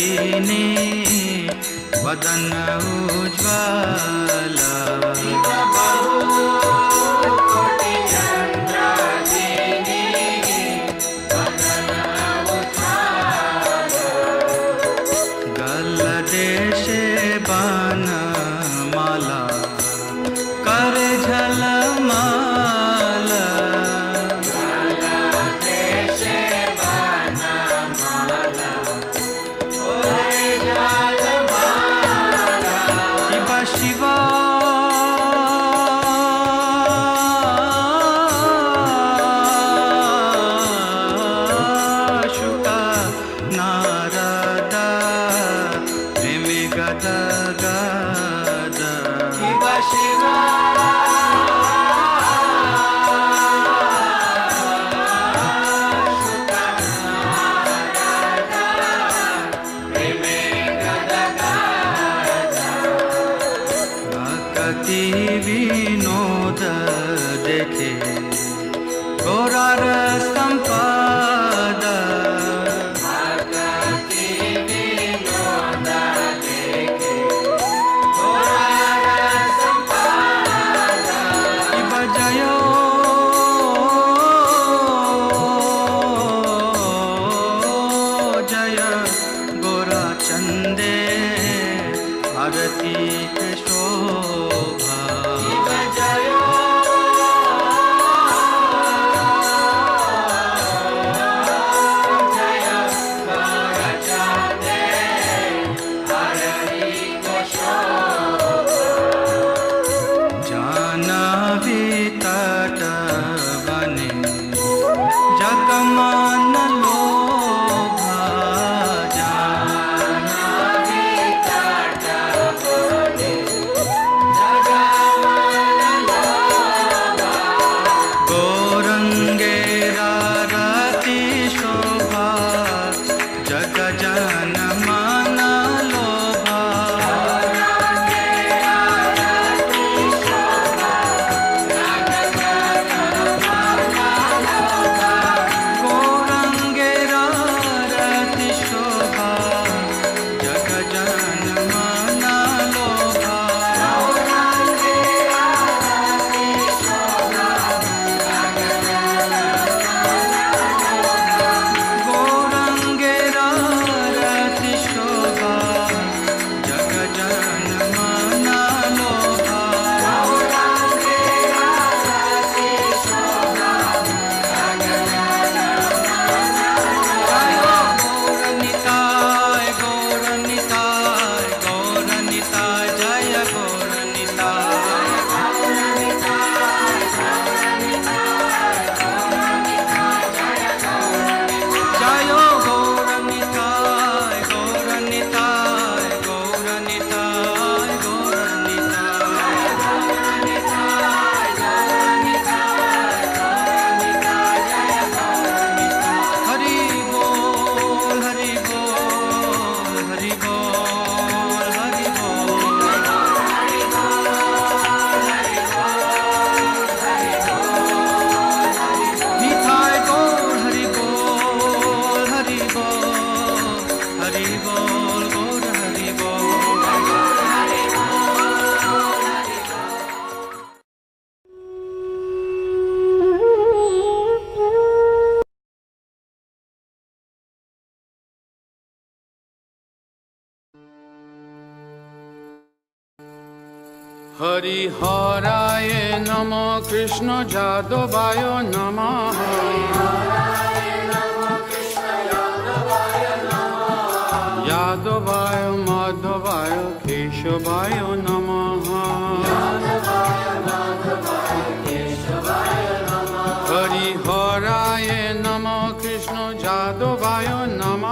दीने वदन उज्ज्वल गलदेशे बनमाला करे झलमाल शिवा शिवा शुक नारद प्रेमी गद गद शिवा शिवा कति विनोद देखे गोरार संपद बजयो जय गोरा चंदे भारती के शोभा जानवी तट बने जगमान लोभा जानवी तट बने जगमान लोभा गौरंगे रारती शोभा जग जन मन लोभा गौरङ्गेरारति शोभा जग जन मना लोभा गौरङ्गेरारति शोभा जग जन मना लोभा गौरनिताय गौरनिताय गौरनिताय जय गौरनिताय जय गौरनिताय गौरनिताय गौरनिताय गौरनिताय हरि बोल हरि बोल हरि बोल हरि बोल निताय गौर हरि बोल हरि बोल हरि बोल गौर हरि बोल হরিহরায় নম কৃষ্ণ যাদবায় নম যাদবায় মাধবায় কেশবায় নম হরিহরায় নম কৃষ্ণ যাদবায় নম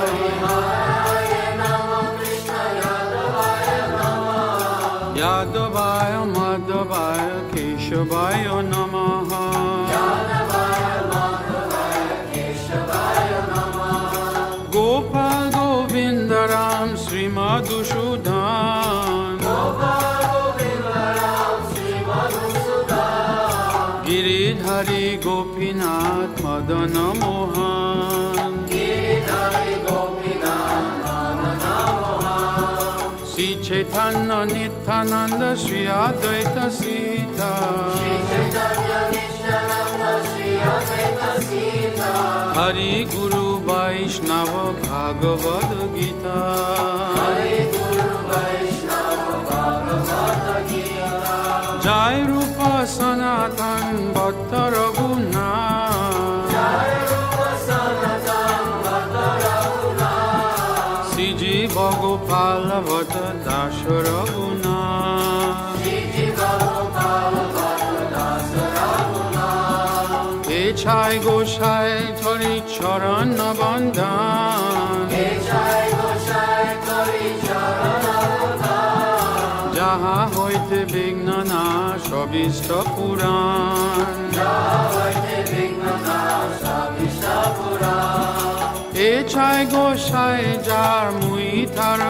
यादवाय माधवाय केशवाय नमः Gopal Govind Ram श्रीमधुसूदन Giridhari Gopinath Madan Mohan Chaitanya Nityananda Sri Advaita Sita Hari Guru Vaishnava Bhagavad Gita Jai Rupa Sanatan Bhatta Raghunatha Siji Bhagopala Vata Dasha Raghunatha Echai Goshai Tori Charan Bandhan যাহা হইতে বিঘ্ন না সবিষ্ট পুরাণ এ ছায় গোসাই যার মুই তার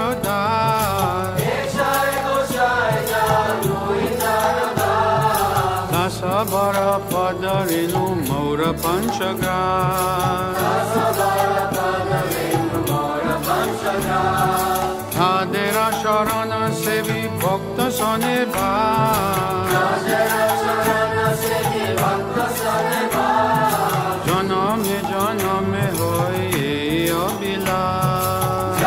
দাস বর পদ রেণু মৌর পঞ্চগ্রা তাদের শরণ সেবী ভক্ত শনে বা জনমে জনমে হই এই অবিলাস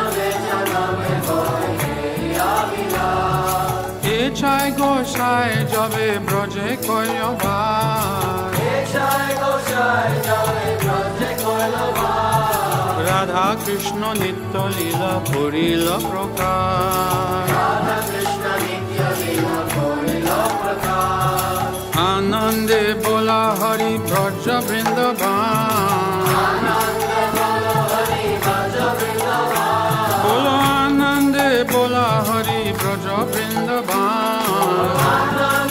এ চাই গোসাই যবে ব্রজে কয়বা রাধা কৃষ্ণ নিত্য লীলা করিল প্রকাশ আনন্দে বোলা হরি ব্রজ বৃন্দাবান বলো আনন্দে বোলা হরি ব্রজ বৃন্দাবান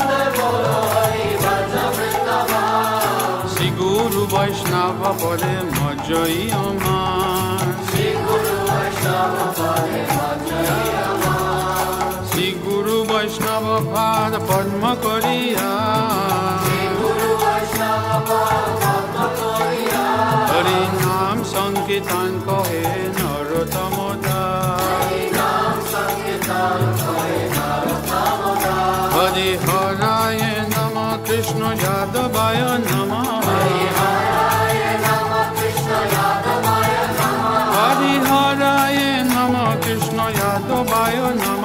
শ্রী গুরু বৈষ্ণব পদে মজই আমার শ্রী গুরু বৈষ্ণব পাদ পদ্ম করিয়া হরি নাম সংকীর্তন কহে নরতম হরি হরায় নম কৃষ্ণ যাদবায় নম হরি হরায় নম কৃষ্ণ যাদবায় নম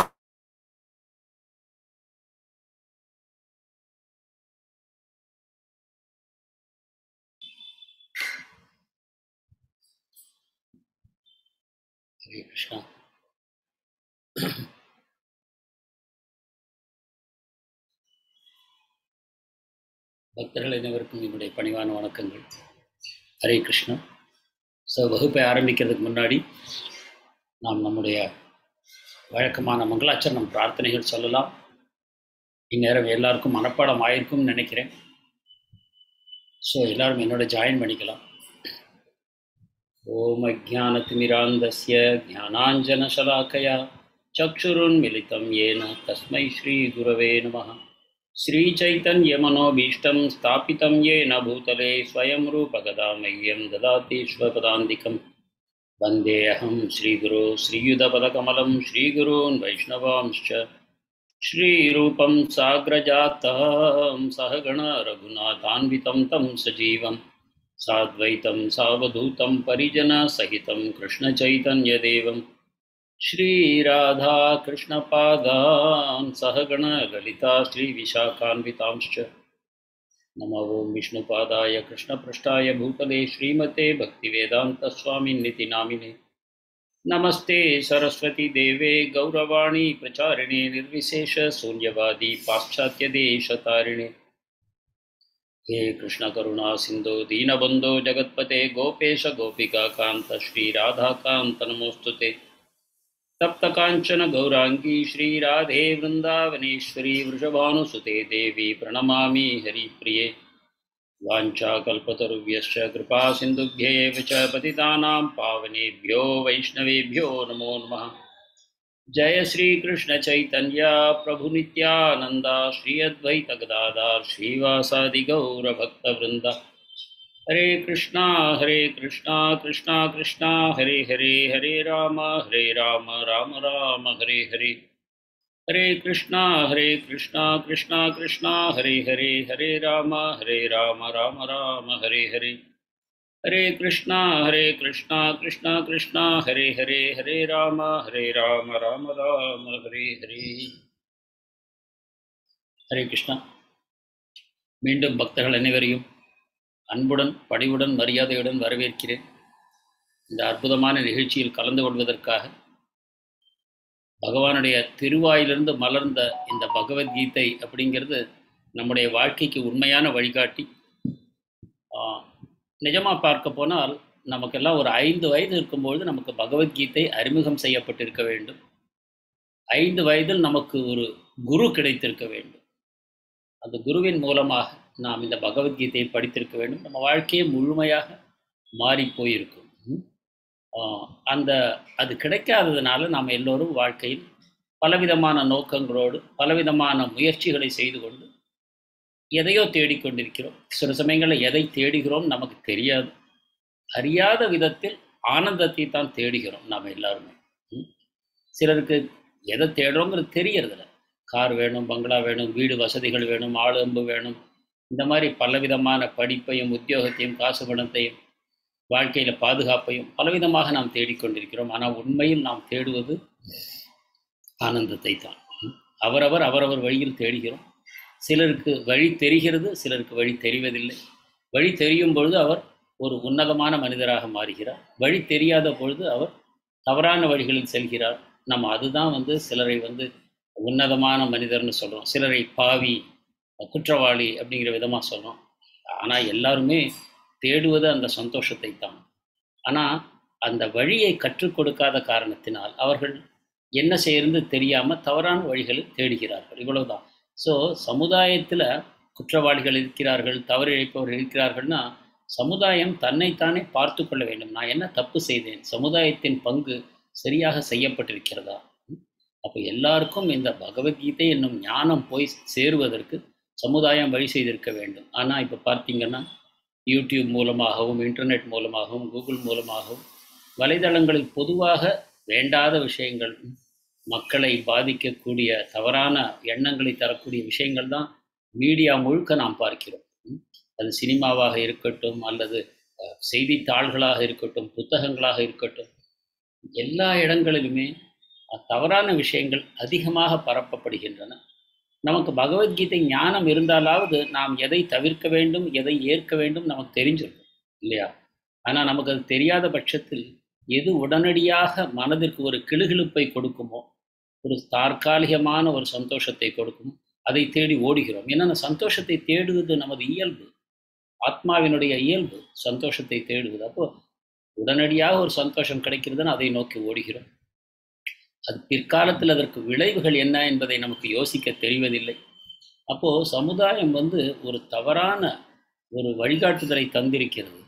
ஹரே கிருஷ்ணா பக்தர்கள் அனைவருக்கும் என்னுடைய பணிவான வணக்கங்கள் ஹரே கிருஷ்ணா ஸோ வகுப்பை ஆரம்பிக்கிறதுக்கு முன்னாடி நாம் நம்முடைய வழக்கமான மங்களாச்சரணம் பிரார்த்தனைகள் சொல்லலாம் இந்நேரம் எல்லாருக்கும் மனப்பாடம் ஆயிருக்கும்னு நினைக்கிறேன் ஸோ எல்லாரும் என்னோட ஜாயின் பண்ணிக்கலாம் ॐ अज्ञानतिमिरान्धस्य ज्ञानाञ्जनशलाकया चक्षुरुन्मिलितं येन तस्मै श्रीगुरवे नमः श्रीचैतन्यमनोभीष्टं स्थापितं येन भूतले स्वयं रूपगदा मह्यं ददाति स्वपदान्तिकं वन्देऽहं श्रीगुरो श्रीयुधपदकमलं श्रीगुरून् वैष्णवांश्च श्रीरूपं साग्रजातं सहगण रघुनाथान्वितं तं सजीवम् साद्वैतं सावधूतं परिजनसहितं कृष्णचैतन्यदेवं श्रीराधाकृष्णपादान् सहगणललिता श्रीविशाखान्वितांश्च नमो ॐ विष्णुपादाय कृष्णपृष्ठाय भूतले श्रीमते भक्तिवेदान्तस्वामिन्निति नामिने नमस्ते सरस्वतीदेवे गौरवाणी प्रचारिणे निर्विशेषशून्यवादी पाश्चात्यदेशतारिणे हे कृष्णकरुणा सिन्धो दीनबन्धो जगत्पते गोपेश गोपिकान्त श्रीराधाकान्त नमोऽस्तु ते तप्तकाञ्चन गौराङ्गी श्रीराधे वृन्दावनेश्वरी वृषभानुसुते देवी प्रणमामि हरिप्रिये वाञ्छाकल्पतरुभ्यश्च कृपासिन्धुभ्येव च पतितानां पावनेभ्यो वैष्णवेभ्यो नमो नमः जय श्री कृष्ण चैतन्य प्रभु नित्यानंदा श्री अद्वैत गदाधार श्रीवासादि गौर भक्त वृंद हरे कृष्णा हरे कृष्णा कृष्णा कृष्णा हरे हरे हरे राम हरे राम राम राम हरे हरे हरे कृष्णा हरे कृष्णा कृष्णा कृष्णा हरे हरे हरे राम हरे राम राम राम हरे हरे हरे कृष्णा हरे कृष्णा कृष्णा कृष्णा हरे हरे हरे राम हरे राम राम राम हरे हरे ஹரே கிருஷ்ணா மீண்டும் பக்தர்கள் அனைவரையும் அன்புடன் பணிவுடன் மரியாதையுடன் வரவேற்கிறேன் இந்த அற்புதமான நிகழ்ச்சியில் கலந்து கொள்வதற்காக பகவானுடைய திருவாயிலிருந்து மலர்ந்த இந்த பகவத்கீதை அப்படிங்கிறது நம்முடைய வாழ்க்கைக்கு உண்மையான வழிகாட்டி நிஜமாக பார்க்க போனால் நமக்கெல்லாம் ஒரு ஐந்து வயது இருக்கும்பொழுது நமக்கு பகவத்கீதை அறிமுகம் செய்யப்பட்டிருக்க வேண்டும் ஐந்து வயதில் நமக்கு ஒரு குரு கிடைத்திருக்க வேண்டும் அந்த குருவின் மூலமாக நாம் இந்த பகவத்கீதையை படித்திருக்க வேண்டும் நம்ம வாழ்க்கையே முழுமையாக மாறி போயிருக்கும் அந்த அது கிடைக்காததுனால நாம் எல்லோரும் வாழ்க்கையில் பலவிதமான நோக்கங்களோடு பலவிதமான முயற்சிகளை செய்து கொண்டு எதையோ தேடிக்கொண்டிருக்கிறோம் சில சமயங்களில் எதை தேடுகிறோம் நமக்கு தெரியாது அறியாத விதத்தில் ஆனந்தத்தை தான் தேடுகிறோம் நாம் எல்லாருமே சிலருக்கு எதை தேடுறோங்கிறது தெரியறதில்ல கார் வேணும் பங்களா வேணும் வீடு வசதிகள் வேணும் ஆளு அம்பு வேணும் இந்த மாதிரி பலவிதமான படிப்பையும் உத்தியோகத்தையும் காசு பணத்தையும் வாழ்க்கையில் பாதுகாப்பையும் பலவிதமாக நாம் தேடிக்கொண்டிருக்கிறோம் ஆனால் உண்மையில் நாம் தேடுவது ஆனந்தத்தை தான் அவரவர் அவரவர் வழியில் தேடுகிறோம் சிலருக்கு வழி தெரிகிறது சிலருக்கு வழி தெரிவதில்லை வழி தெரியும் பொழுது அவர் ஒரு உன்னதமான மனிதராக மாறுகிறார் வழி தெரியாத பொழுது அவர் தவறான வழிகளில் செல்கிறார் நம்ம அதுதான் வந்து சிலரை வந்து உன்னதமான மனிதர்னு சொல்கிறோம் சிலரை பாவி குற்றவாளி அப்படிங்கிற விதமாக சொல்கிறோம் ஆனால் எல்லாருமே தேடுவது அந்த சந்தோஷத்தை தான் ஆனால் அந்த வழியை கற்றுக் கொடுக்காத காரணத்தினால் அவர்கள் என்ன செய்யறது தெரியாமல் தவறான வழிகளில் தேடுகிறார்கள் இவ்வளவுதான் ஸோ சமுதாயத்தில் குற்றவாளிகள் இருக்கிறார்கள் தவறு இழைப்பவர்கள் இருக்கிறார்கள்னா சமுதாயம் தன்னைத்தானே பார்த்து கொள்ள வேண்டும் நான் என்ன தப்பு செய்தேன் சமுதாயத்தின் பங்கு சரியாக செய்யப்பட்டிருக்கிறதா அப்போ எல்லாருக்கும் இந்த பகவத்கீதை என்னும் ஞானம் போய் சேருவதற்கு சமுதாயம் வழி செய்திருக்க வேண்டும் ஆனால் இப்போ பார்த்தீங்கன்னா யூடியூப் மூலமாகவும் இன்டர்நெட் மூலமாகவும் கூகுள் மூலமாகவும் வலைதளங்களில் பொதுவாக வேண்டாத விஷயங்கள் மக்களை பாதிக்கக்கூடிய தவறான எண்ணங்களை தரக்கூடிய விஷயங்கள் தான் மீடியா முழுக்க நாம் பார்க்கிறோம் அது சினிமாவாக இருக்கட்டும் அல்லது செய்தித்தாள்களாக இருக்கட்டும் புத்தகங்களாக இருக்கட்டும் எல்லா இடங்களிலுமே தவறான விஷயங்கள் அதிகமாக பரப்பப்படுகின்றன நமக்கு பகவத்கீதை ஞானம் இருந்தாலாவது நாம் எதை தவிர்க்க வேண்டும் எதை ஏற்க வேண்டும் நமக்கு தெரிஞ்சிருக்கும் இல்லையா ஆனால் நமக்கு அது தெரியாத பட்சத்தில் எது உடனடியாக மனதிற்கு ஒரு கிளுகிழுப்பை கொடுக்குமோ ஒரு தற்காலிகமான ஒரு சந்தோஷத்தை கொடுக்குமோ அதை தேடி ஓடுகிறோம் ஏன்னா அந்த சந்தோஷத்தை தேடுவது நமது இயல்பு ஆத்மாவினுடைய இயல்பு சந்தோஷத்தை தேடுவது அப்போ உடனடியாக ஒரு சந்தோஷம் கிடைக்கிறதுன்னு அதை நோக்கி ஓடுகிறோம் அது பிற்காலத்தில் அதற்கு விளைவுகள் என்ன என்பதை நமக்கு யோசிக்க தெரிவதில்லை அப்போது சமுதாயம் வந்து ஒரு தவறான ஒரு வழிகாட்டுதலை தந்திருக்கிறது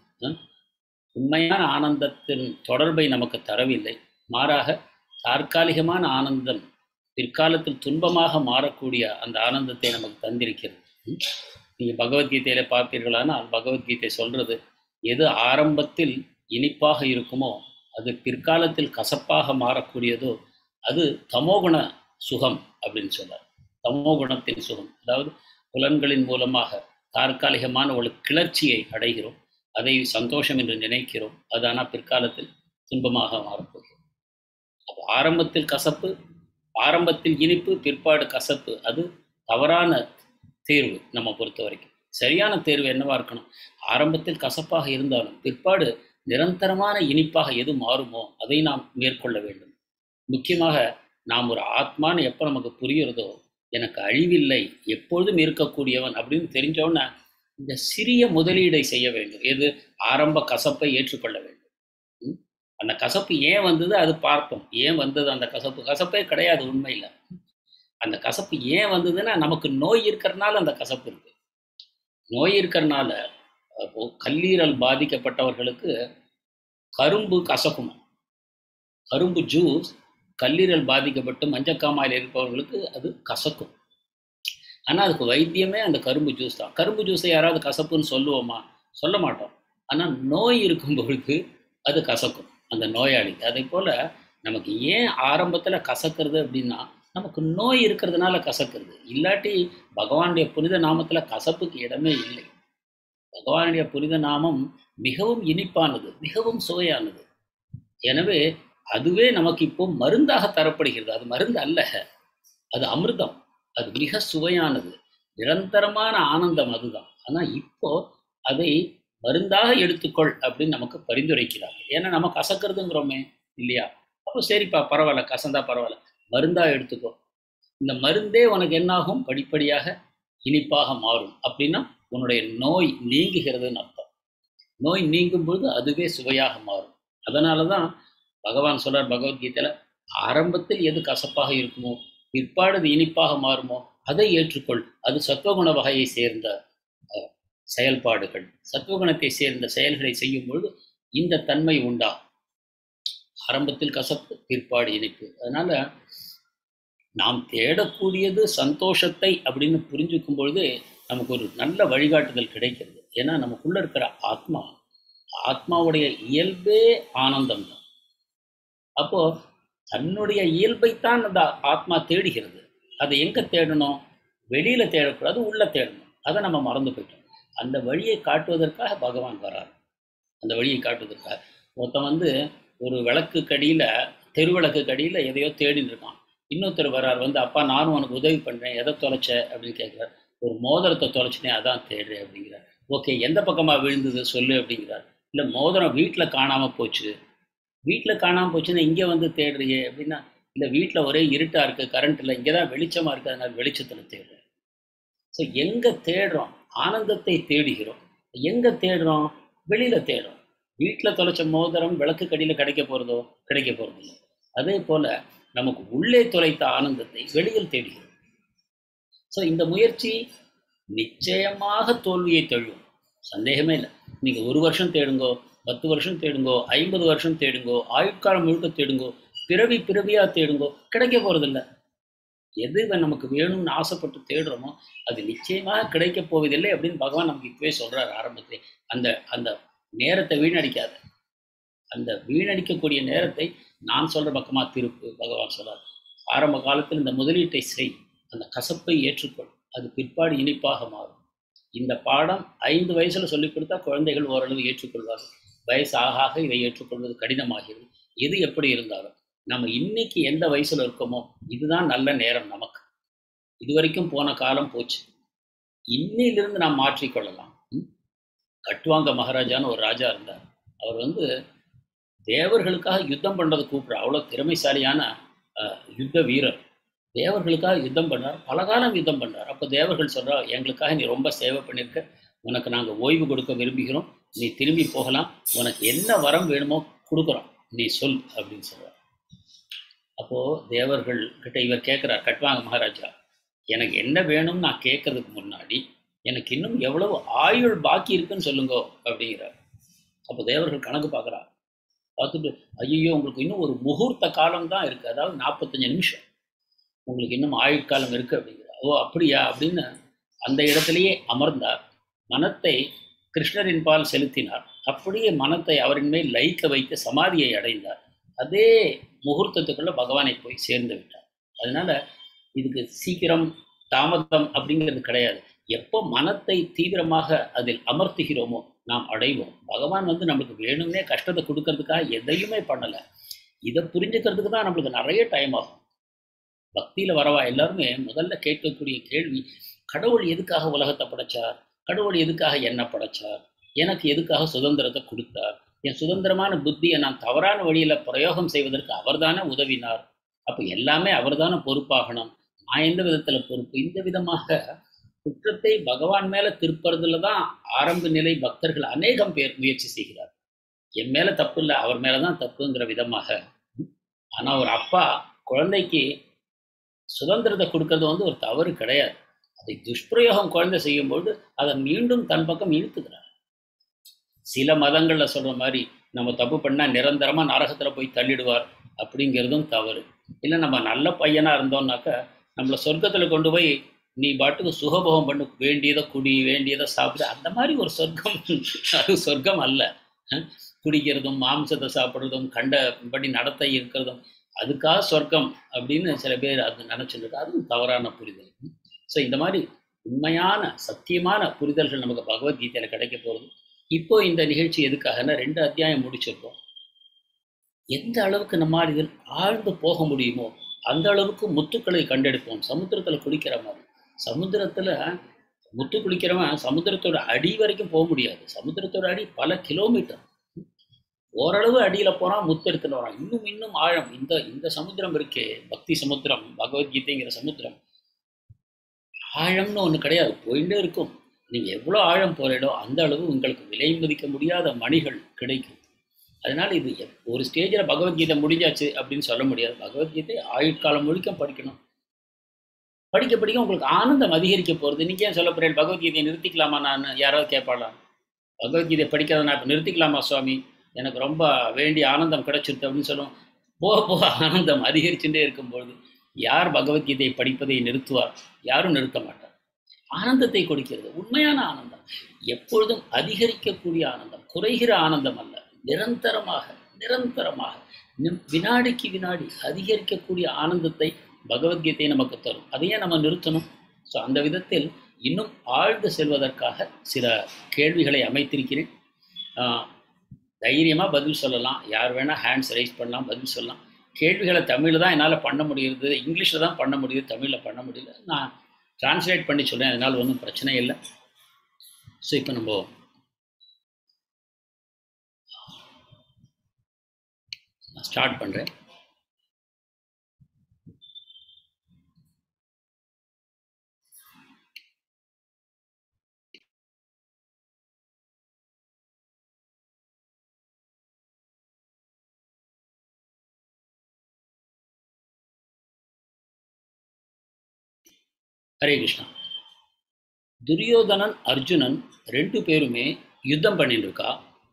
உண்மையான ஆனந்தத்தின் தொடர்பை நமக்கு தரவில்லை மாறாக தற்காலிகமான ஆனந்தம் பிற்காலத்தில் துன்பமாக மாறக்கூடிய அந்த ஆனந்தத்தை நமக்கு தந்திருக்கிறது நீங்கள் பகவத்கீதையில பார்ப்பீர்களானால் பகவத்கீதை சொல்றது எது ஆரம்பத்தில் இனிப்பாக இருக்குமோ அது பிற்காலத்தில் கசப்பாக மாறக்கூடியதோ அது தமோகுண சுகம் அப்படின்னு சொல்றார் தமோகுணத்தின் சுகம் அதாவது புலன்களின் மூலமாக தற்காலிகமான ஒரு கிளர்ச்சியை அடைகிறோம் அதை சந்தோஷம் என்று நினைக்கிறோம் அது ஆனால் பிற்காலத்தில் துன்பமாக மாறப்போகிறோம் அப்போ ஆரம்பத்தில் கசப்பு ஆரம்பத்தில் இனிப்பு பிற்பாடு கசப்பு அது தவறான தேர்வு நம்ம பொறுத்த வரைக்கும் சரியான தேர்வு என்னவா இருக்கணும் ஆரம்பத்தில் கசப்பாக இருந்தாலும் பிற்பாடு நிரந்தரமான இனிப்பாக எது மாறுமோ அதை நாம் மேற்கொள்ள வேண்டும் முக்கியமாக நாம் ஒரு ஆத்மான்னு எப்போ நமக்கு புரிகிறதோ எனக்கு அழிவில்லை எப்பொழுதும் இருக்கக்கூடியவன் அப்படின்னு தெரிஞ்சோன்னா இந்த சிறிய முதலீடை செய்ய வேண்டும் எது ஆரம்ப கசப்பை ஏற்றுக்கொள்ள வேண்டும் அந்த கசப்பு ஏன் வந்தது அது பார்ப்போம் ஏன் வந்தது அந்த கசப்பு கசப்பே கிடையாது உண்மையில் அந்த கசப்பு ஏன் வந்ததுன்னா நமக்கு நோய் இருக்கிறனால அந்த கசப்பு இருக்கு நோய் இருக்கிறனால இப்போ கல்லீரல் பாதிக்கப்பட்டவர்களுக்கு கரும்பு கசக்குமா கரும்பு ஜூஸ் கல்லீரல் பாதிக்கப்பட்டு மஞ்சக்காமாயில் இருப்பவர்களுக்கு அது கசக்கும் ஆனால் அதுக்கு வைத்தியமே அந்த கரும்பு ஜூஸ் தான் கரும்பு ஜூஸை யாராவது கசப்புன்னு சொல்லுவோமா சொல்ல மாட்டோம் ஆனால் நோய் இருக்கும் பொழுது அது கசக்கும் அந்த நோயாளி அதே போல் நமக்கு ஏன் ஆரம்பத்தில் கசக்கிறது அப்படின்னா நமக்கு நோய் இருக்கிறதுனால கசக்கிறது இல்லாட்டி பகவானுடைய புனித நாமத்தில் கசப்புக்கு இடமே இல்லை பகவானுடைய புனித நாமம் மிகவும் இனிப்பானது மிகவும் சுவையானது எனவே அதுவே நமக்கு இப்போ மருந்தாக தரப்படுகிறது அது மருந்து அல்ல அது அமிர்தம் அது மிக சுவையானது நிரந்தரமான ஆனந்தம் அதுதான் ஆனா இப்போ அதை மருந்தாக எடுத்துக்கொள் அப்படின்னு நமக்கு பரிந்துரைக்கிறாங்க ஏன்னா நம்ம கசக்கிறதுங்கிறோமே இல்லையா அப்போ சரிப்பா பரவாயில்ல கசந்தா பரவாயில்ல மருந்தா எடுத்துக்கோ இந்த மருந்தே உனக்கு என்னாகும் படிப்படியாக இனிப்பாக மாறும் அப்படின்னா உன்னுடைய நோய் நீங்குகிறதுன்னு அர்த்தம் நோய் நீங்கும் பொழுது அதுவே சுவையாக மாறும் அதனால தான் பகவான் சொல்றார் பகவத்கீதையில ஆரம்பத்தில் எது கசப்பாக இருக்குமோ பிற்பாடு அது இனிப்பாக மாறுமோ அதை ஏற்றுக்கொள் அது சத்துவகுண வகையை சேர்ந்த அஹ், செயல்பாடுகள் சத்துவகுணத்தை சேர்ந்த செயல்களை செய்யும் பொழுது இந்த தன்மை உண்டா ஆரம்பத்தில் கசப்பு பிற்பாடு இனிப்பு அதனால நாம் தேடக்கூடியது சந்தோஷத்தை அப்படின்னு புரிஞ்சுக்கும் பொழுது நமக்கு ஒரு நல்ல வழிகாட்டுதல் கிடைக்கிறது ஏன்னா நமக்குள்ள இருக்கிற ஆத்மா ஆத்மாவுடைய இயல்பே ஆனந்தம் தான் அப்போ தன்னுடைய இயல்பைத்தான் அந்த ஆத்மா தேடுகிறது அதை எங்க தேடணும் வெளியில தேடக்கூடாது உள்ள தேடணும் அதை நம்ம மறந்து போயிட்டோம் அந்த வழியை காட்டுவதற்காக பகவான் வரார் அந்த வழியை காட்டுவதற்காக ஒருத்தன் வந்து ஒரு விளக்கு கடியில தெருவிளக்கு கடியில எதையோ தேடின்னு இருக்கான் இன்னொருத்தர் வர்றார் வந்து அப்பா நானும் உனக்கு உதவி பண்றேன் எதை தொலைச்ச அப்படின்னு கேட்குறார் ஒரு மோதிரத்தை தொலைச்சினே அதான் தேடுறேன் அப்படிங்கிறார் ஓகே எந்த பக்கமா விழுந்தது சொல்லு அப்படிங்கிறார் இல்லை மோதிரம் வீட்டில் காணாம போச்சு வீட்டில் காணாம போச்சுன்னா இங்கே வந்து தேடுறியே அப்படின்னா இல்லை வீட்டில் ஒரே இருட்டா இருக்கு கரண்ட் இல்லை இங்கே தான் வெளிச்சமா இருக்கு அதனால வெளிச்சத்தில் தேடுறேன் ஸோ எங்க தேடுறோம் ஆனந்தத்தை தேடுகிறோம் எங்க தேடுறோம் வெளியில தேடுறோம் வீட்டில் தொலைச்ச மோதிரம் விளக்கு கடியில் கிடைக்க போறதோ கிடைக்க போறது இல்லை அதே போல நமக்கு உள்ளே தொலைத்த ஆனந்தத்தை வெளியில் தேடுகிறோம் ஸோ இந்த முயற்சி நிச்சயமாக தோல்வியை தழுவும் சந்தேகமே இல்லை நீங்க ஒரு வருஷம் தேடுங்கோ பத்து வருஷம் தேடுங்கோ ஐம்பது வருஷம் தேடுங்கோ ஆயுட்காலம் முழுக்க தேடுங்கோ பிறவி பிறவியா தேடுங்கோ கிடைக்க போறதில்ல எது நமக்கு வேணும்னு ஆசைப்பட்டு தேடுறோமோ அது நிச்சயமாக கிடைக்க போவதில்லை அப்படின்னு பகவான் நமக்கு இப்பவே சொல்றாரு ஆரம்பத்திலே அந்த அந்த நேரத்தை வீணடிக்காத அந்த வீணடிக்கக்கூடிய நேரத்தை நான் சொல்ற பக்கமா திருப்பு பகவான் சொல்றார் ஆரம்ப காலத்தில் இந்த முதலீட்டை செய் அந்த கசப்பை ஏற்றுக்கொள் அது பிற்பாடு இனிப்பாக மாறும் இந்த பாடம் ஐந்து வயசுல சொல்லிக் கொடுத்தா குழந்தைகள் ஓரளவு ஏற்றுக்கொள்வார்கள் வயசு ஆக ஆக இதை ஏற்றுக்கொள்வது கடினமாகிறது எது எப்படி இருந்தாலும் நம்ம இன்னைக்கு எந்த வயசுல இருக்கோமோ இதுதான் நல்ல நேரம் நமக்கு இதுவரைக்கும் போன காலம் போச்சு இன்னையிலிருந்து நாம் மாற்றிக்கொள்ளலாம் ம்? கட்டுவாங்க மகாராஜான்னு ஒரு ராஜா இருந்தார் அவர் வந்து தேவர்களுக்காக யுத்தம் பண்றது கூப்பிடுற அவ்வளோ திறமைசாலியான அஹ், யுத்த வீரர் தேவர்களுக்காக யுத்தம் பண்ணார் பல காலம் யுத்தம் பண்ணார் அப்போ தேவர்கள் சொல்றா எங்களுக்காக நீ ரொம்ப சேவை பண்ணியிருக்க உனக்கு நாங்கள் ஓய்வு கொடுக்க விரும்புகிறோம் நீ திரும்பி போகலாம் உனக்கு என்ன வரம் வேணுமோ கொடுக்குறோம் நீ சொல் அப்படின்னு சொல்றார் அப்போ தேவர்கள் கிட்ட இவர் கேட்கிறார் கட்வாங்க மகாராஜா எனக்கு என்ன வேணும்னு நான் கேட்கறதுக்கு முன்னாடி எனக்கு இன்னும் எவ்வளவு ஆயுள் பாக்கி இருக்குன்னு சொல்லுங்கோ அப்படிங்கிறார் அப்போ தேவர்கள் கணக்கு பார்க்குறா பார்த்துட்டு ஐயோ உங்களுக்கு இன்னும் ஒரு முகூர்த்த காலம் தான் இருக்கு அதாவது நாற்பத்தஞ்சு நிமிஷம் உங்களுக்கு இன்னும் ஆயுட்காலம் இருக்கு அப்படிங்கிறார் ஓ அப்படியா அப்படின்னு அந்த இடத்திலேயே அமர்ந்தார் மனத்தை கிருஷ்ணரின் பால் செலுத்தினார் அப்படியே மனத்தை அவரின் மேல் லயிக்க வைத்து சமாதியை அடைந்தார் அதே முகூர்த்தத்துக்குள்ள பகவானை போய் சேர்ந்து விட்டார் அதனால இதுக்கு சீக்கிரம் தாமதம் அப்படிங்கிறது கிடையாது எப்போ மனத்தை தீவிரமாக அதில் அமர்த்துகிறோமோ நாம் அடைவோம் பகவான் வந்து நம்மளுக்கு வேணும்னே கஷ்டத்தை கொடுக்கறதுக்காக எதையுமே பண்ணலை இதை புரிஞ்சுக்கிறதுக்கு தான் நம்மளுக்கு நிறைய டைம் ஆகும் பக்தியில வரவா எல்லாருமே முதல்ல கேட்கக்கூடிய கேள்வி கடவுள் எதுக்காக உலகத்தை படைச்சார் கடவுள் எதுக்காக என்ன படைச்சார் எனக்கு எதுக்காக சுதந்திரத்தை கொடுத்தார் என் சுதந்திரமான புத்தியை நான் தவறான வழியில பிரயோகம் செய்வதற்கு அவர்தானே உதவினார் அப்ப எல்லாமே அவர்தானே பொறுப்பாகணும் நான் எந்த விதத்துல பொறுப்பு இந்த விதமாக குற்றத்தை பகவான் மேல திருப்பறதுல தான் ஆரம்ப நிலை பக்தர்கள் அநேகம் பேர் முயற்சி செய்கிறார் என் மேல தப்பு இல்லை அவர் மேலதான் தப்புங்கிற விதமாக ஆனா ஒரு அப்பா குழந்தைக்கு சுதந்திரத்தை கொடுக்கறது வந்து ஒரு தவறு கிடையாது அதை துஷ்பிரயோகம் குழந்தை செய்யும்போது அதை மீண்டும் தன் பக்கம் இழுத்துக்கிறார் சில மதங்கள்ல சொல்ற மாதிரி நம்ம தப்பு பண்ணா நிரந்தரமா நரகத்துல போய் தள்ளிடுவார் அப்படிங்கிறதும் தவறு இல்லை நம்ம நல்ல பையனா இருந்தோம்னாக்கா நம்மளை சொர்க்கத்துல கொண்டு போய் நீ பாட்டுக்கு சுகபோகம் பண்ணு வேண்டியதை குடி வேண்டியதை சாப்பிடு அந்த மாதிரி ஒரு சொர்க்கம் அது சொர்க்கம் அல்ல அஹ் குடிக்கிறதும் மாம்சத்தை சாப்பிட்றதும் கண்டபடி நடத்தை இருக்கிறதும் அதுக்காக சொர்க்கம் அப்படின்னு சில பேர் அது நினச்சிட்டு அதுவும் தவறான புரிதல் ஸோ இந்த மாதிரி உண்மையான சத்தியமான புரிதல்கள் நமக்கு பகவத்கீதையில் கிடைக்க போகிறது இப்போ இந்த நிகழ்ச்சி எதுக்காகன்னா ரெண்டு அத்தியாயம் முடிச்சிருக்கோம் எந்த அளவுக்கு நம்மால் இதில் ஆழ்ந்து போக முடியுமோ அந்த அளவுக்கு முத்துக்களை கண்டெடுப்போம் சமுத்திரத்தில் குளிக்கிற மாதிரி சமுத்திரத்தில் முத்து குளிக்கிறவன் சமுத்திரத்தோட அடி வரைக்கும் போக முடியாது சமுத்திரத்தோட அடி பல கிலோமீட்டர் ஓரளவு அடியில் போனால் முத்து எடுத்துட்டு வரான் இன்னும் இன்னும் ஆழம் இந்த இந்த சமுத்திரம் இருக்கே பக்தி சமுத்திரம் பகவத்கீதைங்கிற சமுத்திரம் ஆழம்னு ஒன்று கிடையாது போயிட்டே இருக்கும் நீங்கள் எவ்வளோ ஆழம் போகிறீங்களோ அந்த அளவு உங்களுக்கு விலை மதிக்க முடியாத மணிகள் கிடைக்கும் அதனால் இது எப்- ஒரு ஸ்டேஜில் பகவத்கீதை முடிஞ்சாச்சு அப்படின்னு சொல்ல முடியாது பகவத்கீதை ஆயுட்காலம் முழுக்க படிக்கணும் படிக்க படிக்க உங்களுக்கு ஆனந்தம் அதிகரிக்க போகிறது நீங்கள் ஏன் சொல்ல போகிறேன் பகவத்கீதையை நிறுத்திக்கலாமா நான் யாராவது கேட்பாளா பகவத்கீதை படிக்காத நான் இப்போ நிறுத்திக்கலாமா சுவாமி எனக்கு ரொம்ப வேண்டிய ஆனந்தம் கிடைச்சிருது அப்படின்னு சொல்லுவோம் போக போக ஆனந்தம் அதிகரிச்சுட்டே இருக்கும்பொழுது யார் பகவத்கீதையை படிப்பதை நிறுத்துவார் யாரும் நிறுத்த மாட்டார் ஆனந்தத்தை கொடுக்கிறது உண்மையான ஆனந்தம் எப்பொழுதும் அதிகரிக்கக்கூடிய ஆனந்தம் குறைகிற ஆனந்தம் அல்ல நிரந்தரமாக நிரந்தரமாக நி- வினாடிக்கு வினாடி அதிகரிக்கக்கூடிய ஆனந்தத்தை பகவத்கீதை நமக்கு தரும் அதையே நம்ம நிறுத்தணும் ஸோ அந்த விதத்தில் இன்னும் ஆழ்ந்து செல்வதற்காக சில கேள்விகளை அமைத்திருக்கிறேன் தைரியமாக பதில் சொல்லலாம் யார் வேணால் ஹேண்ட்ஸ் ரைஸ் பண்ணலாம் பதில் சொல்லலாம் கேள்விகளை தமிழில் தான் என்னால் பண்ண முடியுது இங்கிலீஷில் தான் பண்ண முடியுது தமிழில் பண்ண முடியல நான் டிரான்ஸ்லேட் பண்ணி சொல்கிறேன் அதனால் ஒன்றும் பிரச்சனை இல்லை ஸோ இப்போ நம்ம ஸ்டார்ட் பண்ணுறேன் ஹரே கிருஷ்ணா துரியோதனன் அர்ஜுனன் ரெண்டு பேருமே யுத்தம் பண்ணிட்டு இருக்கா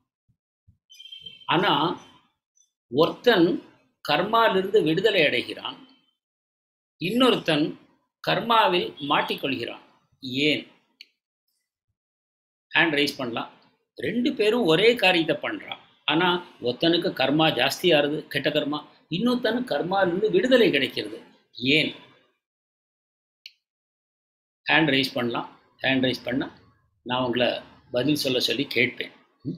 ஆனா ஒருத்தன் கர்மாவிலிருந்து விடுதலை அடைகிறான் இன்னொருத்தன் கர்மாவில் மாட்டிக்கொள்கிறான் ஏன் ஹேண்ட் ரைஸ் பண்ணலாம் ரெண்டு பேரும் ஒரே காரியத்தை பண்றான் ஆனா ஒருத்தனுக்கு கர்மா ஜாஸ்தியாகுது கெட்ட கர்மா இன்னொருத்தனுக்கு கர்மாவிலிருந்து விடுதலை கிடைக்கிறது ஏன் ஹேண்ட் ரைஸ் பண்ணலாம் ஹேண்ட் ரைஸ் பண்ணால் நான் உங்களை பதில் சொல்ல சொல்லி கேட்பேன்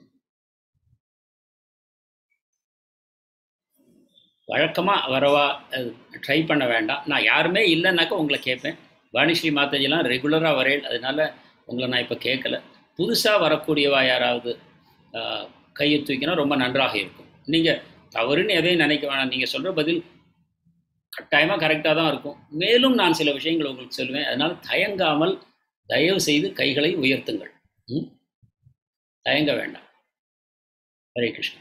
வழக்கமாக வரவா ட்ரை பண்ண வேண்டாம் நான் யாருமே இல்லைன்னாக்கா உங்களை கேட்பேன் வாணிஸ்ரீ மாதாஜிலாம் ரெகுலராக வரேன் அதனால உங்களை நான் இப்போ கேட்கல புதுசாக வரக்கூடியவா யாராவது ஆஹ், கையை தூக்கினா ரொம்ப நன்றாக இருக்கும் நீங்கள் தவறுன்னு எதையும் நினைக்க வேணாம் நீங்கள் சொல்கிற பதில் கட்டாயமாக கரெக்டாக தான் இருக்கும் மேலும் நான் சில விஷயங்களை உங்களுக்கு சொல்லுவேன் அதனால் தயங்காமல் தயவு செய்து கைகளை உயர்த்துங்கள் ம்? தயங்க வேண்டாம் ஹரே கிருஷ்ணா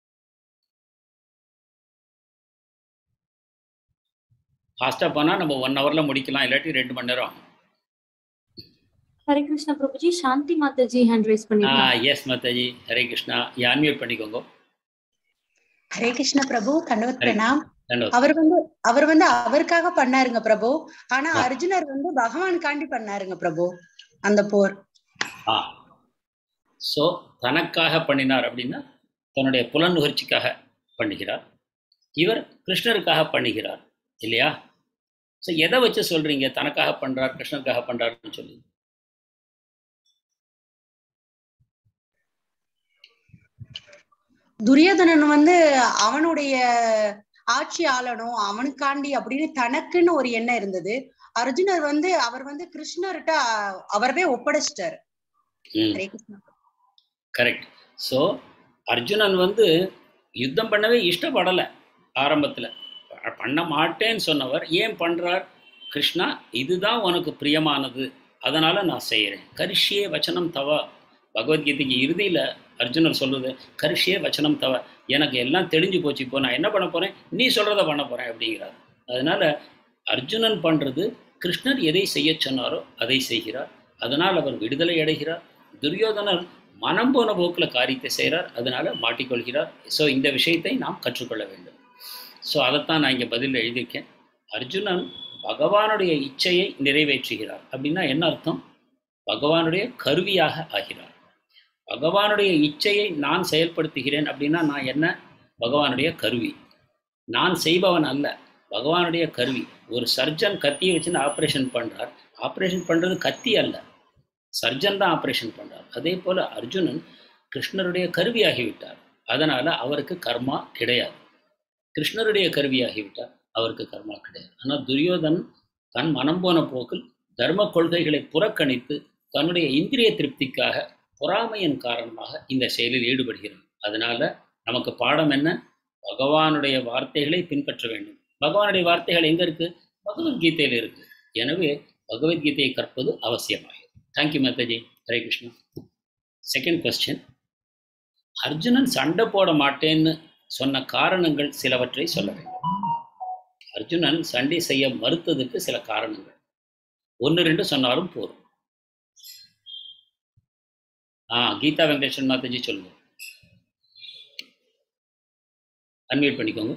ஃபாஸ்ட்டாக போனால் நம்ம ஒன் ஹவரில் முடிக்கலாம் இல்லாட்டி ரெண்டு மணி நேரம் ஆகும் ஹரே கிருஷ்ணா பிரபுஜி சாந்தி மாதாஜி ஹேண்ட் ரைஸ் பண்ணிருக்காங்க எஸ் மாதாஜி ஹரே கிருஷ்ணா அன்மியூட் பண்ணிக்கோங்க ஹரே கிருஷ்ண பிரபு தண்டவத் ஹரே. பிரணாம் தண்டோஸ் அவர் வந்து அவர் வந்து அவருக்காக பண்ணாருங்க பிரபு ஆனா ஆ. அர்ஜுனர் வந்து பகவானுக்காண்டி பண்ணாருங்க பிரபு அந்த போர் ஆ ஸோ தனக்காக பண்ணினார் அப்படின்னா தன்னுடைய புலன் நுகர்ச்சிக்காக பண்ணுகிறார் இவர் கிருஷ்ணருக்காக பண்ணுகிறார் இல்லையா ஸோ எதை வச்சு சொல்றீங்க தனக்காக பண்றார் கிருஷ்ணருக்காக பண்றாருன்னு சொல்லி துரியோதனன் வந்து அவனுடைய ஆட்சி ஆளணும் அவனுக்காண்டி அப்படின்னு தனக்குன்னு ஒரு எண்ணம் இருந்தது அர்ஜுனர் வந்து அவர் வந்து கிருஷ்ணர்கிட்ட அவரவே ஒப்படைச்சிட்டாரு ம் ஹரே கிருஷ்ணா கரெக்ட் ஸோ அர்ஜுனன் வந்து யுத்தம் பண்ணவே இஷ்டப்படலை ஆரம்பத்தில் பண்ண மாட்டேன்னு சொன்னவர் ஏன் பண்ணுறார் கிருஷ்ணா இதுதான் உனக்கு பிரியமானது அதனால் நான் செய்கிறேன் கரிஷ்யே வச்சனம் தவ பகவத்கீதைக்கு இறுதியில் அர்ஜுனர் சொல்றது கரிஷ்யே வச்சனம் தவ எனக்கு எல்லாம் தெளிஞ்சு போச்சு இப்போ நான் என்ன பண்ண போகிறேன் நீ சொல்கிறத பண்ண போகிறேன் அப்படிங்கிறார் அதனால் அர்ஜுனன் பண்ணுறது கிருஷ்ணர் எதை செய்ய சொன்னாரோ அதை செய்கிறார் அதனால் அவர் விடுதலை அடைகிறார் துரியோதனர் மனம் போன போக்கில் காரியத்தை செய்கிறார் அதனால மாட்டிக்கொள்கிறார் ஸோ இந்த விஷயத்தை நாம் கற்றுக்கொள்ள வேண்டும் ஸோ அதைத்தான் நான் இங்கே பதில் எழுதியிருக்கேன் அர்ஜுனன் பகவானுடைய இச்சையை நிறைவேற்றுகிறார் அப்படின்னா என்ன அர்த்தம் பகவானுடைய கருவியாக ஆகிறார் பகவானுடைய இச்சையை நான் செயல்படுத்துகிறேன் அப்படின்னா நான் என்ன பகவானுடைய கருவி நான் செய்பவன் அல்ல பகவானுடைய கருவி ஒரு சர்ஜன் கத்தியை வச்சுன்னு ஆப்ரேஷன் பண்றார் ஆப்ரேஷன் பண்றது கத்தி அல்ல சர்ஜன் தான் ஆப்ரேஷன் பண்றார் அதே போல அர்ஜுனன் கிருஷ்ணருடைய கருவியாகிவிட்டார் அதனால அவருக்கு கர்மா கிடையாது கிருஷ்ணருடைய கருவியாகிவிட்டார் அவருக்கு கர்மா கிடையாது ஆனால் துரியோதன் தன் மனம் போன போக்கில் தர்ம கொள்கைகளை புறக்கணித்து தன்னுடைய இந்திரிய திருப்திக்காக பொறாமையின் காரணமாக இந்த செயலில் ஈடுபடுகிறான் அதனால நமக்கு பாடம் என்ன பகவானுடைய வார்த்தைகளை பின்பற்ற வேண்டும் பகவானுடைய வார்த்தைகள் எங்க இருக்கு பகவத்கீதையில் இருக்கு எனவே பகவத்கீதையை கற்பது அவசியமாகிறது thank you Mataji Hare Krishna second question Arjunan சண்டை போட மாட்டேன்னு சொன்ன காரணங்கள் சிலவற்றை சொல்ல வேண்டும் அர்ஜுனன் சண்டை செய்ய மறுத்ததுக்கு சில காரணங்கள் ஒன்று ரெண்டு சொன்னாலும் போதும் ஆ கீதா வெங்கடேஸ்வரன் மாதாஜி சொல்லுங்க அன்மியூட் பண்ணிக்கோங்க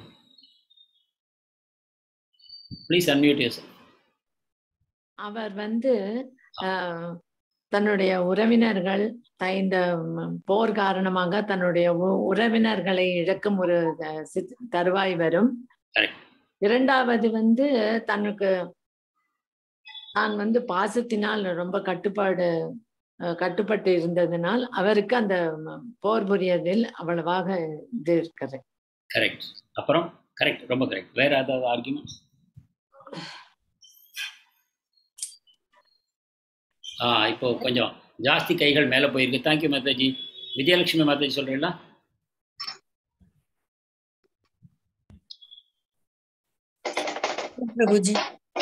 ப்ளீஸ் அன்மியூட் யூஸ் அவர் வந்து ஆஹ், தன்னுடைய உறவினர்கள் த- இந்த ம், போர் காரணமாக தன்னுடைய உ- உறவினர்களை இழக்கும் ஒரு அஹ், சித்- தருவாய் வரும் Correct. இரண்டாவது வந்து தனக்கு தான் வந்து பாசத்தினால் ரொம்ப கட்டுப்பாடு அஹ், கட்டுப்பட்டு இருந்ததினால் அவருக்கு அந்த ம், போர் புரியதில் அவ்வளவாக இது இருக்கிறது கரெக்ட் அப்புறம் கரெக்ட் ரொம்ப கரெக்ட் வேற ஏதாவது ஆர்குமெண்ட் ஆ இப்போ கொஞ்சம் ஜாஸ்தி கைகள் மேலே போயிருக்கு தேங்க்யூ மாதாஜி விஜயலட்சுமி மாதாஜி சொல்றீங்களா பிரபுஜி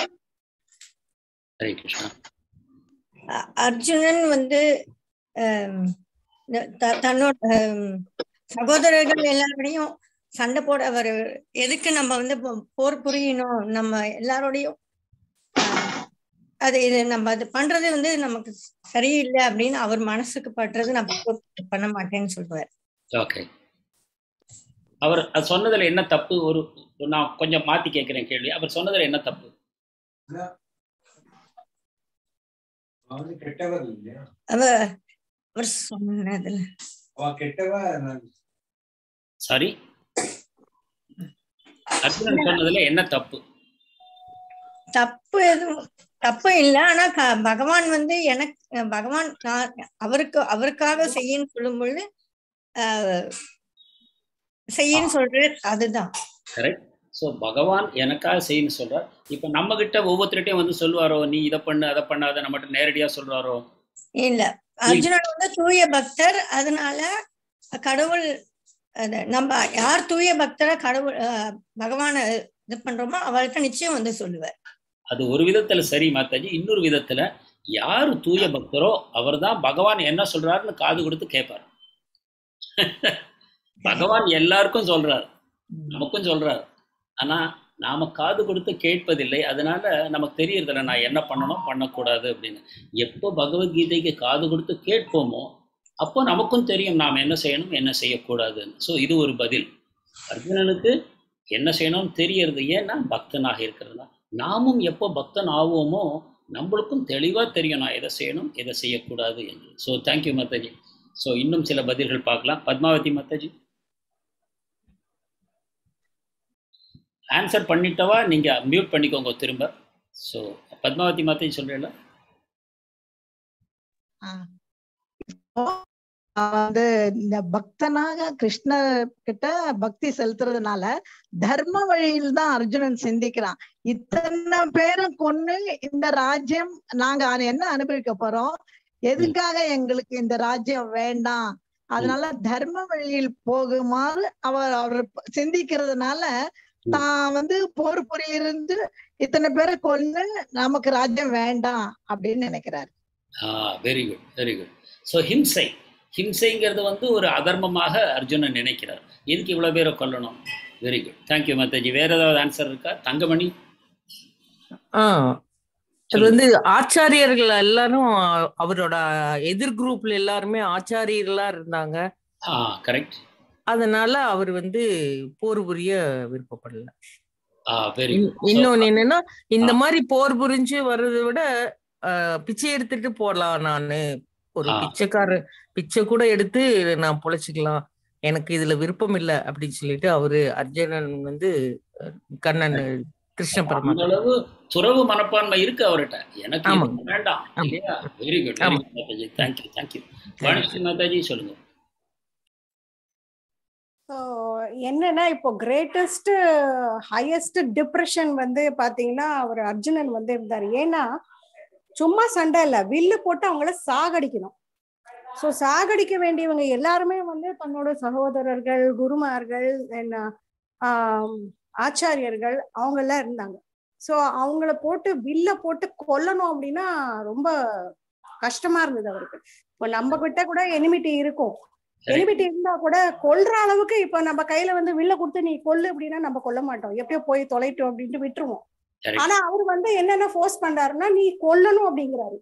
ஹரே கிருஷ்ணா அ- அர்ஜுனன் வந்து ஆம், த- தன்னோட ஆம், சகோதரர்கள் எல்லாரோடையும் சண்டை போட அவர் எதுக்கு நம்ம வந்து போ- போர் புரியணும் நம்ம எல்லாரோடையும் ஆம், அது இது நம்ம அது பண்றது வந்து நமக்கு சரியில்லை அப்படின்னு அவர் மனசுக்கு படுறது நம்ம போர் பண்ண மாட்டேன்னு சொல்லுவார் ஓகே அவர் அது சொன்னதுல என்ன தப்பு ஒரு நான் கொஞ்சம் மாத்தி கேட்கிறேன் கேள்வி அவர் சொன்னதுல என்ன தப்பு அவன் கெட்டவர் இல்லையா அவ அவர் சொன்னதுல அவ கெட்டவ நான் சாரி அர்ஜுனன் சொன்னதுல என்ன தப்பு தப்பு எதுவும் தப்பு இல்ல ஆனா க- பகவான் வந்து எனக்கு பகவான் நான் அவருக்கு அவருக்காக செய்யன்னு சொல்லும் பொழுது ஆஹ், செய்யன்னு சொல்றது அதுதான் கரெக்ட் ஸோ பகவான் எனக்காக செய்யணும் சொல்றார் இப்போ நம்ம கிட்ட ஒவ்வொருத்தர்கிட்டையும் வந்து சொல்லுவாரோ நீ இதை பண்ணு அதை பண்ணாத நம்மகிட்ட நேரடியா சொல்றாரோ இல்ல அர்ஜுனன் வந்து தூய பக்தர் அதனால கடவுள் அது நம்ம யார் தூய பக்தரா கடவுள் ஆஹ், பகவானை இது பண்றோமோ அவர்கிட்ட நிச்சயம் வந்து சொல்லுவார் அது ஒரு விதத்துல சரி மாதாஜி இன்னொரு விதத்துல யார் தூய பக்தரோ அவர்தான் பகவான் என்ன சொல்றாருன்னு காது கொடுத்து கேட்பார் பகவான் எல்லாருக்கும் சொல்றார் நமக்கும் சொல்றார் ஆனா நாம காது கொடுத்து கேட்பதில்லை அதனால நமக்கு தெரியறதில்ல நான் என்ன பண்ணணும் பண்ணக்கூடாது அப்படின்னு எப்போ பகவத்கீதைக்கு காது கொடுத்து கேட்போமோ அப்போ நமக்கும் தெரியும் நாம் என்ன செய்யணும் என்ன செய்யக்கூடாதுன்னு ஸோ இது ஒரு பதில் அர்ஜுனனுக்கு என்ன செய்யணும்னு தெரியறது ஏன்னா பக்தனாக இருக்கிறதுனா நாமும் எப்போ பக்தன் ஆவோமோ நம்மளுக்கும் தெளிவாக தெரியும் நான் எதை செய்யணும் எதை செய்யக்கூடாது என்று ஸோ தேங்க்யூ மாதாஜி ஸோ இன்னும் சில பதில்கள் பார்க்கலாம் பத்மாவதி மாதாஜி ஆன்சர் பண்ணிட்டவா நீங்க மியூட் பண்ணிக்கோங்க திரும்ப ஸோ பத்மாவதி மாதாஜி சொல்றீங்களா வந்து இந்த பக்தனாக கிருஷ்ணர் கிட்ட பக்தி செலுத்துறதுனால தர்ம வழியில் தான் அர்ஜுனன் சிந்திக்கிறான் இத்தனை பேரும் கொன்னு இந்த ராஜ்யம் நாங்க அது என்ன அனுபவிக்க போறோம் எதுக்காக எங்களுக்கு இந்த ராஜ்யம் வேண்டாம் அதனால தர்ம வழியில் போகுமாறு அவர் அவர் சிந்திக்கிறதுனால தான் வந்து போர் புரியிருந்து இத்தனை பேரை கொன்னு நமக்கு ராஜ்யம் வேண்டாம் அப்படின்னு நினைக்கிறாரு ஆ very good very good so ஹிம்சை ஹிம்சைங்கிறது வந்து ஒரு அதர்மமாக அர்ஜுனன் நினைக்கிறார் எதுக்கு இவ்வளோ பேரை கொல்லணும் வெரி குட் தேங்க்யூ மாதாஜி வேற ஏதாவது ஆன்சர் இருக்கா தங்கமணி ஆ அது வந்து ஆச்சாரியர்கள் எல்லாரும் அவரோட எதிர் குரூப்ல எல்லாருமே ஆச்சாரியர்களா இருந்தாங்க ஆ கரெக்ட் அதனால அவர் வந்து போர் புரிய விருப்பப்படல ஆ வெரி இன்- இன்னொன்னு என்னன்னா இந்த மாதிரி போர் புரிஞ்சு வர்றதை விட ஆஹ், பிச்சை எடுத்துட்டு போடலாம் நானு ஒரு ஆ. பிச்சைக்கார பிச்சை கூட எடுத்து நான் பொழைச்சிக்கலாம் எனக்கு இதுல விருப்பம் இல்லை அப்படின்னு சொல்லிட்டு அவரு அர்ஜுனன் வந்து அஹ், கண்ணன் கிருஷ்ண அந்த பரமாத்மா அளவு துறவு மனப்பான்மை இருக்கு அவர்கிட்ட எனக்கு இது ஆமாங்க. வேண்டாம் ஆமா. இல்லையா வெரி குட் வெரி ஆமா. Good Mataji thank you thank you Vanishree Mataji சொல்லுங்க ஸோ என்னன்னா இப்போ கிரேட்டஸ்ட் ஹையஸ்ட் டிப்ரெஷன் வந்து பாத்தீங்கன்னா அவர் அர்ஜுனன் வந்து இருந்தார் ஏன்னா சும்மா சண்டை இல்ல வில்லு போட்டு அவங்கள சாகடிக்கணும் ஸோ சாகடிக்க வேண்டியவங்க எல்லாருமே வந்து தன்னோட சகோதரர்கள் குருமார்கள் என்ன ஆம், ஆச்சாரியர்கள் அவங்க எல்லாம் இருந்தாங்க ஸோ அவங்கள போட்டு வில்ல போட்டு கொல்லணும் அப்படின்னா ரொம்ப கஷ்டமா இருந்தது அவருக்கு இப்போ நம்ம கிட்ட கூட எனிமிட்டி இருக்கும் எனிமிட்டி இருந்தா கூட கொல்ற அளவுக்கு இப்ப நம்ம கையில வந்து வில்ல கொடுத்து நீ கொல்லு அப்படின்னா நம்ம கொல்ல மாட்டோம் எப்படியோ போய் தொலைட்டோம் அப்படின்ட்டு விட்டுருவோம் Correct. ஆனா அவர் வந்து என்னென்ன ஃபோர்ஸ் பண்றாருன்னா நீ கொல்லணும் அப்படிங்கிறாரு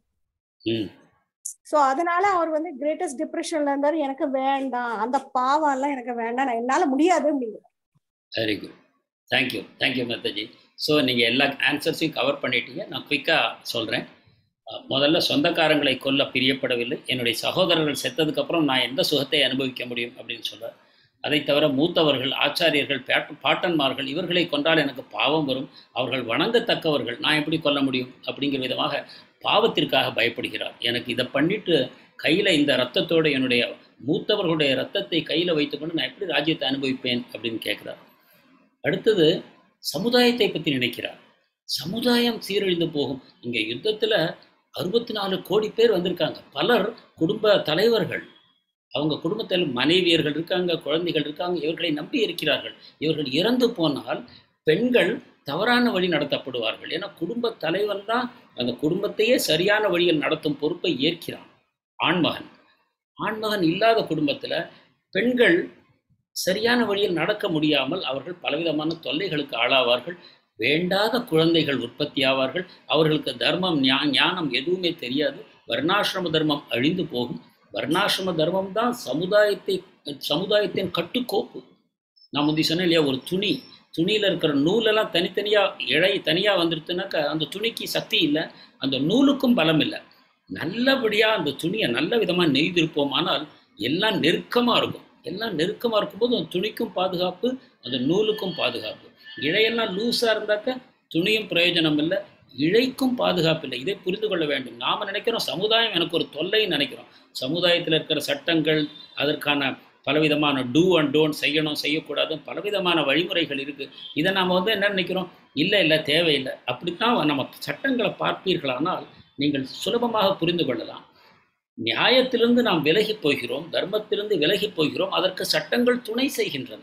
ம் சோ அதனால அவர் வந்து கிரேட்டஸ்ட் டிப்ரெஷன்ல இருந்தாரு எனக்கு வேண்டாம் அந்த பாவம் எல்லாம் எனக்கு வேண்டாம் நான் என்னால முடியாது அப்படிங்கிறாரு very good thank you thank you Mataji so நீங்கள் எல்லா ஆன்சர்ஸையும் கவர் பண்ணிட்டீங்க நான் குயிக்காக சொல்கிறேன் முதல்ல சொந்தக்காரங்களை கொல்ல பிரியப்படவில்லை என்னுடைய சகோதரர்கள் செத்ததுக்கப்புறம் நான் எந்த சுகத்தை அனுபவிக்க முடியும் அப்படின்னு சொல்றார் அதை தவிர மூத்தவர்கள் ஆச்சாரியர்கள் பேட் பாட்டன்மார்கள் இவர்களை கொன்றால் எனக்கு பாவம் வரும் அவர்கள் வணங்கத்தக்கவர்கள் நான் எப்படி கொல்ல முடியும் அப்படிங்கிற விதமாக பாவத்திற்காக பயப்படுகிறார் எனக்கு இதை பண்ணிட்டு கையில் இந்த ரத்தத்தோட என்னுடைய மூத்தவர்களுடைய ரத்தத்தை கையில் வைத்துக்கொண்டு நான் எப்படி ராஜ்யத்தை அனுபவிப்பேன் அப்படின்னு கேட்குறார் அடுத்தது சமுதாயத்தை பற்றி நினைக்கிறார் சமுதாயம் சீரழிந்து போகும் இங்கே யுத்தத்தில் அறுபத்தி நாலு கோடி பேர் வந்திருக்காங்க பலர் குடும்ப தலைவர்கள் அவங்க குடும்பத்தில் மனைவியர்கள் இருக்காங்க குழந்தைகள் இருக்காங்க இவர்களை நம்பி இருக்கிறார்கள் இவர்கள் இறந்து போனால் பெண்கள் தவறான வழி நடத்தப்படுவார்கள் ஏன்னா குடும்ப தலைவன் தான் அந்த குடும்பத்தையே சரியான வழியில் நடத்தும் பொறுப்பை ஏற்கிறான் ஆண்மகன் ஆண்மகன் இல்லாத குடும்பத்தில் பெண்கள் சரியான வழியில் நடக்க முடியாமல் அவர்கள் பலவிதமான தொல்லைகளுக்கு ஆளாவார்கள் வேண்டாத குழந்தைகள் உற்பத்தி ஆவார்கள் அவர்களுக்கு தர்மம் ஞா ஞானம் எதுவுமே தெரியாது வர்ணாசிரம தர்மம் அழிந்து போகும் வர்ணாசிரம தர்மம் தான் சமுதாயத்தை சமுதாயத்தின் கட்டுக்கோப்பு நான் முந்தி சொன்னேன் இல்லையா ஒரு துணி துணியில் இருக்கிற நூலெல்லாம் தனித்தனியாக இழை தனியாக வந்துடுத்துனாக்கா அந்த துணிக்கு சக்தி இல்லை அந்த நூலுக்கும் பலம் இல்லை நல்லபடியாக அந்த துணியை நல்ல விதமாக நெய்திருப்போமானால் எல்லாம் நெருக்கமாக இருக்கும் எல்லாம் நெருக்கமாக இருக்கும்போது அந்த துணிக்கும் பாதுகாப்பு அந்த நூலுக்கும் பாதுகாப்பு இழையெல்லாம் லூஸாக இருந்தாக்க துணியும் பிரயோஜனம் இல்லை இழைக்கும் பாதுகாப்பு இல்லை இதை புரிந்து கொள்ள வேண்டும் நாம் நினைக்கிறோம் சமுதாயம் எனக்கு ஒரு தொல்லைன்னு நினைக்கிறோம் சமுதாயத்தில் இருக்கிற சட்டங்கள் அதற்கான பலவிதமான டூ அண்ட் டோன்ட் செய்யணும் செய்யக்கூடாது பலவிதமான வழிமுறைகள் இருக்குது இதை நாம் வந்து என்ன நினைக்கிறோம் இல்லை இல்லை தேவையில்லை அப்படித்தான் நம்ம சட்டங்களை பார்ப்பீர்களானால் நீங்கள் சுலபமாக புரிந்து கொள்ளலாம் நியாயத்திலிருந்து நாம் விலகி போகிறோம் தர்மத்திலிருந்து விலகி போகிறோம் அதற்கு சட்டங்கள் துணை செய்கின்றன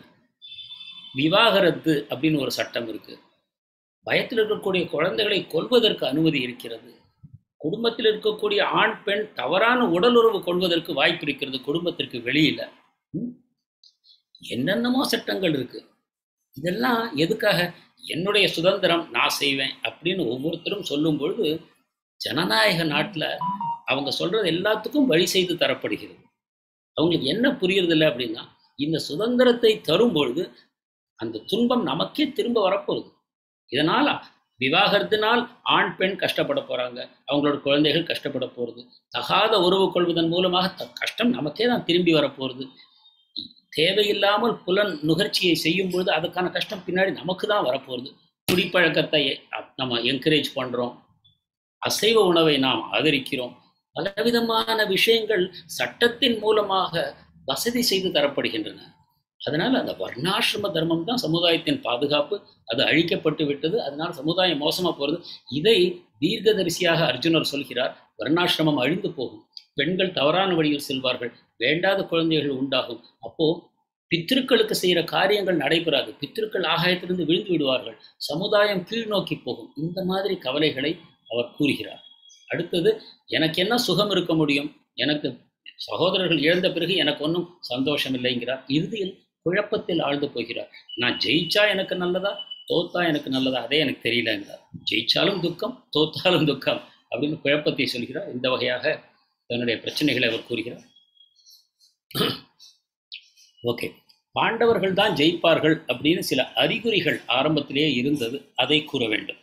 விவாகரத்து அப்படின்னு ஒரு சட்டம் இருக்கு பயத்தில் இருக்கக்கூடிய குழந்தைகளை கொல்வதற்கு அனுமதி இருக்கிறது குடும்பத்தில் இருக்கக்கூடிய ஆண் பெண் தவறான உடலுறவு கொள்வதற்கு வாய்ப்பு இருக்கிறது குடும்பத்திற்கு வெளியில ம்? என்னென்னமோ சட்டங்கள் இருக்கு இதெல்லாம் எதுக்காக என்னுடைய சுதந்திரம் நான் செய்வேன் அப்படின்னு ஒவ்வொருத்தரும் சொல்லும் பொழுது ஜனநாயக நாட்டில் அவங்க சொல்றது எல்லாத்துக்கும் வழி செய்து தரப்படுகிறது அவங்களுக்கு என்ன புரியுறதில்ல அப்படின்னா இந்த சுதந்திரத்தை தரும் பொழுது அந்த துன்பம் நமக்கே திரும்ப வரப்போகுது இதனால் விவாகரத்தினால் ஆண் பெண் கஷ்டப்பட போறாங்க அவங்களோட குழந்தைகள் கஷ்டப்பட போகிறது தகாத உறவு கொள்வதன் மூலமாக த கஷ்டம் நமக்கே தான் திரும்பி வரப்போகிறது தேவையில்லாமல் புலன் நுகர்ச்சியை செய்யும் பொழுது அதுக்கான கஷ்டம் பின்னாடி நமக்கு தான் வரப்போகிறது குடிப்பழக்கத்தை அ- நம்ம என்கரேஜ் பண்ணுறோம் அசைவ உணவை நாம் ஆதரிக்கிறோம் பலவிதமான விஷயங்கள் சட்டத்தின் மூலமாக வசதி செய்து தரப்படுகின்றன அதனால அந்த வர்ணாசிரம தர்மம் தான் சமுதாயத்தின் பாதுகாப்பு அது அழிக்கப்பட்டு விட்டது அதனால சமுதாயம் மோசமா போறது இதை தீர்க்கதரிசியாக அர்ஜுனர் சொல்கிறார் வர்ணாசிரமம் அழிந்து போகும் பெண்கள் தவறான வழியில் செல்வார்கள் வேண்டாத குழந்தைகள் உண்டாகும் அப்போ பித்திருக்களுக்கு செய்யற காரியங்கள் நடைபெறாது பித்திருக்கள் ஆகாயத்திலிருந்து விழுந்து விடுவார்கள் சமுதாயம் கீழ் நோக்கி போகும் இந்த மாதிரி கவலைகளை அவர் கூறுகிறார் அடுத்தது எனக்கு என்ன சுகம் இருக்க முடியும் எனக்கு சகோதரர்கள் இழந்த பிறகு எனக்கு ஒன்றும் சந்தோஷம் இல்லைங்கிறார் இறுதியில் குழப்பத்தில் ஆழ்ந்து போகிறார் நான் ஜெயிச்சா எனக்கு நல்லதா தோத்தா எனக்கு நல்லதா அதே எனக்கு தெரியலங்கிறார் ஜெயிச்சாலும் துக்கம் தோத்தாலும் துக்கம் அப்படின்னு குழப்பத்தை சொல்கிறார் இந்த வகையாக தன்னுடைய பிரச்சனைகளை அவர் கூறுகிறார் ஓகே பாண்டவர்கள் தான் ஜெயிப்பார்கள் அப்படின்னு சில அறிகுறிகள் ஆரம்பத்திலேயே இருந்தது அதை கூற வேண்டும்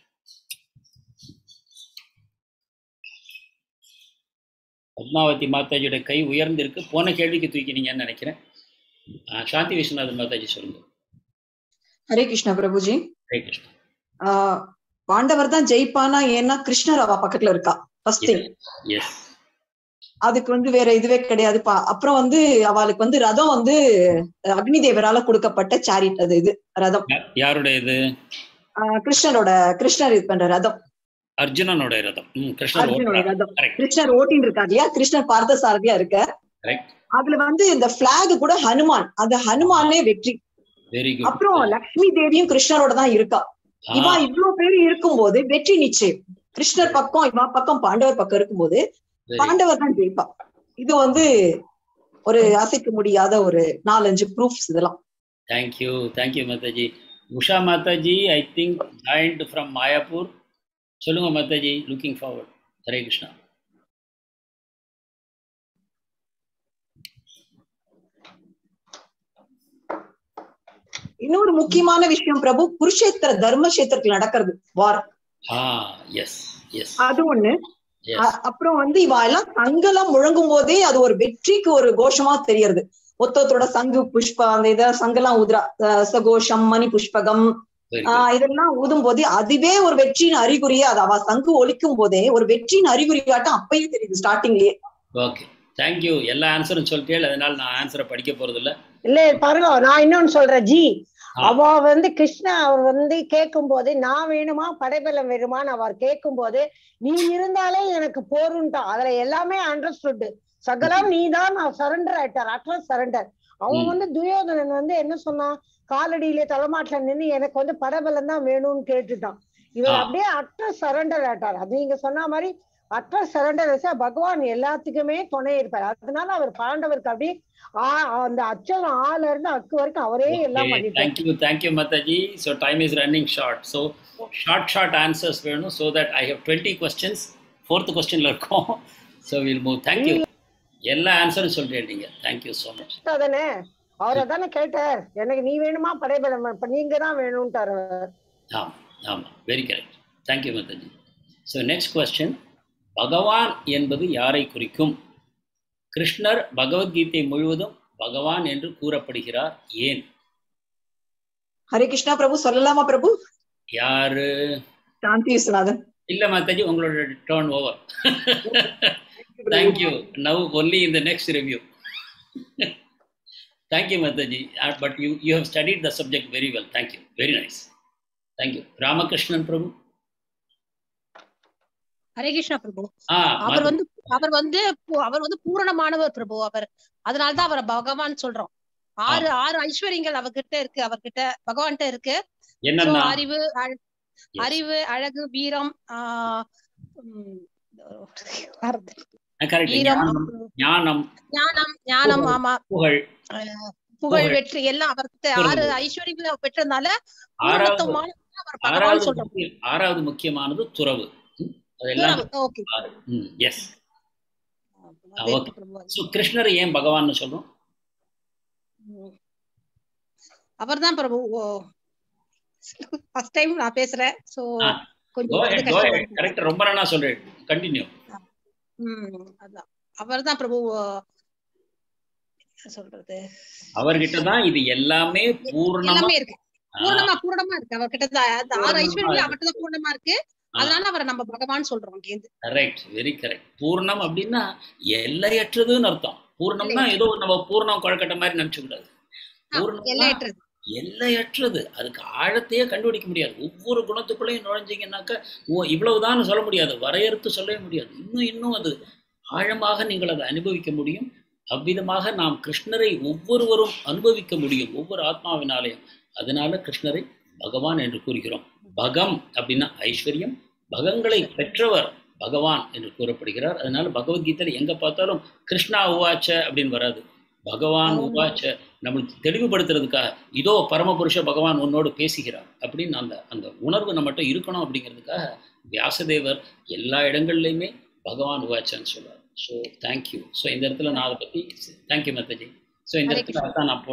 பத்மாவதி மாதாஜியோட கை உயர்ந்திருக்கு போன கேள்விக்கு தூக்கினீங்கன்னு நினைக்கிறேன் ஆஹ் சாந்தி விஸ்வநாதன் மாதாஜி சொல்லுங்க ஹரே கிருஷ்ணா பிரபுஜி ஹரே கிருஷ்ணா ஆஹ் பாண்டவர் தான் ஜெயிப்பானா ஏன்னா கிருஷ்ணர் அவ பக்கத்துல இருக்கா ஃபர்ஸ்ட் திங் எஸ் அதுக்கு வந்து வேற இதுவே கிடையாதுப்பா அப்புறம் வந்து அவளுக்கு வந்து ரதம் வந்து அக்னி தேவரால கொடுக்கப்பட்ட சாரிட் அது இது ரதம் யாருடைய இது ஆஹ் கிருஷ்ணரோட கிருஷ்ணர் இது பண்ற ரதம் அர்ஜுனனோட ரதம் ம், கிருஷ்ணர் அர்ஜுனோட ஓட்டுறார். ரதம் Correct. கிருஷ்ணர் ஓட்டின்னு இருக்காரு இல்லையா கிருஷ்ணர் பார்த்த சாரதியா இருக்க Correct. அதுல வந்து இந்த பிளாக் கூட ஹனுமான் அந்த ஹனுமானே வெற்றி வெரி குட் அப்புறம் லக்ஷ்மி தேவியும் கிருஷ்ணரோட தான் இருக்கா இவா இவ்வளவு பேர் இருக்கும்போது வெற்றி நிச்சயம் கிருஷ்ணர் பக்கம் இவா பக்கம் பாண்டவர் பக்கம் இருக்கும்போது பாண்டவர் தான் ஜெயிப்பா இது வந்து ஒரு அசைக்க முடியாத ஒரு நாலஞ்சு ப்ரூஃப்ஸ் இதெல்லாம் thank you thank you Mataji Usha Mataji I think joined from Mayapur சொல்லுங்க மாதாஜி லுக்கிங் ஃபார்வர்ட் ஹரே கிருஷ்ணா இன்னொரு முக்கியமான விஷயம் பிரபு குருஷேத்திர தர்மக்ஷேத்திரத்துல நடக்கிறது வார் ஆ எஸ் எஸ் அது ஒண்ணு எஸ் அ- அப்புறம் வந்து இவ எல்லாம் சங்கெல்லாம் முழங்கும் போதே அது ஒரு வெற்றிக்கு ஒரு கோஷமா தெரியறது ஒத்தொத்தோட சங்கு புஷ்ப அந்த இத சங்கெல்லாம் ஊதுறா அஹ் சகோஷம் மணி புஷ்பகம் வெரி ஆஹ் இதெல்லாம் ஊதும் போதே அதுவே ஒரு வெற்றியின் அறிகுறியா அது அவ சங்கு ஒலிக்கும் போதே ஒரு வெற்றியின் அறிகுறியாட்டம் அப்பயே தெரியுது ஸ்டார்டிங்லயே ஓகே தேங்க்யூ எல்லா ஆன்சரும் சொல்லிட்டே அதனால நான் ஆன்சரை படிக்க போறது இல்ல இல்ல பாருங்க நான் இன்னொன்னு சொல்றேன் ஜி ஆ. அவ வந்து கிருஷ்ணா அவர் வந்து கேட்கும் போது நான் வேணுமா படைபலம் வேணுமான்னு அவர் கேட்கும் போது நீ இருந்தாலே எனக்கு போருன்ட்டான் அதுல எல்லாமே அண்டர்ஸ்டுட் சகலம் நீதான் நான் சரண்டர் ஆயிட்டார் அட்ரஸ் சரண்டர் அவன் ம். வந்து துயோதனன் வந்து என்ன சொன்னான் காலடியில தலைமாட்டுல நின்னு எனக்கு வந்து படைபலம் தான் வேணும்னு கேட்டுட்டான் இவர் ஆ. அப்படியே அற்ற சரண்டர் ஆயிட்டார் அது நீங்க சொன்ன மாதிரி அற்ற சரண்டர் வச்சா பகவான் எல்லாத்துக்குமே துணை இருப்பார் அதனால அவர் பாண்டவருக்கு அப்படியே ஆ- அந்த அச்சம் ஆல இருந்து அக்கு வரைக்கும் அவரே எல்லாம் பண்ணிட்டார் thank you thank you Mataji so time is running short so short short answers வேணும் so that I have twenty questions fourth கொஸ்டின்ல இருக்கோம் ஸோ வில் மூவ் தேங்க்யூ எல்லா ஆன்சரும் சொல்லிட்டேன் நீங்க தேங்க்யூ ஸோ மச் தானே அவரை தானே கேட்டார் எனக்கு நீ வேணுமா படைபலம் இப்ப நீங்க தான் வேணும்ட்டார் அவர் ஆமாம் ஆமாம் very correct thank you Mataji so next question பகவான் என்பது யாரை குறிக்கும் கிருஷ்ணர் பகவத்கீதை முழுவதும் பகவான் என்று கூறப்படுகிறார் ஏன் ஹரே கிருஷ்ணா பிரபு சொல்லலாமா பிரபு யாரு சாந்தி விஸ்வநாதன் இல்ல மாதாஜி உங்களோட turn over thank you now only in the next review thank you Mataji but you you have studied the subject very well thank you very nice thank you Ramakrishnan Prabhu Hare Krishna Prabhu ஆ அவர் மாதாஜி. வந்து அவர் வந்து பூ- அவர் வந்து பூரணமானவர் பிரபு அவர் அதனாலதான் அவரை பகவான் சொல்றோம் ஆறு ஆறு ஐஸ்வர்யங்கள் அவர்கிட்ட இருக்கு அவர்கிட்ட பகவான்கிட்ட இருக்கு So, என்னன்னா அறிவு அழ- அறிவு அழகு வீரம் ஆஹ் உம், கரெக்ட் வீரம் ஞானம் ஞானம் ஞானம் ஞானம் புகழ், ஆமா புகழ் அஹ் புகழ் புகழ். வெற்றி எல்லாம் அவர்கிட்ட துறவு. ஆறு ஐஸ்வர்யங்களை பெற்றதுனால ஆறாவது பூர்ணத்துவமான அவர் பகவான் ஆறாவது சொல்றோம் முக்கிய- ஆறாவது முக்கியமானது துறவு ம், அதெல்லாம் துறவு, okay. எஸ் ஓகே ஸோ கிருஷ்ணர் ஏன் பகவான்னு சொல்றோம் அவர்தான் பிரபு ஃபர்ஸ்ட் டைம் நான் பேசுறேன் சோ ஆ. கொஞ்சம் கோ வந்து ஹெட் கோ கஷ்டமா ஹெட் இருக்கு. கரெக்ட் ரொம்ப நாளா சொல்றேன் கண்டினியூ ம் அதான் அவர்தான் பிரபு என்ன சொல்றது அவர்கிட்ட தான் இது எல்லாமே பூர்ணமா எல்லாமே இருக்கு பூர்ணமா பூர்ணமா இருக்கு அவர்கிட்ட தான் அந்த ஆறு பூரணமா ஐஸ்வர்யம் இருக்கு. அவர்கிட்ட தான் பூர்ணமா இருக்கு அதனால அவரை நம்ம பகவான் சொல்றோம் அங்கேருந்து கரெக்ட் வெரி கரெக்ட் பூர்ணம் அப்படின்னா எல்லையற்றதுன்னு அர்த்தம் பூர்ணம்னா ஏதோ நம்ம பூர்ணம் கொழக்கட்டை மாதிரி நினைச்சு கூடாது பூர்ணம்னா எல்லையற்றது எல்லையற்றது அதுக்கு ஆழத்தையே கண்டுபிடிக்க முடியாது ஒவ்வொரு குணத்துக்குள்ளேயும் நுழைஞ்சீங்கன்னாக்க ஓ இவ்வளவுதான் சொல்ல முடியாது வரையறுத்து சொல்லவே முடியாது இன்னும் இன்னும் அது ஆழமாக நீங்கள் அதை அனுபவிக்க முடியும் அவ்விதமாக நாம் கிருஷ்ணரை ஒவ்வொருவரும் அனுபவிக்க முடியும் ஒவ்வொரு ஆத்மாவினாலேயும் அதனால கிருஷ்ணரை பகவான் என்று கூறுகிறோம் பகம் அப்படின்னா ஐஸ்வர்யம் பகங்களை பெற்றவர் பகவான் என்று கூறப்படுகிறார் அதனால பகவத்கீதையில எங்க பார்த்தாலும் கிருஷ்ணா உவாச்ச அப்படின்னு வராது பகவான் உவாச்ச நம்மளுக்கு தெளிவுபடுத்துறதுக்காக இதோ பரமபுருஷ பகவான் உன்னோடு பேசுகிறார் அப்படின்னு அந்த அந்த உணர்வு நம்மகிட்ட இருக்கணும் அப்படிங்கிறதுக்காக வியாசதேவர் எல்லா இடங்கள்லையுமே பகவான் உவாச்சன்னு சொல்றார் ஸோ தேங்க்யூ ஸோ இந்த இடத்துல நான் அதை பற்றி தேங்க்யூ மத்தஜி ஸோ இந்த ஹரே இடத்துல அதான் நான் போடுறேன்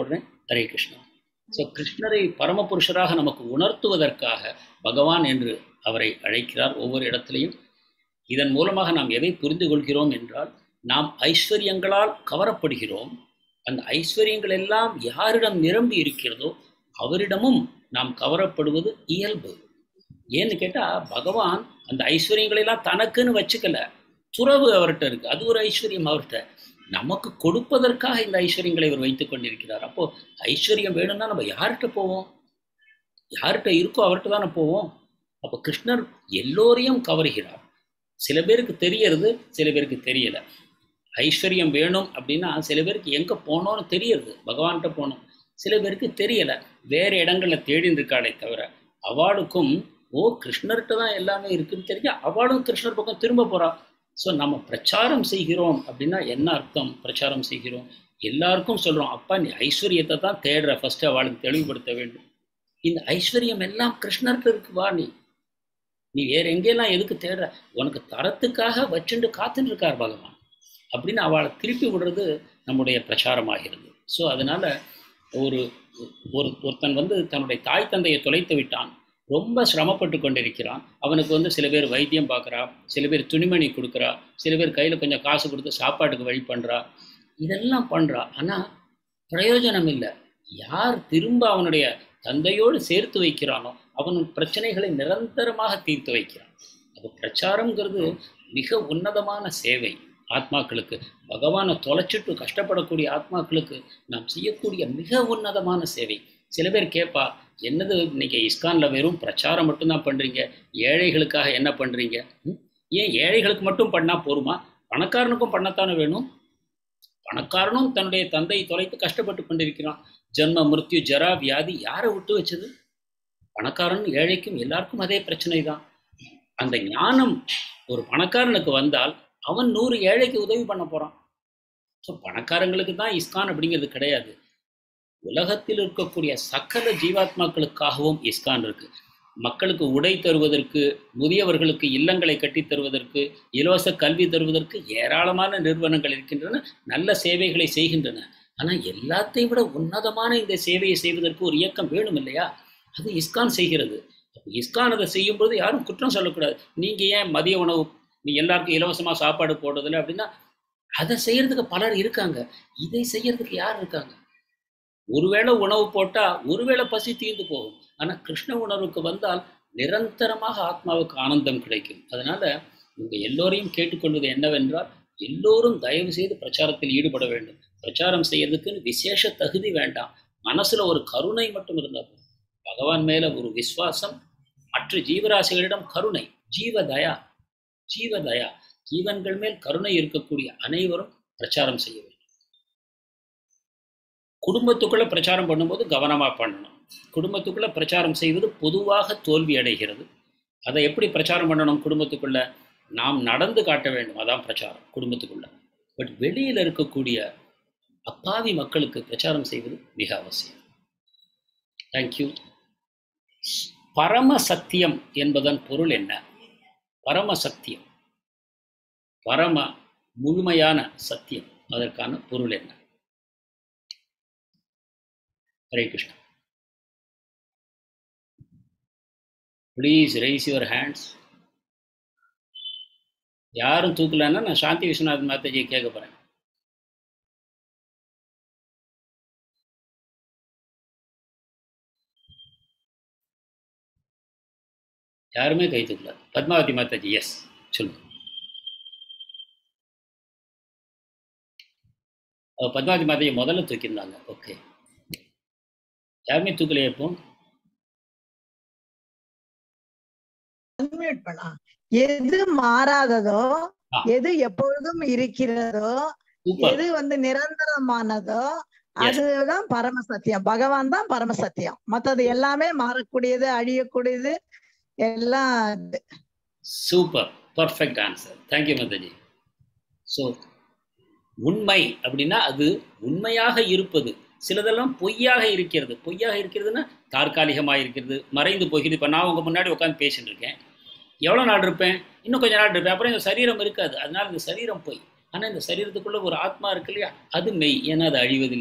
ஹரே கிருஷ்ணா ஸோ கிருஷ்ணரை பரமபுருஷராக நமக்கு உணர்த்துவதற்காக பகவான் என்று அவரை அழைக்கிறார் ஒவ்வொரு இடத்திலையும் இதன் மூலமாக நாம் எதை புரிந்து கொள்கிறோம் என்றால் நாம் ஐஸ்வர்யங்களால் கவரப்படுகிறோம் அந்த ஐஸ்வர்யங்கள் எல்லாம் யாரிடம் நிரம்பி இருக்கிறதோ அவரிடமும் நாம் கவரப்படுவது இயல்பு ஏன்னு கேட்டா பகவான் அந்த ஐஸ்வர்யங்களை எல்லாம் தனக்குன்னு வச்சுக்கல துறவு அவர்கிட்ட இருக்கு அது ஒரு ஐஸ்வர்யம் அவர்கிட்ட நமக்கு கொடுப்பதற்காக இந்த ஐஸ்வர்யங்களை இவர் வைத்துக் கொண்டிருக்கிறார் அப்போ ஐஸ்வர்யம் வேணும்னா நம்ம யார்கிட்ட போவோம் யார்கிட்ட இருக்கோ அவர்கிட்ட தானே போவோம் அப்போ கிருஷ்ணர் எல்லோரையும் கவருகிறார் சில பேருக்கு தெரியறது சில பேருக்கு தெரியல ஐஸ்வர்யம் வேணும் அப்படின்னா சில பேருக்கு எங்க போனோம்னு தெரியறது பகவான்கிட்ட போகணும் சில பேருக்கு தெரியல வேற இடங்கள்ல தேடின்னு இருக்காளே தவிர அவளுக்கும் ஓ கிருஷ்ணர்கிட்ட தான் எல்லாமே இருக்குன்னு தெரிஞ்சா அவளும் கிருஷ்ணர் பக்கம் திரும்ப போறா ஸோ நம்ம பிரச்சாரம் செய்கிறோம் அப்படின்னா என்ன அர்த்தம் பிரச்சாரம் செய்கிறோம் எல்லாருக்கும் சொல்றோம் அப்பா நீ ஐஸ்வர்யத்தை தான் தேடுற ஃபர்ஸ்ட் அவளுக்கு தெளிவுபடுத்த வேண்டும் இந்த ஐஸ்வர்யம் எல்லாம் கிருஷ்ணர்கிட்ட இருக்கு வா நீ நீ வேற எங்கெல்லாம் எதுக்கு தேடுற உனக்கு தரத்துக்காக வச்சுண்டு காத்துட்டு இருக்கார் பகவான் அப்படின்னு அவளை திருப்பி விடுறது நம்முடைய பிரச்சாரமாகிறது ஸோ அதனால ஒரு ஒரு ஒருத்தன் வந்து தன்னுடைய தாய் தந்தையை தொலைத்து விட்டான் ரொம்ப சிரமப்பட்டு கொண்டிருக்கிறான் அவனுக்கு வந்து சில பேர் வைத்தியம் பார்க்குறா சில பேர் துணிமணி கொடுக்குறா சில பேர் கையில் கொஞ்சம் காசு கொடுத்து சாப்பாட்டுக்கு வழி பண்ணுறா இதெல்லாம் பண்ணுறா ஆனால் பிரயோஜனம் இல்லை யார் திரும்ப அவனுடைய தந்தையோடு சேர்த்து வைக்கிறானோ அவன் பிரச்சனைகளை நிரந்தரமாக தீர்த்து வைக்கிறான் அப்போ பிரச்சாரம்ங்கிறது மிக உன்னதமான சேவை ஆத்மாக்களுக்கு பகவானை தொலைச்சிட்டு கஷ்டப்படக்கூடிய ஆத்மாக்களுக்கு நாம் செய்யக்கூடிய மிக உன்னதமான சேவை சில பேர் கேட்பா என்னது இன்னைக்கு இஸ்கான்ல வெறும் பிரச்சாரம் மட்டும்தான் பண்றீங்க ஏழைகளுக்காக என்ன பண்றீங்க ம்? ஏன் ஏழைகளுக்கு மட்டும் பண்ணா போருமா பணக்காரனுக்கும் பண்ணத்தானே வேணும் பணக்காரனும் தன்னுடைய தந்தையை தொலைத்து கஷ்டப்பட்டு கொண்டிருக்கிறான் ஜென்ம மிருத்யு ஜரா வியாதி யாரை விட்டு வச்சது பணக்காரன் ஏழைக்கும் எல்லாருக்கும் அதே பிரச்சனை தான் அந்த ஞானம் ஒரு பணக்காரனுக்கு வந்தால் அவன் நூறு ஏழைக்கு உதவி பண்ண போறான் ஸோ பணக்காரங்களுக்கு தான் இஸ்கான் அப்படிங்கிறது கிடையாது உலகத்தில் இருக்கக்கூடிய சகல ஜீவாத்மாக்களுக்காகவும் இஸ்கான் இருக்கு மக்களுக்கு உடை தருவதற்கு முதியவர்களுக்கு இல்லங்களை கட்டி தருவதற்கு இலவச கல்வி தருவதற்கு ஏராளமான நிறுவனங்கள் இருக்கின்றன நல்ல சேவைகளை செய்கின்றன ஆனா எல்லாத்தையும் விட உன்னதமான இந்த சேவையை செய்வதற்கு ஒரு இயக்கம் வேணும் இல்லையா அது இஸ்கான் செய்கிறது அப்ப இஸ்கான் அதை செய்யும் பொழுது யாரும் குற்றம் சொல்லக்கூடாது நீங்க ஏன் மதிய உணவு நீ எல்லாருக்கும் இலவசமா சாப்பாடு போடுறதில்ல அப்படின்னா அதை செய்யறதுக்கு பலர் இருக்காங்க இதை செய்யறதுக்கு யார் இருக்காங்க ஒருவேளை உணவு போட்டா ஒருவேளை பசி தீர்ந்து போகும் ஆனா கிருஷ்ண உணர்வுக்கு வந்தால் நிரந்தரமாக ஆத்மாவுக்கு ஆனந்தம் கிடைக்கும் அதனால உங்க எல்லோரையும் கேட்டுக்கொள்வது என்னவென்றால் எல்லோரும் தயவு செய்து பிரச்சாரத்தில் ஈடுபட வேண்டும் பிரச்சாரம் செய்யறதுக்குன்னு விசேஷ தகுதி வேண்டாம் மனசுல ஒரு கருணை மட்டும் இருந்தா போதும் பகவான் மேல ஒரு விசுவாசம் மற்ற ஜீவராசிகளிடம் கருணை ஜீவதயா ஜீவதயா ஜீவன்கள் மேல் கருணை இருக்கக்கூடிய அனைவரும் பிரச்சாரம் செய்ய வேண்டும் குடும்பத்துக்குள்ள பிரச்சாரம் பண்ணும்போது கவனமா பண்ணணும் குடும்பத்துக்குள்ள பிரச்சாரம் செய்வது பொதுவாக தோல்வி அடைகிறது அதை எப்படி பிரச்சாரம் பண்ணணும் குடும்பத்துக்குள்ள நாம் நடந்து காட்ட வேண்டும் அதான் பிரச்சாரம் குடும்பத்துக்குள்ள பட் வெளியில இருக்கக்கூடிய அப்பாவி மக்களுக்கு பிரச்சாரம் செய்வது மிக அவசியம் தேங்க்யூ பரம சத்தியம் என்பதன் பொருள் என்ன பரம சத்தியம் பரம முழுமையான சத்தியம் அதற்கான பொருள் என்ன Hare Krishna please raise your hands யாரும் தூக்கலன்னா நான் சாந்தி விஸ்வநாத் மாதாஜியை கேட்க போறேன் யாருமே கை தூக்கல பத்மாவதி மாதாஜி எஸ் சொல்லுங்க அஹ் பத்மாவதி மாதாஜி முதல்ல தூக்கியிருந்தாங்க ஓகே யாருமே தூக்கலையே இப்போ அன்மியூட் பண்ணா எது மாறாததோ எது எப்பொழுதும் இருக்கிறதோ Super. எது வந்து நிரந்தரமானதோ அதுதான் பரம சத்தியம் பகவான் தான் பரம சத்தியம் மத்தது எல்லாமே மாறக்கூடியது அழியக்கூடியது எல்லாம் இது. Super perfect answer thank you Mataji so உண்மை அப்படின்னா அது உண்மையாக இருப்பது சிலதெல்லாம் பொய்யாக இருக்கிறது பொய்யாக இருக்கிறதுன்னா தற்காலிகமாக இருக்கிறது மறைந்து போகிறது இப்போ நான் உங்கள் முன்னாடி உட்காந்து பேசிட்டு இருக்கேன் எவ்வளோ நாள் இருப்பேன் இன்னும் கொஞ்ச நாள் இருப்பேன் அப்புறம் இந்த சரீரம் இருக்காது அதனால இந்த சரீரம் பொய் ஆனால் இந்த சரீரத்துக்குள்ள ஒரு ஆத்மா இருக்கு இல்லையா அது மெய் ஏன்னா அது அழிவதில்லை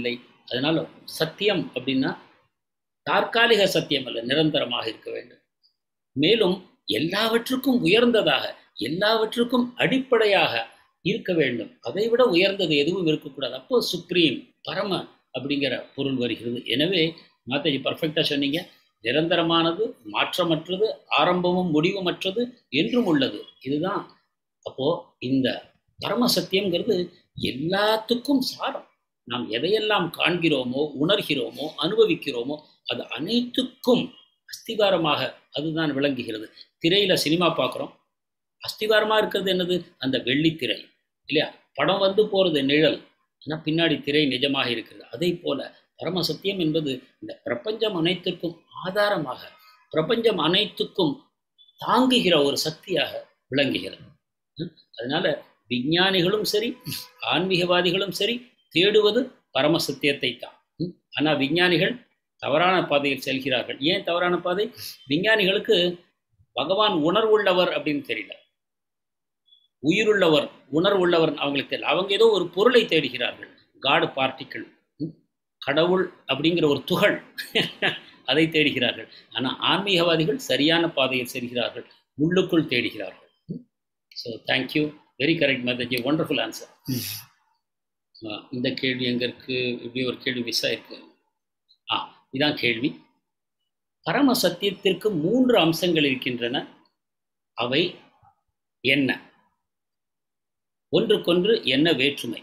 அதனால சத்தியம் அப்படின்னா தற்காலிக சத்தியம் அல்ல நிரந்தரமாக இருக்க வேண்டும் மேலும் எல்லாவற்றுக்கும் உயர்ந்ததாக எல்லாவற்றுக்கும் அடிப்படையாக இருக்க வேண்டும் அதை விட உயர்ந்தது எதுவும் இருக்கக்கூடாது அப்போ சுப்ரீம் பரம அப்படிங்கிற பொருள் வருகிறது எனவே மாதாஜி பர்ஃபெக்டா சொன்னீங்க நிரந்தரமானது மாற்றமற்றது ஆரம்பமும் முடிவுமற்றது என்றும் உள்ளது இதுதான் அப்போ இந்த பரம சத்தியம்ங்கிறது எல்லாத்துக்கும் சாரம் நாம் எதையெல்லாம் காண்கிறோமோ உணர்கிறோமோ அனுபவிக்கிறோமோ அது அனைத்துக்கும் அஸ்திகாரமாக அதுதான் விளங்குகிறது திரையில சினிமா பார்க்குறோம் அஸ்திகாரமா இருக்கிறது என்னது அந்த வெள்ளித்திரை இல்லையா படம் வந்து போறது நிழல் ஆனால் பின்னாடி திரை நிஜமாக இருக்கிறது அதே போல பரம சத்தியம் என்பது இந்த பிரபஞ்சம் அனைத்திற்கும் ஆதாரமாக பிரபஞ்சம் அனைத்துக்கும் தாங்குகிற ஒரு சக்தியாக விளங்குகிறது ம்? அதனால விஞ்ஞானிகளும் சரி ஆன்மீகவாதிகளும் சரி தேடுவது பரம சத்தியத்தை தான் ம்? ஆனா விஞ்ஞானிகள் தவறான பாதையில் செல்கிறார்கள் ஏன் தவறான பாதை விஞ்ஞானிகளுக்கு பகவான் உணர்வுள்ளவர் அப்படின்னு தெரியல உயிருள்ளவர் உணர்வுள்ளவர் அவங்களுக்கு தெரியல அவங்க ஏதோ ஒரு பொருளை தேடுகிறார்கள் காடு பார்ட்டிக்கிள் கடவுள் அப்படிங்கிற ஒரு துகள் அதை தேடுகிறார்கள் ஆனால் ஆன்மீகவாதிகள் சரியான பாதையில் செல்கிறார்கள் உள்ளுக்குள் தேடுகிறார்கள் so thank you very correct Mataji wonderful answer இந்த கேள்வி எங்க இருக்கு இப்படி ஒரு கேள்வி மிஸ் ஆயிருக்கு ஆ இதான் கேள்வி பரம சத்தியத்திற்கு மூன்று அம்சங்கள் இருக்கின்றன அவை என்ன ஒன்றுக்கொன்று என்ன வேற்றுமை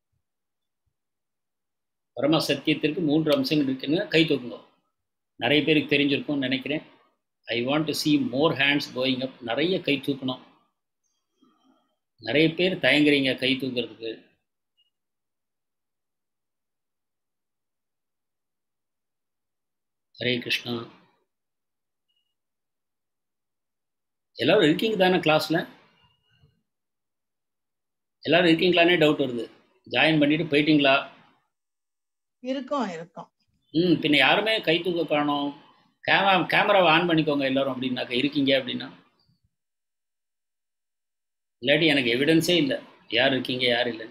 பரம சத்தியத்திற்கு மூன்று அம்சங்கள் இருக்கின்றன கை தூக்குங்க நிறைய பேருக்கு தெரிஞ்சிருக்கும்னு நினைக்கிறேன் I want to see more hands going up நிறைய கை தூக்கணும் நிறைய பேர் தயங்குறீங்க கை தூக்குறதுக்கு ஹரே கிருஷ்ணா எல்லாரும் இருக்கீங்க தானே கிளாஸ்ல எல்லாரும் இருக்கீங்களானே டவுட் வருது ஜாயின் பண்ணிட்டு போயிட்டீங்களா இருக்கோம் இருக்கோம் ம் பின்ன யாருமே கை தூக்க காணோம் கேமரா கேமராவை ஆன் பண்ணிக்கோங்க எல்லாரும் அப்படின்னாக்க இருக்கீங்க அப்படின்னா இல்லாட்டி எனக்கு எவிடன்ஸே இல்லை யார் இருக்கீங்க யார் இல்லை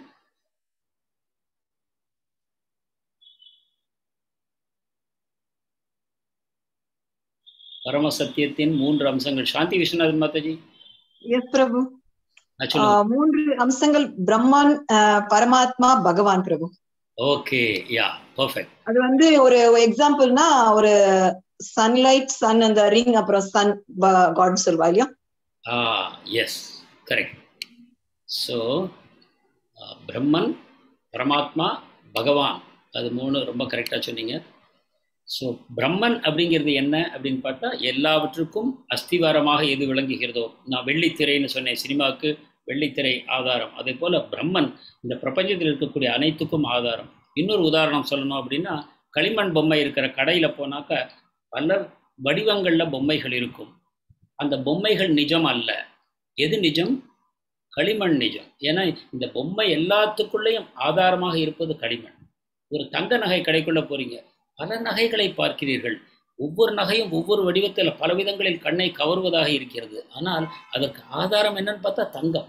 பரம சத்தியத்தின் மூன்று அம்சங்கள் சாந்தி விஸ்வநாதன் மாதாஜி எஸ் பிரபு ஆ, சொல்லுங்க ஆஹ் மூன்று அம்சங்கள் பிரம்மன் ஆஹ் பரமாத்மா பகவான் பிரபு ஓகே யா பர்ஃபெக்ட் அது வந்து ஒரு எக்ஸாம்பிள்னா ஒரு சன்லைட் சன் அந்த ரிங் அப்புறம் சன் காட் சொல்வா இல்லையா ஆ எஸ் கரெக்ட் ஸோ பிரம்மன் பரமாத்மா பகவான் அது மூணு ரொம்ப கரெக்டாக சொன்னீங்க ஸோ பிரம்மன் அப்படிங்கிறது என்ன அப்படின்னு பார்த்தா எல்லாவற்றுக்கும் அஸ்திவாரமாக எது விளங்குகிறதோ நான் வெள்ளித்திரைன்னு சொன்னேன் சினிமாவுக்கு வெள்ளித்திரை ஆதாரம் அதே போல் பிரம்மன் இந்த பிரபஞ்சத்தில் இருக்கக்கூடிய அனைத்துக்கும் ஆதாரம் இன்னொரு உதாரணம் சொல்லணும் அப்படின்னா களிமண் பொம்மை இருக்கிற கடையில் போனாக்க பல வடிவங்களில் பொம்மைகள் இருக்கும் அந்த பொம்மைகள் நிஜம் அல்ல எது நிஜம் களிமண் நிஜம் ஏன்னா இந்த பொம்மை எல்லாத்துக்குள்ளேயும் ஆதாரமாக இருப்பது களிமண் ஒரு தங்க நகை கடைக்குள்ள போறீங்க பல நகைகளை பார்க்கிறீர்கள் ஒவ்வொரு நகையும் ஒவ்வொரு வடிவத்தில் பல விதங்களில் கண்ணை கவர்வதாக இருக்கிறது ஆனால் அதற்கு ஆதாரம் என்னன்னு பார்த்தா தங்கம்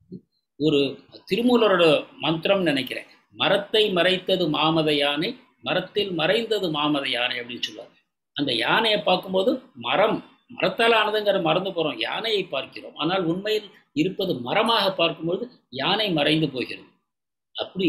ஒரு திருமூலரோட மந்திரம் நினைக்கிறேன் மரத்தை மறைத்தது மாமத யானை மரத்தில் மறைந்தது மாமத யானை அப்படின்னு சொல்லுவாங்க அந்த யானையை பார்க்கும்போது மரம் மரத்தால் ஆனதுங்கிற மறந்து போறோம் யானையை பார்க்கிறோம் ஆனால் உண்மையில் இருப்பது மரமாக பார்க்கும்பொழுது யானை மறைந்து போகிறது அப்படி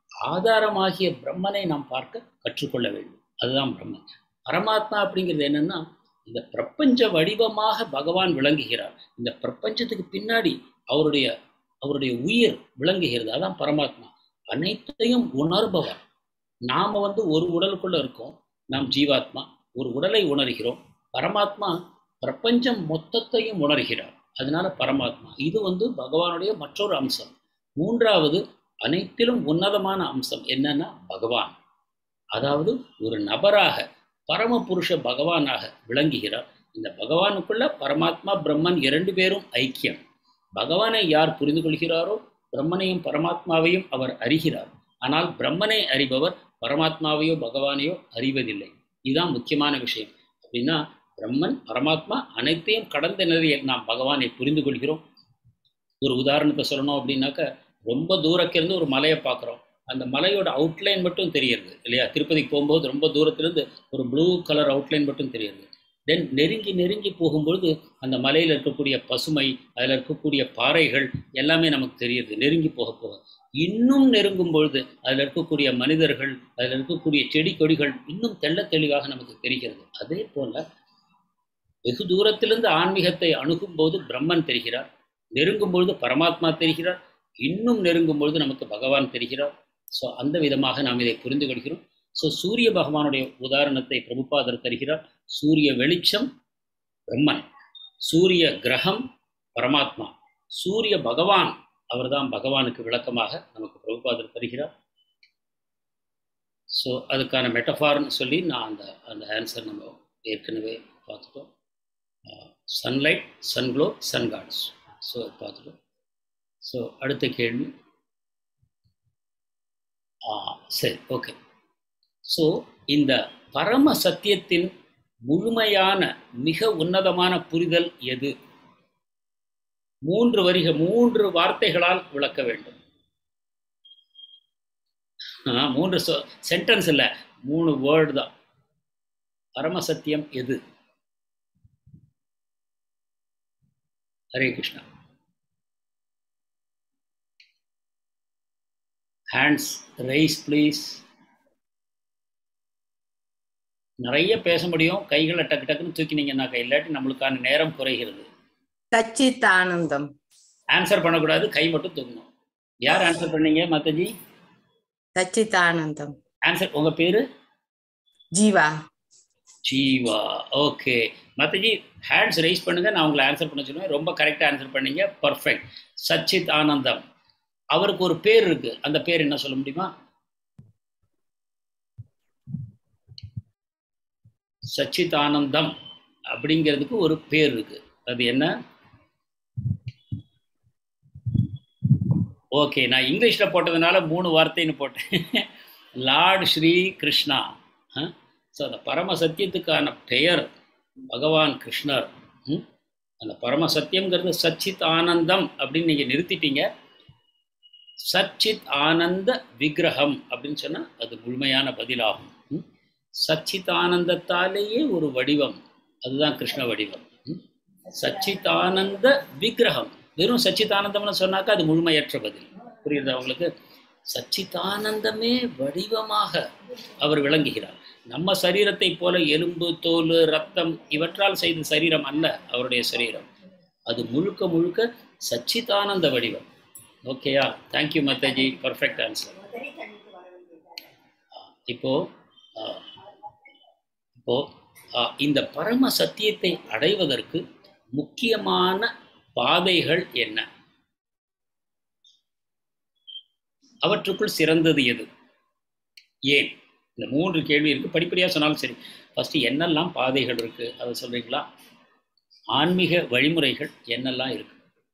ஆதாரமாகிய பிரம்மனை நாம் பார்க்க கற்றுக்கொள்ள வேண்டும் அதுதான் பிரம்மன் பரமாத்மா அப்படிங்கிறது என்னன்னா இந்த பிரபஞ்ச வடிவமாக பகவான் விளங்குகிறார் இந்த பிரபஞ்சத்துக்கு பின்னாடி அவருடைய அவருடைய உயிர் விளங்குகிறது அதான் பரமாத்மா அனைத்தையும் உணர்பவர் நாம வந்து ஒரு உடலுக்குள்ள இருக்கோம் நாம் ஜீவாத்மா ஒரு உடலை உணர்கிறோம் பரமாத்மா பிரபஞ்சம் மொத்தத்தையும் உணர்கிறார் அதனால பரமாத்மா இது வந்து பகவானுடைய மற்றொரு அம்சம் மூன்றாவது அனைத்திலும் உன்னதமான அம்சம் என்னன்னா பகவான் அதாவது ஒரு நபராக பரமபுருஷ பகவானாக விளங்குகிறார் இந்த பகவானுக்குள்ள பரமாத்மா பிரம்மன் இரண்டு பேரும் ஐக்கியம் பகவானை யார் புரிந்து கொள்கிறாரோ பிரம்மனையும் பரமாத்மாவையும் அவர் அறிகிறார் ஆனால் பிரம்மனை அறிபவர் பரமாத்மாவையோ பகவானையோ அறிவதில்லை இதுதான் முக்கியமான விஷயம் அப்படின்னா பிரம்மன் பரமாத்மா அனைத்தையும் கடந்த நிலையில் நாம் பகவானை புரிந்து கொள்கிறோம் ஒரு உதாரணத்தை சொல்லணும் அப்படின்னாக்க ரொம்ப தூரக்கிருந்து ஒரு மலையை பார்க்குறோம் அந்த மலையோட அவுட்லைன் மட்டும் தெரியுது இல்லையா திருப்பதிக்கு போகும்போது ரொம்ப தூரத்துலேருந்து ஒரு ப்ளூ கலர் அவுட்லைன் மட்டும் தெரியுது தென் நெருங்கி நெருங்கி போகும்பொழுது அந்த மலையில் இருக்கக்கூடிய பசுமை அதில் இருக்கக்கூடிய பாறைகள் எல்லாமே நமக்கு தெரியுது நெருங்கி போக போக இன்னும் நெருங்கும் பொழுது அதில் இருக்கக்கூடிய மனிதர்கள் அதில் இருக்கக்கூடிய செடி கொடிகள் இன்னும் தெள்ள தெளிவாக நமக்கு தெரிகிறது அதே போல வெகு தூரத்திலிருந்து ஆன்மீகத்தை அணுகும் போது பிரம்மன் தெரிகிறார் நெருங்கும் பொழுது பரமாத்மா தெரிகிறார் இன்னும் நெருங்கும் பொழுது நமக்கு பகவான் தெரிகிறார் ஸோ அந்த விதமாக நாம் இதை புரிந்து கொள்கிறோம் ஸோ சூரிய பகவானுடைய உதாரணத்தை பிரபுபாதர் தருகிறார் சூரிய வெளிச்சம் பிரம்மன் சூரிய கிரகம் பரமாத்மா சூரிய பகவான் அவர்தான் பகவானுக்கு விளக்கமாக நமக்கு பிரபுபாதர் தருகிறார் ஸோ அதுக்கான மெட்டஃபார்னு சொல்லி நான் அந்த அந்த ஆன்சர் நம்ம ஏற்கனவே பார்த்துட்டோம் sunlight sun glow sun gods so பார்த்துட்டோம் ஸோ அடுத்த கேள்வி ஆ சரி ஓகே ஸோ இந்த பரம சத்தியத்தின் முழுமையான மிக உன்னதமான புரிதல் எது மூன்று வரிக மூன்று வார்த்தைகளால் விளக்க வேண்டும் ஆ, மூன்று சென்டென்ஸ் இல்லை மூணு வேர்டு தான் பரம சத்தியம் எது Hare Krishna hands raise please நிறைய பேச முடியும் கைகளை டக்கு டக்குன்னு தூக்கினீங்கன்னாக்கா இல்லாட்டி நம்மளுக்கான நேரம் குறைகிறது சச்சித்தானந்தம் ஆன்சர் பண்ணக்கூடாது கை மட்டும் தூக்கணும் யார் ஆன்சர் பண்ணீங்க மாதாஜி சச்சித்தானந்தம் ஆன்சர் உங்க பேரு Jeeva Jeeva okay Mataji hands raise பண்ணுங்க நான் உங்களை ஆன்சர் பண்ண சொல்லுவேன் ரொம்ப கரெக்டாக ஆன்சர் பண்ணீங்க பர்ஃபெக்ட் சச்சித் ஆனந்தம் அவருக்கு ஒரு பேர் இருக்கு அந்த பேர் என்ன சொல்ல முடியுமா சச்சித் ஆனந்தம் அப்படிங்கிறதுக்கு ஒரு பேர் இருக்கு அது என்ன ஓகே நான் இங்கிலீஷில் போட்டதுனால மூணு வார்த்தைன்னு போட்டேன் லார்ட் ஸ்ரீ கிருஷ்ணா ஸோ அந்த பரம சத்தியத்துக்கான பெயர் பகவான் கிருஷ்ணர் ம்? அந்த பரம சத்தியம்ங்கிறது சச்சித் ஆனந்தம் அப்படின்னு நீங்கள் நிறுத்திட்டீங்க சச்சித் ஆனந்த விக்கிரகம் அப்படின்னு சொன்னால் அது முழுமையான பதிலாகும் ம்? சச்சித் ஆனந்தத்தாலேயே ஒரு வடிவம் அதுதான் கிருஷ்ண வடிவம் ம்? சச்சித் ஆனந்த விக்கிரகம் வெறும் சச்சிதானந்தம்னு சொன்னாக்கா அது முழுமையற்ற பதில் புரியுதா உங்களுக்கு சச்சிதானந்தமே வடிவமாக அவர் விளங்குகிறார் நம்ம சரீரத்தை போல எலும்பு தோல் ரத்தம் இவற்றால் செய்த சரீரம் அல்ல அவருடைய சரீரம் அது முழுக்க முழுக்க சச்சிதானந்த வடிவம் ஓகேயா தேங்க்யூ மத்தாஜி பர்ஃபெக்ட் ஆன்சர் இப்போ ஆ, இப்போ ஆ, இந்த பரம சத்தியத்தை அடைவதற்கு முக்கியமான பாதைகள் என்ன அவற்றுக்குள் சிறந்தது எது ஏன் இந்த மூன்று கேள்வி இருக்கு படிப்படியாக சொன்னாலும் சரி ஃபர்ஸ்ட் என்னெல்லாம் பாதைகள் இருக்கு அதை சொல்றீங்களா ஆன்மீக வழிமுறைகள் என்னெல்லாம் இருக்கு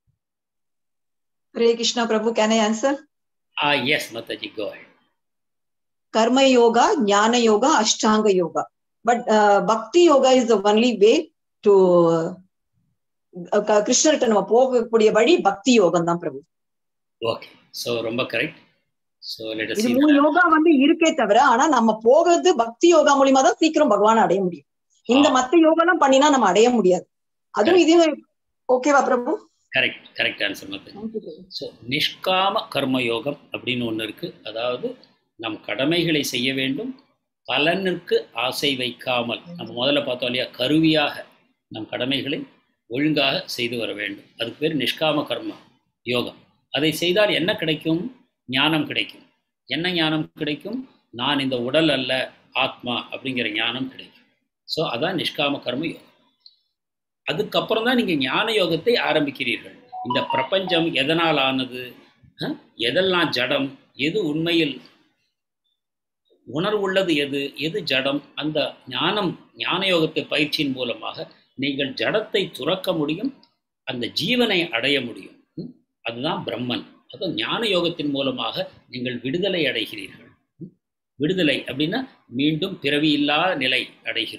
Hare Krishna Prabhu, can I answer? Ah yes Mataji go Karma Yoga, Jnana Yoga, Ashtanga Yoga. But uh, Bhakti Yoga is the only way to uh, க- கிருஷ்ணர்கிட்ட நம்ம போகக்கூடிய வழி பக்தி யோகம் தான் பிரபு ஓகே ஸோ ரொம்ப கரெக்ட் ஸோ லெட் இது மூணு யோகா வந்து இருக்கே தவிர ஆனா நம்ம போகிறது பக்தி யோகா மூலியமா தான் சீக்கிரம் பகவான் அடைய முடியும் இந்த மத்த யோகாலாம் பண்ணினா நம்ம அடைய முடியாது அதுவும் இது ஓகேவா Prabhu correct correct answer Mataji so நிஷ்காம கர்மயோகம் அப்படின்னு ஒன்று இருக்கு அதாவது நம் கடமைகளை செய்ய வேண்டும் பலனுக்கு ஆசை வைக்காமல் நம்ம முதல்ல பார்த்தோம் இல்லையா கருவியாக நம் கடமைகளை ஒழுங்காக செய்து வர வேண்டும் அதுக்கு பேர் நிஷ்காம கர்ம யோகம் அதை செய்தால் என்ன கிடைக்கும் ஞானம் கிடைக்கும் என்ன ஞானம் கிடைக்கும் நான் இந்த உடல் அல்ல ஆத்மா அப்படிங்கிற ஞானம் கிடைக்கும் ஸோ அதான் நிஷ்காம கர்ம யோகம் அதுக்கப்புறம் தான் நீங்கள் ஞான யோகத்தை ஆரம்பிக்கிறீர்கள் இந்த பிரபஞ்சம் எதனால் ஆனது அஹ், எதெல்லாம் ஜடம் எது உண்மையில் உணர்வுள்ளது எது எது ஜடம் அந்த ஞானம் ஞான யோகத்தை பயிற்சியின் மூலமாக நீங்கள் ஜடத்தை துறக்க முடியும் அந்த ஜீவனை அடைய முடியும் ம்? அதுதான் பிரம்மன் அதுவும் ஞான யோகத்தின் மூலமாக நீங்கள் விடுதலை அடைகிறீர்கள் ம்? விடுதலை அப்படின்னா மீண்டும் பிறவி இல்லா நிலை அடைகிறோம்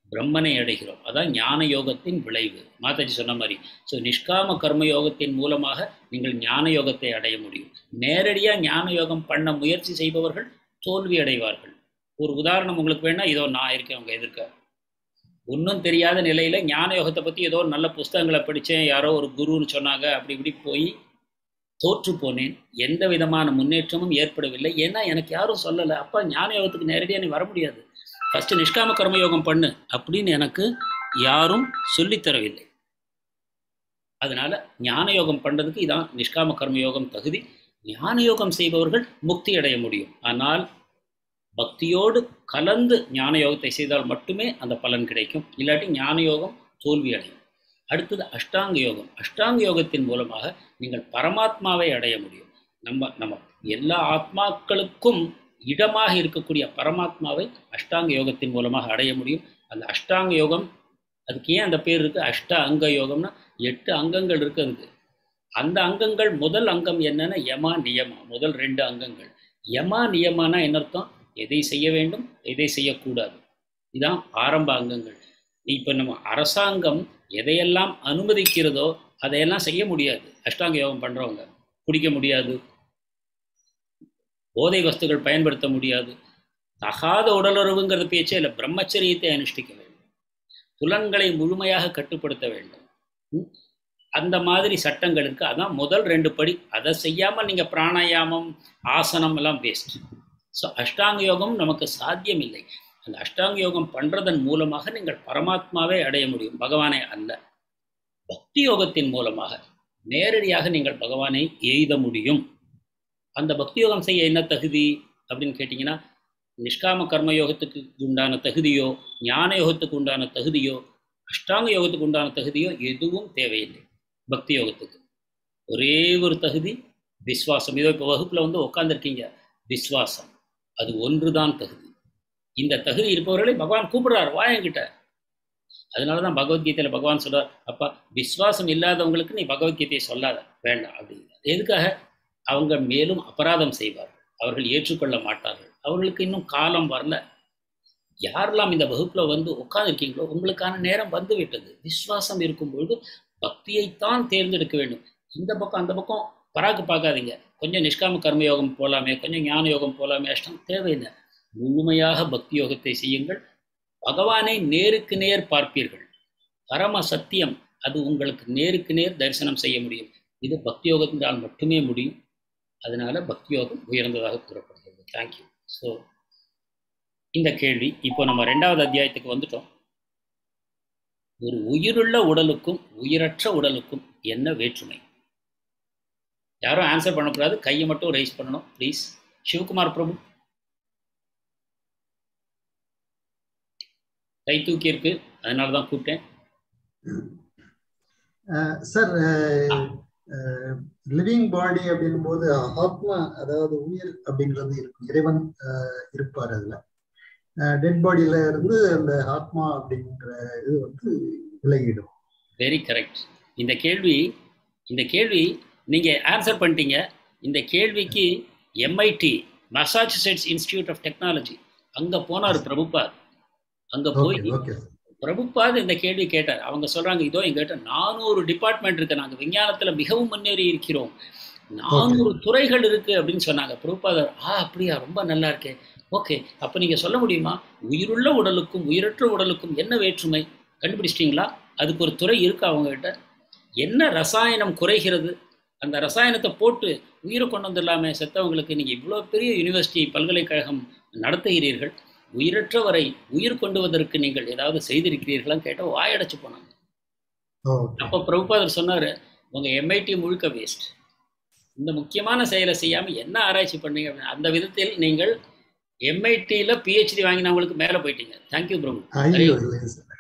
பிரம்மனை அடைகிறோம் அதான் ஞான யோகத்தின் விளைவு மாதாஜி சொன்ன மாதிரி ஸோ நிஷ்காம கர்ம யோகத்தின் மூலமாக நீங்கள் ஞான யோகத்தை அடைய முடியும் நேரடியாக ஞான யோகம் பண்ண முயற்சி செய்பவர்கள் தோல்வி அடைவார்கள் ஒரு உதாரணம் உங்களுக்கு வேணா இதோ நான் இருக்கேன் உங்க எதிர்க்க ஒன்றும் தெரியாத நிலையில ஞான யோகத்தை பற்றி ஏதோ ஒரு நல்ல புஸ்தகங்களை படித்தேன் யாரோ ஒரு குருன்னு சொன்னாங்க அப்படி இப்படி போய் தோற்று போனேன் எந்த விதமான முன்னேற்றமும் ஏற்படவில்லை ஏன்னா எனக்கு யாரும் சொல்லலை அப்பா ஞான யோகத்துக்கு நேரடியாக நீ வர முடியாது ஃபஸ்ட்டு நிஷ்காம கர்மயோகம் பண்ணு அப்படின்னு எனக்கு யாரும் சொல்லித் தரவில்லை அதனால ஞான யோகம் பண்ணுறதுக்கு இதான் நிஷ்காம கர்மயோகம் தகுதி ஞான யோகம் செய்பவர்கள் முக்தி அடைய முடியும் ஆனால் பக்தியோடு கலந்து ஞான யோகத்தை செய்தால் மட்டுமே அந்த பலன் கிடைக்கும் இல்லாட்டி ஞான யோகம் தோல்வி அடையும் அடுத்தது அஷ்டாங்க யோகம் அஷ்டாங்க யோகத்தின் மூலமாக நீங்கள் பரமாத்மாவை அடைய முடியும் நம்ம நம்ம எல்லா ஆத்மாக்களுக்கும் இடமாக இருக்கக்கூடிய பரமாத்மாவை அஷ்டாங்க யோகத்தின் மூலமாக அடைய முடியும் அந்த அஷ்டாங்க யோகம் அதுக்கு ஏன் அந்த பேர் இருக்கு அஷ்ட அங்க யோகம்னா எட்டு அங்கங்கள் இருக்கு அதுக்கு அந்த அங்கங்கள் முதல் அங்கம் என்னன்னா யமா நியமா முதல் ரெண்டு அங்கங்கள் யமா நியமானா என்ன அர்த்தம் எதை செய்ய வேண்டும் எதை செய்யக்கூடாது இதான் ஆரம்ப அங்கங்கள் இப்போ நம்ம அரசாங்கம் எதையெல்லாம் அனுமதிக்கிறதோ அதையெல்லாம் செய்ய முடியாது அஷ்டாங்க யோகம் பண்றவங்க குடிக்க முடியாது போதை வஸ்துகள் பயன்படுத்த முடியாது தகாத உடலுறவுங்கிறது பேச்சே இல்லை பிரம்மச்சரியத்தை அனுஷ்டிக்க வேண்டும் புலன்களை முழுமையாக கட்டுப்படுத்த வேண்டும் ம்? அந்த மாதிரி சட்டங்கள் இருக்கு அதான் முதல் ரெண்டு படி அதை செய்யாமல் நீங்க பிராணாயாமம் ஆசனம் எல்லாம் வேஸ்ட் ஸோ அஷ்டாங்க யோகம் நமக்கு சாத்தியம் இல்லை அந்த அஷ்டாங்க யோகம் பண்றதன் மூலமாக நீங்கள் பரமாத்மாவை அடைய முடியும் பகவானை அல்ல பக்தி யோகத்தின் மூலமாக நேரடியாக நீங்கள் பகவானை எய்த முடியும் அந்த பக்தி யோகம் செய்ய என்ன தகுதி அப்படின்னு கேட்டிங்கன்னா நிஷ்காம கர்ம யோகத்துக்கு உண்டான தகுதியோ ஞான யோகத்துக்கு உண்டான தகுதியோ அஷ்டாங்க யோகத்துக்கு உண்டான தகுதியோ எதுவும் தேவையில்லை பக்தி யோகத்துக்கு ஒரே ஒரு தகுதி விஸ்வாசம் இதோ இப்போ வகுப்புல வந்து உட்காந்துருக்கீங்க விஸ்வாசம் அது ஒன்றுதான் தகுதி இந்த தகுதி இருப்பவர்களை பகவான் கூப்பிடுறார் வா என்கிட்ட அதனால தான் பகவத்கீதையில பகவான் சொல்றார் அப்பா விஸ்வாசம் இல்லாதவங்களுக்கு நீ பகவத்கீதையை சொல்லாத வேண்டாம் அப்படிங்கிறார் எதுக்காக அவங்க மேலும் அபராதம் செய்வார்கள் அவர்கள் ஏற்றுக்கொள்ள மாட்டார்கள் அவர்களுக்கு இன்னும் காலம் வரல யாரெல்லாம் இந்த வகுப்புல வந்து உட்கார்ந்துருக்கீங்களோ உங்களுக்கான நேரம் வந்து விட்டது விசுவாசம் இருக்கும் பொழுது பக்தியைத்தான் தேர்ந்தெடுக்க வேண்டும் இந்த பக்கம் அந்த பக்கம் பராக்கு பார்க்காதீங்க கொஞ்சம் நிஷ்காம கர்ம யோகம் போலாமே கொஞ்சம் ஞான யோகம் போலாமே அஷ்டம் தேவையில்லை முழுமையாக பக்தி யோகத்தை செய்யுங்கள் பகவானை நேருக்கு நேர் பார்ப்பீர்கள் பரம சத்தியம் அது உங்களுக்கு நேருக்கு நேர் தரிசனம் செய்ய முடியும் இது பக்தி யோகத்தினால் மட்டுமே முடியும் அதனால பக்தி யோகம் உயர்ந்ததாக கூறப்படுகிறது தேங்க்யூ ஸோ இந்த கேள்வி இப்போ நம்ம ரெண்டாவது அத்தியாயத்துக்கு வந்துட்டோம் ஒரு உயிருள்ள உடலுக்கும் உயிரற்ற உடலுக்கும் என்ன வேற்றுமை யாரும் ஆன்சர் பண்ணக்கூடாது கையை மட்டும் ரைஸ் பண்ணணும் ப்ளீஸ் சிவகுமார் பிரபு கை தூக்கி இருக்கு அதனால தான் கூப்பிட்டேன் சார் லிவிங் பாடி அப்படின்னும் போது ஆத்மா அதாவது உயிர் அப்படிங்கிறது இருக்கும் இறைவன் அஹ், இருப்பார் அதுல டெட் பாடியில இருந்து அந்த ஆத்மா அப்படின்ற இது வந்து விலகிடும் வெரி கரெக்ட் இந்த கேள்வி இந்த கேள்வி நீங்க ஆன்சர் பண்ணிட்டீங்க இந்த கேள்விக்கு MIT Massachusetts Institute of Technology அங்க போனார் பிரபுபாத் அங்க போய் ஓகே ஓகே பிரபுபாத் இந்த கேள்வி கேட்டார் அவங்க சொல்றாங்க இதோ எங்கிட்ட நானூறு டிபார்ட்மெண்ட் இருக்கு நாங்க விஞ்ஞானத்துல மிகவும் முன்னேறி இருக்கிறோம் நானூறு துறைகள் இருக்கு அப்படின்னு சொன்னாங்க பிரபுபாதர் ஆ அப்படியா ரொம்ப நல்லா இருக்கே ஓகே அப்ப நீங்க சொல்ல முடியுமா உயிருள்ள உடலுக்கும் உயிரற்ற உடலுக்கும் என்ன வேற்றுமை கண்டுபிடிச்சிட்டீங்களா அதுக்கு ஒரு துறை இருக்கா அவங்க கிட்ட என்ன ரசாயனம் குறைகிறது அந்த ரசாயனத்தை போட்டு உயிரை கொண்டு வந்துடலாமே செத்தவங்களுக்கு நீங்க இவ்வளோ பெரிய யூனிவர்சிட்டி பல்கலைக்கழகம் நடத்துகிறீர்கள் உயிரற்றவரை உயிர் கொண்டுவதற்கு நீங்கள் ஏதாவது செய்திருக்கிறீர்களான்னு கேட்டால் வாயடைச்சு போனாங்க அப்போ பிரபுபாதர் சொன்னாரு உங்க எம்ஐடி முழுக்க வேஸ்ட் இந்த முக்கியமான செயலை செய்யாம என்ன ஆராய்ச்சி பண்ணீங்க அப்படின்னு அந்த விதத்தில் நீங்கள் எம்ஐடியில் பிஹெச்டி வாங்கினவங்களுக்கு மேலே போயிட்டீங்க தேங்க்யூ பிரபு ஐயோ இல்லைங்க சார்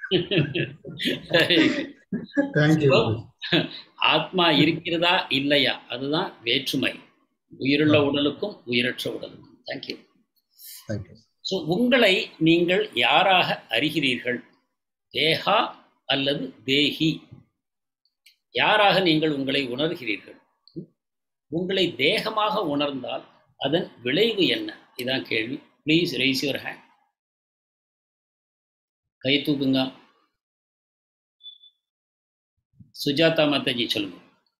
தேங்க்யூ ஆத்மா இருக்கிறதா இல்லையா அதுதான் வேற்றுமை உயிருள்ள உடலுக்கும் உயிரற்ற உடலுக்கும் தேங்க்யூ தேங்க்யூ ஸோ உங்களை நீங்கள் யாராக அறிகிறீர்கள் தேகா அல்லது தேஹி யாராக நீங்கள் உங்களை உணர்கிறீர்கள் உங்களை தேகமாக உணர்ந்தால் அதன் விளைவு என்ன இதான் கேள்வி ப்ளீஸ் ரைஸ் யுவர் ஹேண்ட் கை தூக்குங்க சுஜாதா மாதாஜி சொல்லுங்க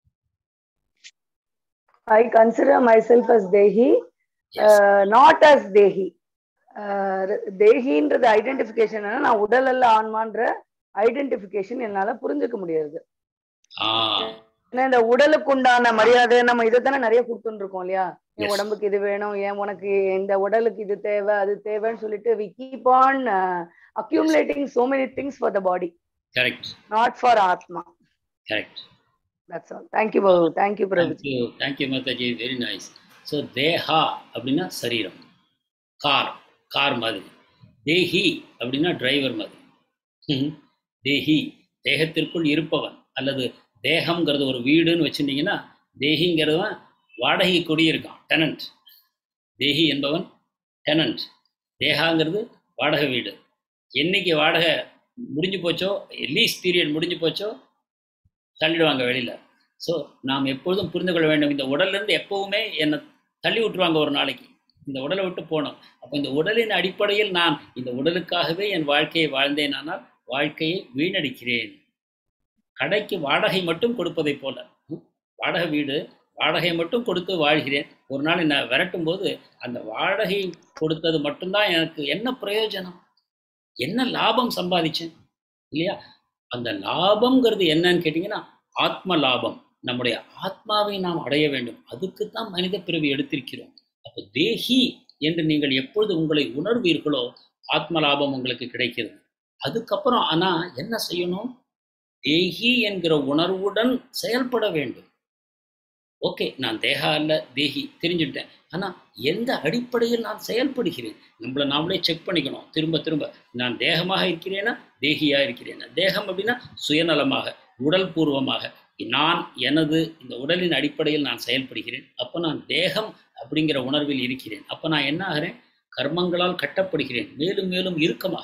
I consider myself as Dehi, uh, not as Dehi. Uh, தேகின்றது ஐடென்டிஃபிகேஷன் நான் உடல் அல்ல ஆன்மான்ற ஐடென்டிஃபிகேஷன் என்னால புரிஞ்சுக்க முடியாது ஆ ஏன்னா இந்த உடலுக்கு உண்டான மரியாதை நம்ம இதை தானே நிறைய கொடுத்துட்டு இருக்கோம் இல்லையா என் Yes. உடம்புக்கு இது வேணும் ஏன் உனக்கு இந்த உடலுக்கு இது தேவை அது தேவைன்னு சொல்லிட்டு we keep on accumulating so many things for the body correct not for ஆத்மா correct that's all thank you Babu thank you Prabhu thank you thank you Mataji very nice so தேஹா அப்படின்னா சரீரம் கார் கார் மாதிரி தேஹி அப்படின்னா டிரைவர் மாதிரி ம்ஹும். தேஹி தேகத்திற்குள் இருப்பவன் அல்லது தேகம்ங்கிறது ஒரு வீடுன்னு வச்சுருந்தீங்கன்னா தேஹிங்கிறவன் வாடகை குடியிருக்கான் டெனன்ட் தேஹி என்பவன் டெனன்ட் தேகாங்கிறது வாடகை வீடு என்னைக்கு வாடகை முடிஞ்சு போச்சோ லீஸ் பீரியட் முடிஞ்சு போச்சோ தள்ளிடுவாங்க வெளியில் ஸோ நாம் எப்பொழுதும் புரிந்து கொள்ள வேண்டும் இந்த உடல்லேருந்து எப்பவுமே என்னை தள்ளி விட்டுருவாங்க ஒரு நாளைக்கு இந்த உடலை விட்டு போனோம் அப்போ இந்த உடலின் அடிப்படையில் நான் இந்த உடலுக்காகவே என் வாழ்க்கையை வாழ்ந்தேனானால் வாழ்க்கையை வீணடிக்கிறேன் கடைக்கு வாடகை மட்டும் கொடுப்பதைப் போல ம், வாடகை வீடு வாடகை மட்டும் கொடுத்து வாழ்கிறேன் ஒரு நாள் என்னை விரட்டும் போது அந்த வாடகை கொடுத்தது மட்டும்தான் எனக்கு என்ன பிரயோஜனம் என்ன லாபம் சம்பாதிச்சேன் இல்லையா அந்த லாபம்ங்கிறது என்னன்னு கேட்டிங்கன்னா ஆத்ம லாபம் நம்முடைய ஆத்மாவை நாம் அடைய வேண்டும் அதுக்கு தான் மனித பிறவி எடுத்திருக்கிறோம் அப்போ தேஹி என்று நீங்கள் எப்பொழுது உங்களை உணர்வீர்களோ ஆத்ம லாபம் உங்களுக்கு கிடைக்கிறது அதுக்கப்புறம் ஆனா என்ன செய்யணும் தேஹி என்கிற உணர்வுடன் செயல்பட வேண்டும் ஓகே நான் தேகா அல்ல தேஹி தெரிஞ்சுட்டேன் ஆனா எந்த அடிப்படையில் நான் செயல்படுகிறேன் நம்மளை நாமளே செக் பண்ணிக்கணும் திரும்ப திரும்ப நான் தேகமாக இருக்கிறேனா தேகியா இருக்கிறேனா தேகம் அப்படின்னா சுயநலமாக உடல் பூர்வமாக நான் எனது இந்த உடலின் அடிப்படையில் நான் செயல்படுகிறேன் அப்போ நான் தேகம் அப்படிங்கிற உணர்வில் இருக்கிறேன் அப்போ நான் என்ன ஆகிறேன் கர்மங்களால் கட்டப்படுகிறேன் மேலும் மேலும் இறுக்கமாக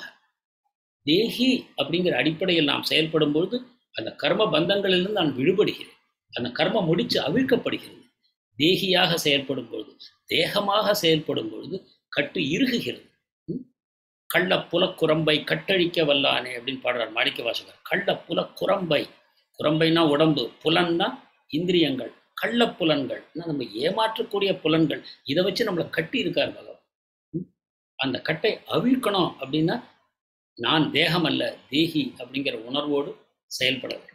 தேகி அப்படிங்கிற அடிப்படையில் நாம் செயல்படும் பொழுது அந்த கர்ம பந்தங்களிலிருந்து நான் விடுபடுகிறேன் அந்த கர்மம் முடிச்சு அவிழ்க்கப்படுகிறது தேகியாக செயல்படும் பொழுது தேகமாக செயல்படும் பொழுது கட்டு இறுகுகிறது ம்? கள்ள புலக்குரம்பை கட்டழிக்க வல்லானே அப்படின்னு பாடுறார் மாணிக்க வாசகர் கள்ள புலக்குரம்பை குரம்பைனா உடம்பு புலன்னா இந்திரியங்கள் கள்ள புலன்கள் நம்ம ஏமாற்றக்கூடிய புலன்கள் இதை வச்சு நம்மளை கட்டி இருக்கார் பகவான் ம்? அந்த கட்டை அவிழ்க்கணும் அப்படின்னா நான் தேகம் அல்ல தேகி அப்படிங்கிற உணர்வோடு செயல்பட வேண்டும்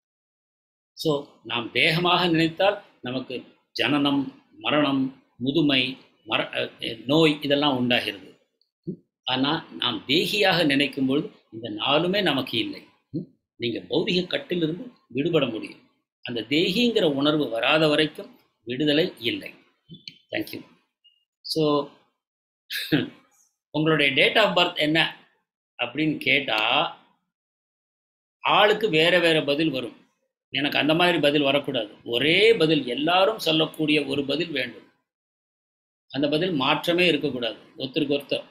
ஸோ நாம் தேகமாக நினைத்தால் நமக்கு ஜனனம் மரணம் முதுமை மர அஹ், அஹ், நோய் இதெல்லாம் உண்டாகிறது ஆனால் நாம் தேகியாக நினைக்கும் பொழுது இந்த நாலுமே நமக்கு இல்லை ம்? நீங்க பௌதிக கட்டிலிருந்து விடுபட முடியும் அந்த தேகிங்கிற உணர்வு வராத வரைக்கும் விடுதலை இல்லை தேங்க்யூ ஸோ உங்களுடைய டேட் ஆஃப் பர்த் என்ன அப்படின்னு கேட்டா ஆளுக்கு வேற வேற பதில் வரும் எனக்கு அந்த மாதிரி பதில் வரக்கூடாது ஒரே பதில் எல்லாரும் சொல்லக்கூடிய ஒரு பதில் வேண்டும் அந்த பதில் மாற்றமே இருக்கக்கூடாது ஒருத்தருக்கு ஒருத்தர்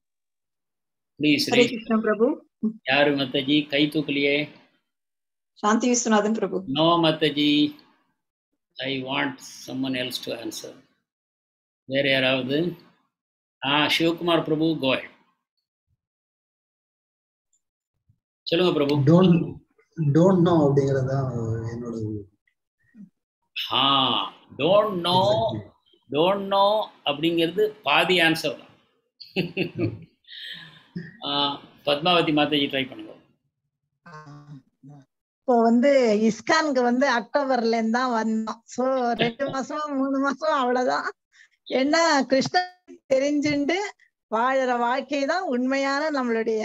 ப்ளீஸ் ஹரே கிருஷ்ண பிரபு யாரு மத்தஜி கை தூக்கலையே Shanti Viswanathan Prabhu no Mataji I want someone else to answer வேற யாராவது ஆ சிவகுமார் பிரபு கோயல் சொல்லுங்க பிரபு டோன்ட் டோன்ட் நோ அப்படிங்கிறது தான் என்னோட ஆ டோன்ட் நோ டோன்ட் நோ அப்படிங்கிறது பாதி ஆன்சர் தான் ஆ, பத்மாவதி மாதாஜி ட்ரை பண்ணுங்க இப்போ வந்து இஸ்கானுக்கு வந்து அக்டோபர்ல இருந்து தான் வந்தோம் சோ ரெண்டு மாசம் மூணு மாசம் அவ்வளவுதான் என்ன கிருஷ்ணன் தெரிஞ்சுண்டு வாழற வாழ்க்கை தான் உண்மையான நம்மளுடைய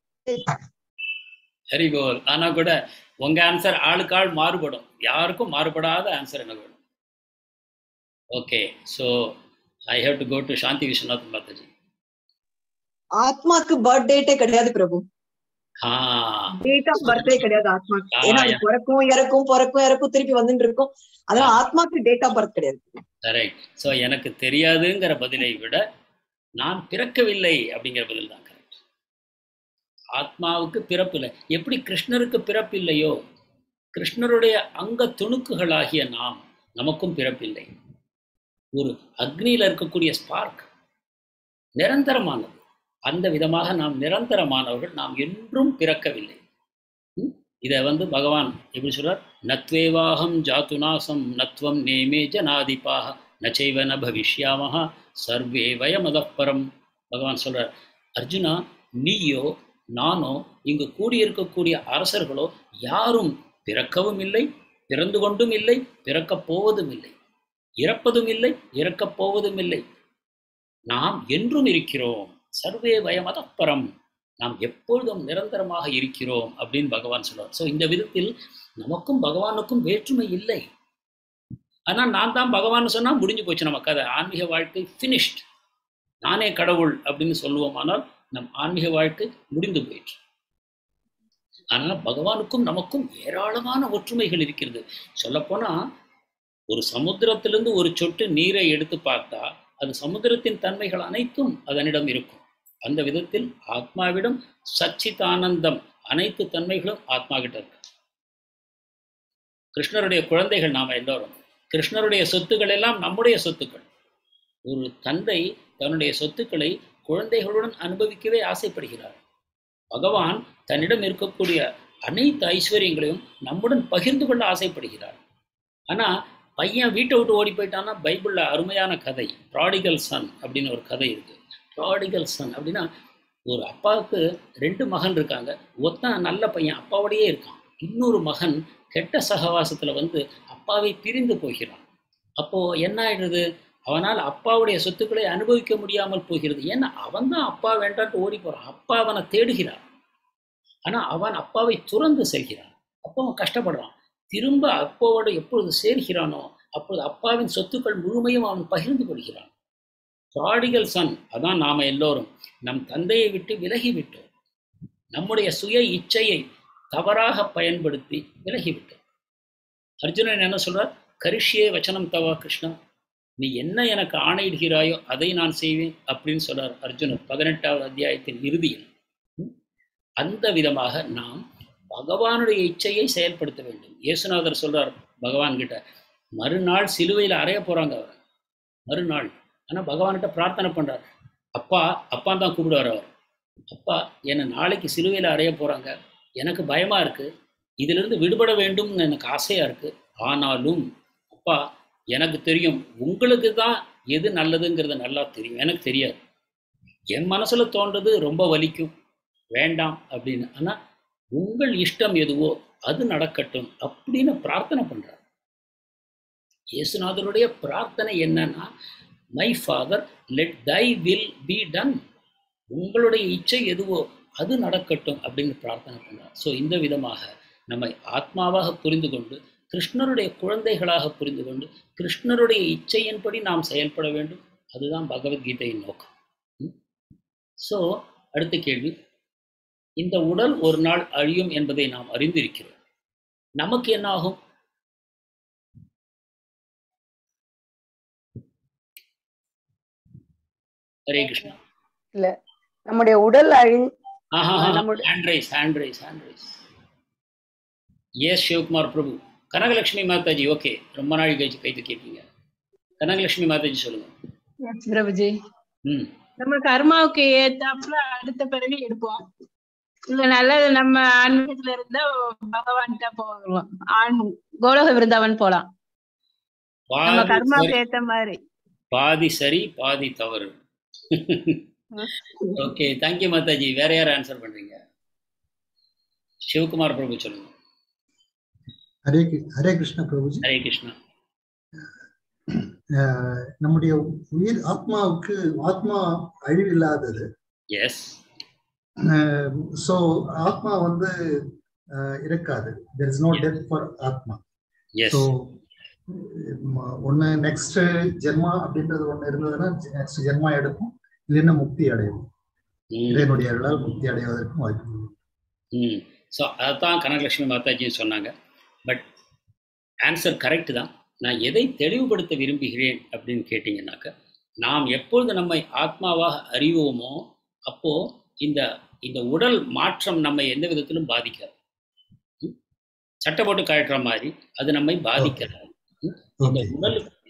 வெரி கோல் ஆனா கூட உங்க ஆன்சர் ஆளுக்கு ஆள் மாறுபடும் யாருக்கும் மாறுபடாத ஆன்சர் எனக்கு வேணும் okay so I have to go to Shanti Viswanath Mataji ஆத்மாக்கு பர்த் டேட்டே கிடையாது பிரபு ஆ டேட் ஆஃப் பர்த்டே கிடையாது ஆத்மாக்கு ஆ, ஏன்னா அது yeah. பிறக்கும் இறக்கும் பிறக்கும் இறக்கும் திருப்பி வந்துட்டு இருக்கும் அதனால ஆத்மாக்கு டேட் ஆஃப் பர்த் கிடையாது கரெக்ட் ஸோ எனக்கு தெரியாதுங்கிற பதிலை விட நான் பிறக்கவில்லை அப்படிங்கிற பதில் தான் கரெக்ட் ஆத்மாவுக்கு பிறப்பு இல்லை எப்படி கிருஷ்ணருக்கு பிறப்பு இல்லையோ கிருஷ்ணருடைய அங்க துணுக்குகளாகிய நாம் நமக்கும் பிறப்பில்லை ஒரு அக்னியில இருக்கக்கூடிய ஸ்பார்க் நிரந்தரமானது அந்த விதமாக நாம் நிரந்தரமானவர்கள் நாம் என்றும் பிறக்கவில்லை ம்? இதை வந்து பகவான் எப்படி சொல்றார் நத்வேவாகம் ஜாத்துநாசம் நத்வம் நேமே ஜனாதிபாக நச்சைவ ந பவிஷ்யாமஹா சர்வே வயமதப்பரம் பகவான் சொல்றார் அர்ஜுனா நீயோ நானோ இங்கு கூடியிருக்கக்கூடிய அரசர்களோ யாரும் பிறக்கவும் இல்லை பிறந்து கொண்டும் இல்லை பிறக்கப் போவதும் இல்லை இறப்பதும் இல்லை இறக்கப் போவதும் இல்லை நாம் என்றும் இருக்கிறோம் சர்வே வயமதப்பரம் நாம் எப்பொழுதும் நிரந்தரமாக இருக்கிறோம் அப்படின்னு பகவான் சொல்றார் ஸோ இந்த விதத்தில் நமக்கும் பகவானுக்கும் வேற்றுமை இல்லை ஆனால் நான் தான் பகவான் சொன்னா முடிஞ்சு போச்சு நம்ம கதை ஆன்மீக வாழ்க்கை ஃபினிஷ்ட் நானே கடவுள் அப்படின்னு சொல்லுவோமானால் நம் ஆன்மீக வாழ்க்கை முடிந்து போயிற்று ஆனால் பகவானுக்கும் நமக்கும் ஏராளமான ஒற்றுமைகள் இருக்கிறது சொல்லப்போனா ஒரு சமுத்திரத்திலிருந்து ஒரு சொட்டு நீரை எடுத்து பார்த்தா அது சமுத்திரத்தின் தன்மைகள் அனைத்தும் அதனிடம் இருக்கும் அந்த விதத்தில் ஆத்மாவிடம் சச்சிதானந்தம் அனைத்து தன்மைகளும் ஆத்மா கிட்ட இருக்கு கிருஷ்ணருடைய குழந்தைகள் நாம எல்லோரும் கிருஷ்ணருடைய சொத்துக்கள் எல்லாம் நம்முடைய சொத்துக்கள் ஒரு தந்தை தன்னுடைய சொத்துக்களை குழந்தைகளுடன் அனுபவிக்கவே ஆசைப்படுகிறார் பகவான் தன்னிடம் இருக்கக்கூடிய அனைத்து ஐஸ்வர்யங்களையும் நம்முடன் பகிர்ந்து கொள்ள ஆசைப்படுகிறார் ஆனா பையன் வீட்டை விட்டு ஓடி போயிட்டான்னா பைபிள்ல அருமையான கதை ப்ராடிகல் சன் அப்படின்னு ஒரு கதை இருக்கு ப்ராடிகல் சன் அப்படின்னா ஒரு அப்பாவுக்கு ரெண்டு மகன் இருக்காங்க ஒருத்தன் நல்ல பையன் அப்பாவோடையே இருக்கான் இன்னொரு மகன் கெட்ட சகவாசத்துல வந்து அப்பாவை பிரிந்து போகிறான் அப்போ என்ன ஆயிடுறது அவனால் அப்பாவுடைய சொத்துக்களை அனுபவிக்க முடியாமல் போகிறது ஏன்னா அவன் தான் அப்பா வேண்டான்ட்டு ஓடி போறான் அப்பா அவனை தேடுகிறான் ஆனா அவன் அப்பாவை துறந்து செல்கிறான் அப்போ அவன் கஷ்டப்படுறான் திரும்ப அப்பாவோடு எப்பொழுது சேர்கிறானோ அப்பொழுது அப்பாவின் சொத்துக்கள் முழுமையும் அவன் பகிர்ந்து கொள்கிறான் ப்ராடிகல் சன் அதான் நாம எல்லோரும் நம் தந்தையை விட்டு விலகிவிட்டோம் நம்முடைய சுய இச்சையை தவறாக பயன்படுத்தி விலகிவிட்டோம் அர்ஜுனன் என்ன சொல்றார் கரிஷ்யே வச்சனம் தவா கிருஷ்ணா நீ என்ன எனக்கு ஆணையிடுகிறாயோ அதை நான் செய்வேன் அப்படின்னு சொல்றார் அர்ஜுனர் பதினெட்டாவது அத்தியாயத்தின் இறுதியில் ம்? அந்த விதமாக நாம் பகவானுடைய இச்சையை செயல்படுத்த வேண்டும் இயேசுநாதர் சொல்றார் பகவான் கிட்ட மறுநாள் சிலுவையில் அறைய போறாங்க அவர் மறுநாள் ஆனா பகவான்கிட்ட பிரார்த்தனை பண்றார் அப்பா அப்பான்னு தான் கூப்பிடுவார் அவர் அப்பா என்னை நாளைக்கு சிலுவையில் அறைய போறாங்க எனக்கு பயமா இருக்கு இதிலிருந்து விடுபட வேண்டும்னு எனக்கு ஆசையா இருக்கு ஆனாலும் அப்பா எனக்கு தெரியும் உங்களுக்கு தான் எது நல்லதுங்கிறது நல்லா தெரியும் எனக்கு தெரியாது என் மனசுல தோன்றது ரொம்ப வலிக்கும் வேண்டாம் அப்படின்னு ஆனா உங்கள் இஷ்டம் எதுவோ அது நடக்கட்டும் அப்படின்னு பிரார்த்தனை பண்றார் இயேசுநாதருடைய பிரார்த்தனை என்னன்னா my father let thy will be done உங்களுடைய இச்சை எதுவோ அது நடக்கட்டும் அப்படின்னு பிரார்த்தனை பண்றார் ஸோ இந்த விதமாக நம்மை ஆத்மாவாக புரிந்து கொண்டு கிருஷ்ணருடைய குழந்தைகளாக புரிந்து கொண்டு கிருஷ்ணருடைய இச்சையின்படி நாம் செயல்பட வேண்டும் அதுதான் பகவத்கீதையின் நோக்கம் ஸோ அடுத்த கேள்வி இந்த உடல் ஒரு நாள் அழியும் என்பதை நாம் அறிந்திருக்கிறோம் நமக்கு என்ன ஆகும் ஹரே கிருஷ்ணா இல்ல நம்முடைய உடல் அழி ஆஹா நம்முடைய hand raise hand raise hand raise yes Sivakumar Prabhu Kanakalakshmi Mataji okay ரொம்ப நாள் கழிச்சு கைது கேட்பீங்க கனகலட்சுமி மாதாஜி சொல்லுங்க எஸ் பிரபுஜி ம் நம்ம கர்மாவுக்கு ஏத்தாப்புல அடுத்த பிறவி எடுப்போம் இல்ல நல்லது நம்ம ஆன்மீகத்துல இருந்தா பகவான்கிட்ட போவோம் ஆண் கோலோக விருந்தாவன் போலாம் நம்ம பாதி கர்மாவுக்கு சரி ஏத்த மாதிரி பாதி சரி பாதி தவறு ஓகே தேங்க்யூ மாதாஜி வேற யார் ஆன்சர் பண்றீங்க சிவகுமார் பிரபு சொல்லுங்க ஹரே கி- ஹரே கிருஷ்ண பிரபுஜி ஹரே கிருஷ்ணா அஹ் நம்முடைய உயிர் ஆத்மாவுக்கு ஆத்மா அழிவில்லாதது எஸ் ஸோ ஆத்மா வந்து அஹ், இருக்காது there is no death for ஆத்மா எஸ் ஸோ ஒன்று நெக்ஸ்ட் ஜென்மா அப்படின்றது ஒன்று இருந்ததுன்னா நெக்ஸ்ட் ஜென்மா எடுக்கும் இல்லைன்னா முக்தி அடையும் இறைவனுடைய அருளால் முக்தி அடைவதற்கும் வாய்ப்பு உண்டு. ம் ஸோ அதான் கனகலட்சுமி மாதாஜியும் சொன்னாங்க பட் ஆன்சர் கரெக்ட் தான் நான் எதை தெளிவுபடுத்த விரும்புகிறேன் அப்படின்னு கேட்டிங்கன்னாக்க நாம் எப்பொழுது நம்மை ஆத்மாவாக அறிவோமோ அப்போ இந்த இந்த உடல் மாற்றம் நம்மை எந்த விதத்திலும் பாதிக்காது ம்? சட்டை போட்டு கழட்டுற மாதிரி அது நம்மை பாதிக்கிறது ம்? இந்த உடல்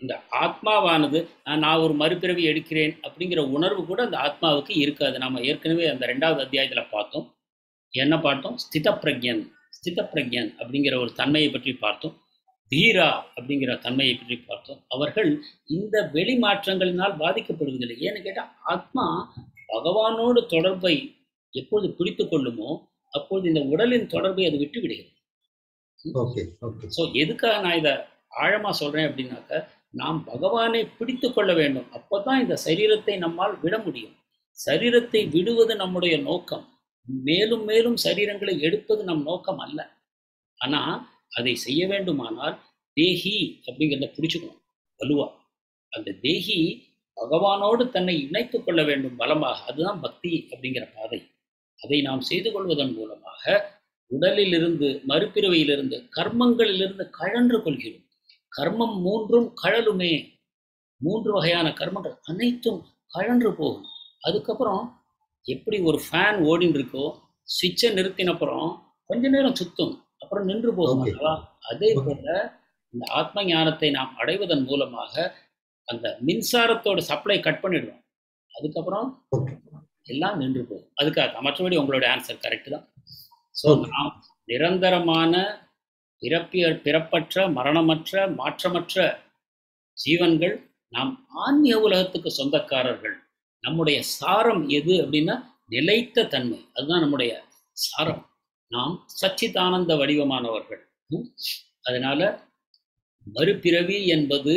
இந்த ஆத்மாவானது "ஆஹ், நான் ஒரு மறுபிறவி எடுக்கிறேன் அப்படிங்கிற உணர்வு கூட அந்த ஆத்மாவுக்கு இருக்காது நம்ம ஏற்கனவே அந்த ரெண்டாவது அத்தியாயத்தில் பார்த்தோம் என்ன பார்த்தோம் ஸ்தித பிரக்யன் ஸ்தித பிரக்யன் அப்படிங்கிற ஒரு தன்மையை பற்றி பார்த்தோம் தீரா அப்படிங்கிற தன்மையை பற்றி பார்த்தோம் அவர்கள் இந்த வெளி மாற்றங்களினால் பாதிக்கப்படுவதில்லை ஏன்னு கேட்டால் ஆத்மா பகவானோடு தொடர்பை எப்பொழுது பிடித்து கொள்ளுமோ அப்பொழுது இந்த உடலின் தொடர்பை அது விட்டு விடுகிறது ஓகே ஓகே ஸோ எதுக்காக நான் இதை ஆழமா சொல்றேன் அப்படின்னாக்க நாம் பகவானை பிடித்து கொள்ள வேண்டும் அப்பதான் இந்த சரீரத்தை நம்மால் விட முடியும் சரீரத்தை விடுவது நம்முடைய நோக்கம் மேலும் மேலும் சரீரங்களை எடுப்பது நம் நோக்கம் அல்ல ஆனா அதை செய்ய வேண்டுமானால் தேஹி அப்படிங்கிறத பிடிச்சுக்கணும் வலுவா அந்த தேஹி பகவானோடு தன்னை இணைத்துக் கொள்ள வேண்டும் பலமாக அதுதான் பக்தி அப்படிங்கிற பாதை அதை நாம் செய்து கொள்வதன் மூலமாக உடலிலிருந்து மறுபிறவையிலிருந்து கர்மங்களிலிருந்து கழன்று கொள்கிறோம் கர்மம் மூன்றும் கழலுமே மூன்று வகையான கர்மங்கள் அனைத்தும் கழன்று போகும் அதுக்கப்புறம் எப்படி ஒரு ஃபேன் ஓடின்னு இருக்கோ சுவிட்சை நிறுத்தினப்புறம் கொஞ்ச நேரம் சுத்தும் அப்புறம் நின்று போகும் அல்லவா அதே போல இந்த ஆத்ம ஞானத்தை நாம் அடைவதன் மூலமாக அந்த மின்சாரத்தோட சப்ளை கட் பண்ணிடுறோம் அதுக்கப்புறம் எல்லாம் நின்று போகும் அதுக்காக மற்றபடி உங்களோட ஆன்சர் கரெக்ட் தான் ஸோ நாம் நிரந்தரமான பிறப்பிய பிறப்பற்ற மரணமற்ற மாற்றமற்ற ஜீவன்கள் நாம் ஆன்மீக உலகத்துக்கு சொந்தக்காரர்கள் நம்முடைய சாரம் எது அப்படின்னா நிலைத்த தன்மை அதுதான் நம்முடைய சாரம் நாம் சச்சிதானந்த வடிவமானவர்கள் ம்? அதனால மறுபிறவி என்பது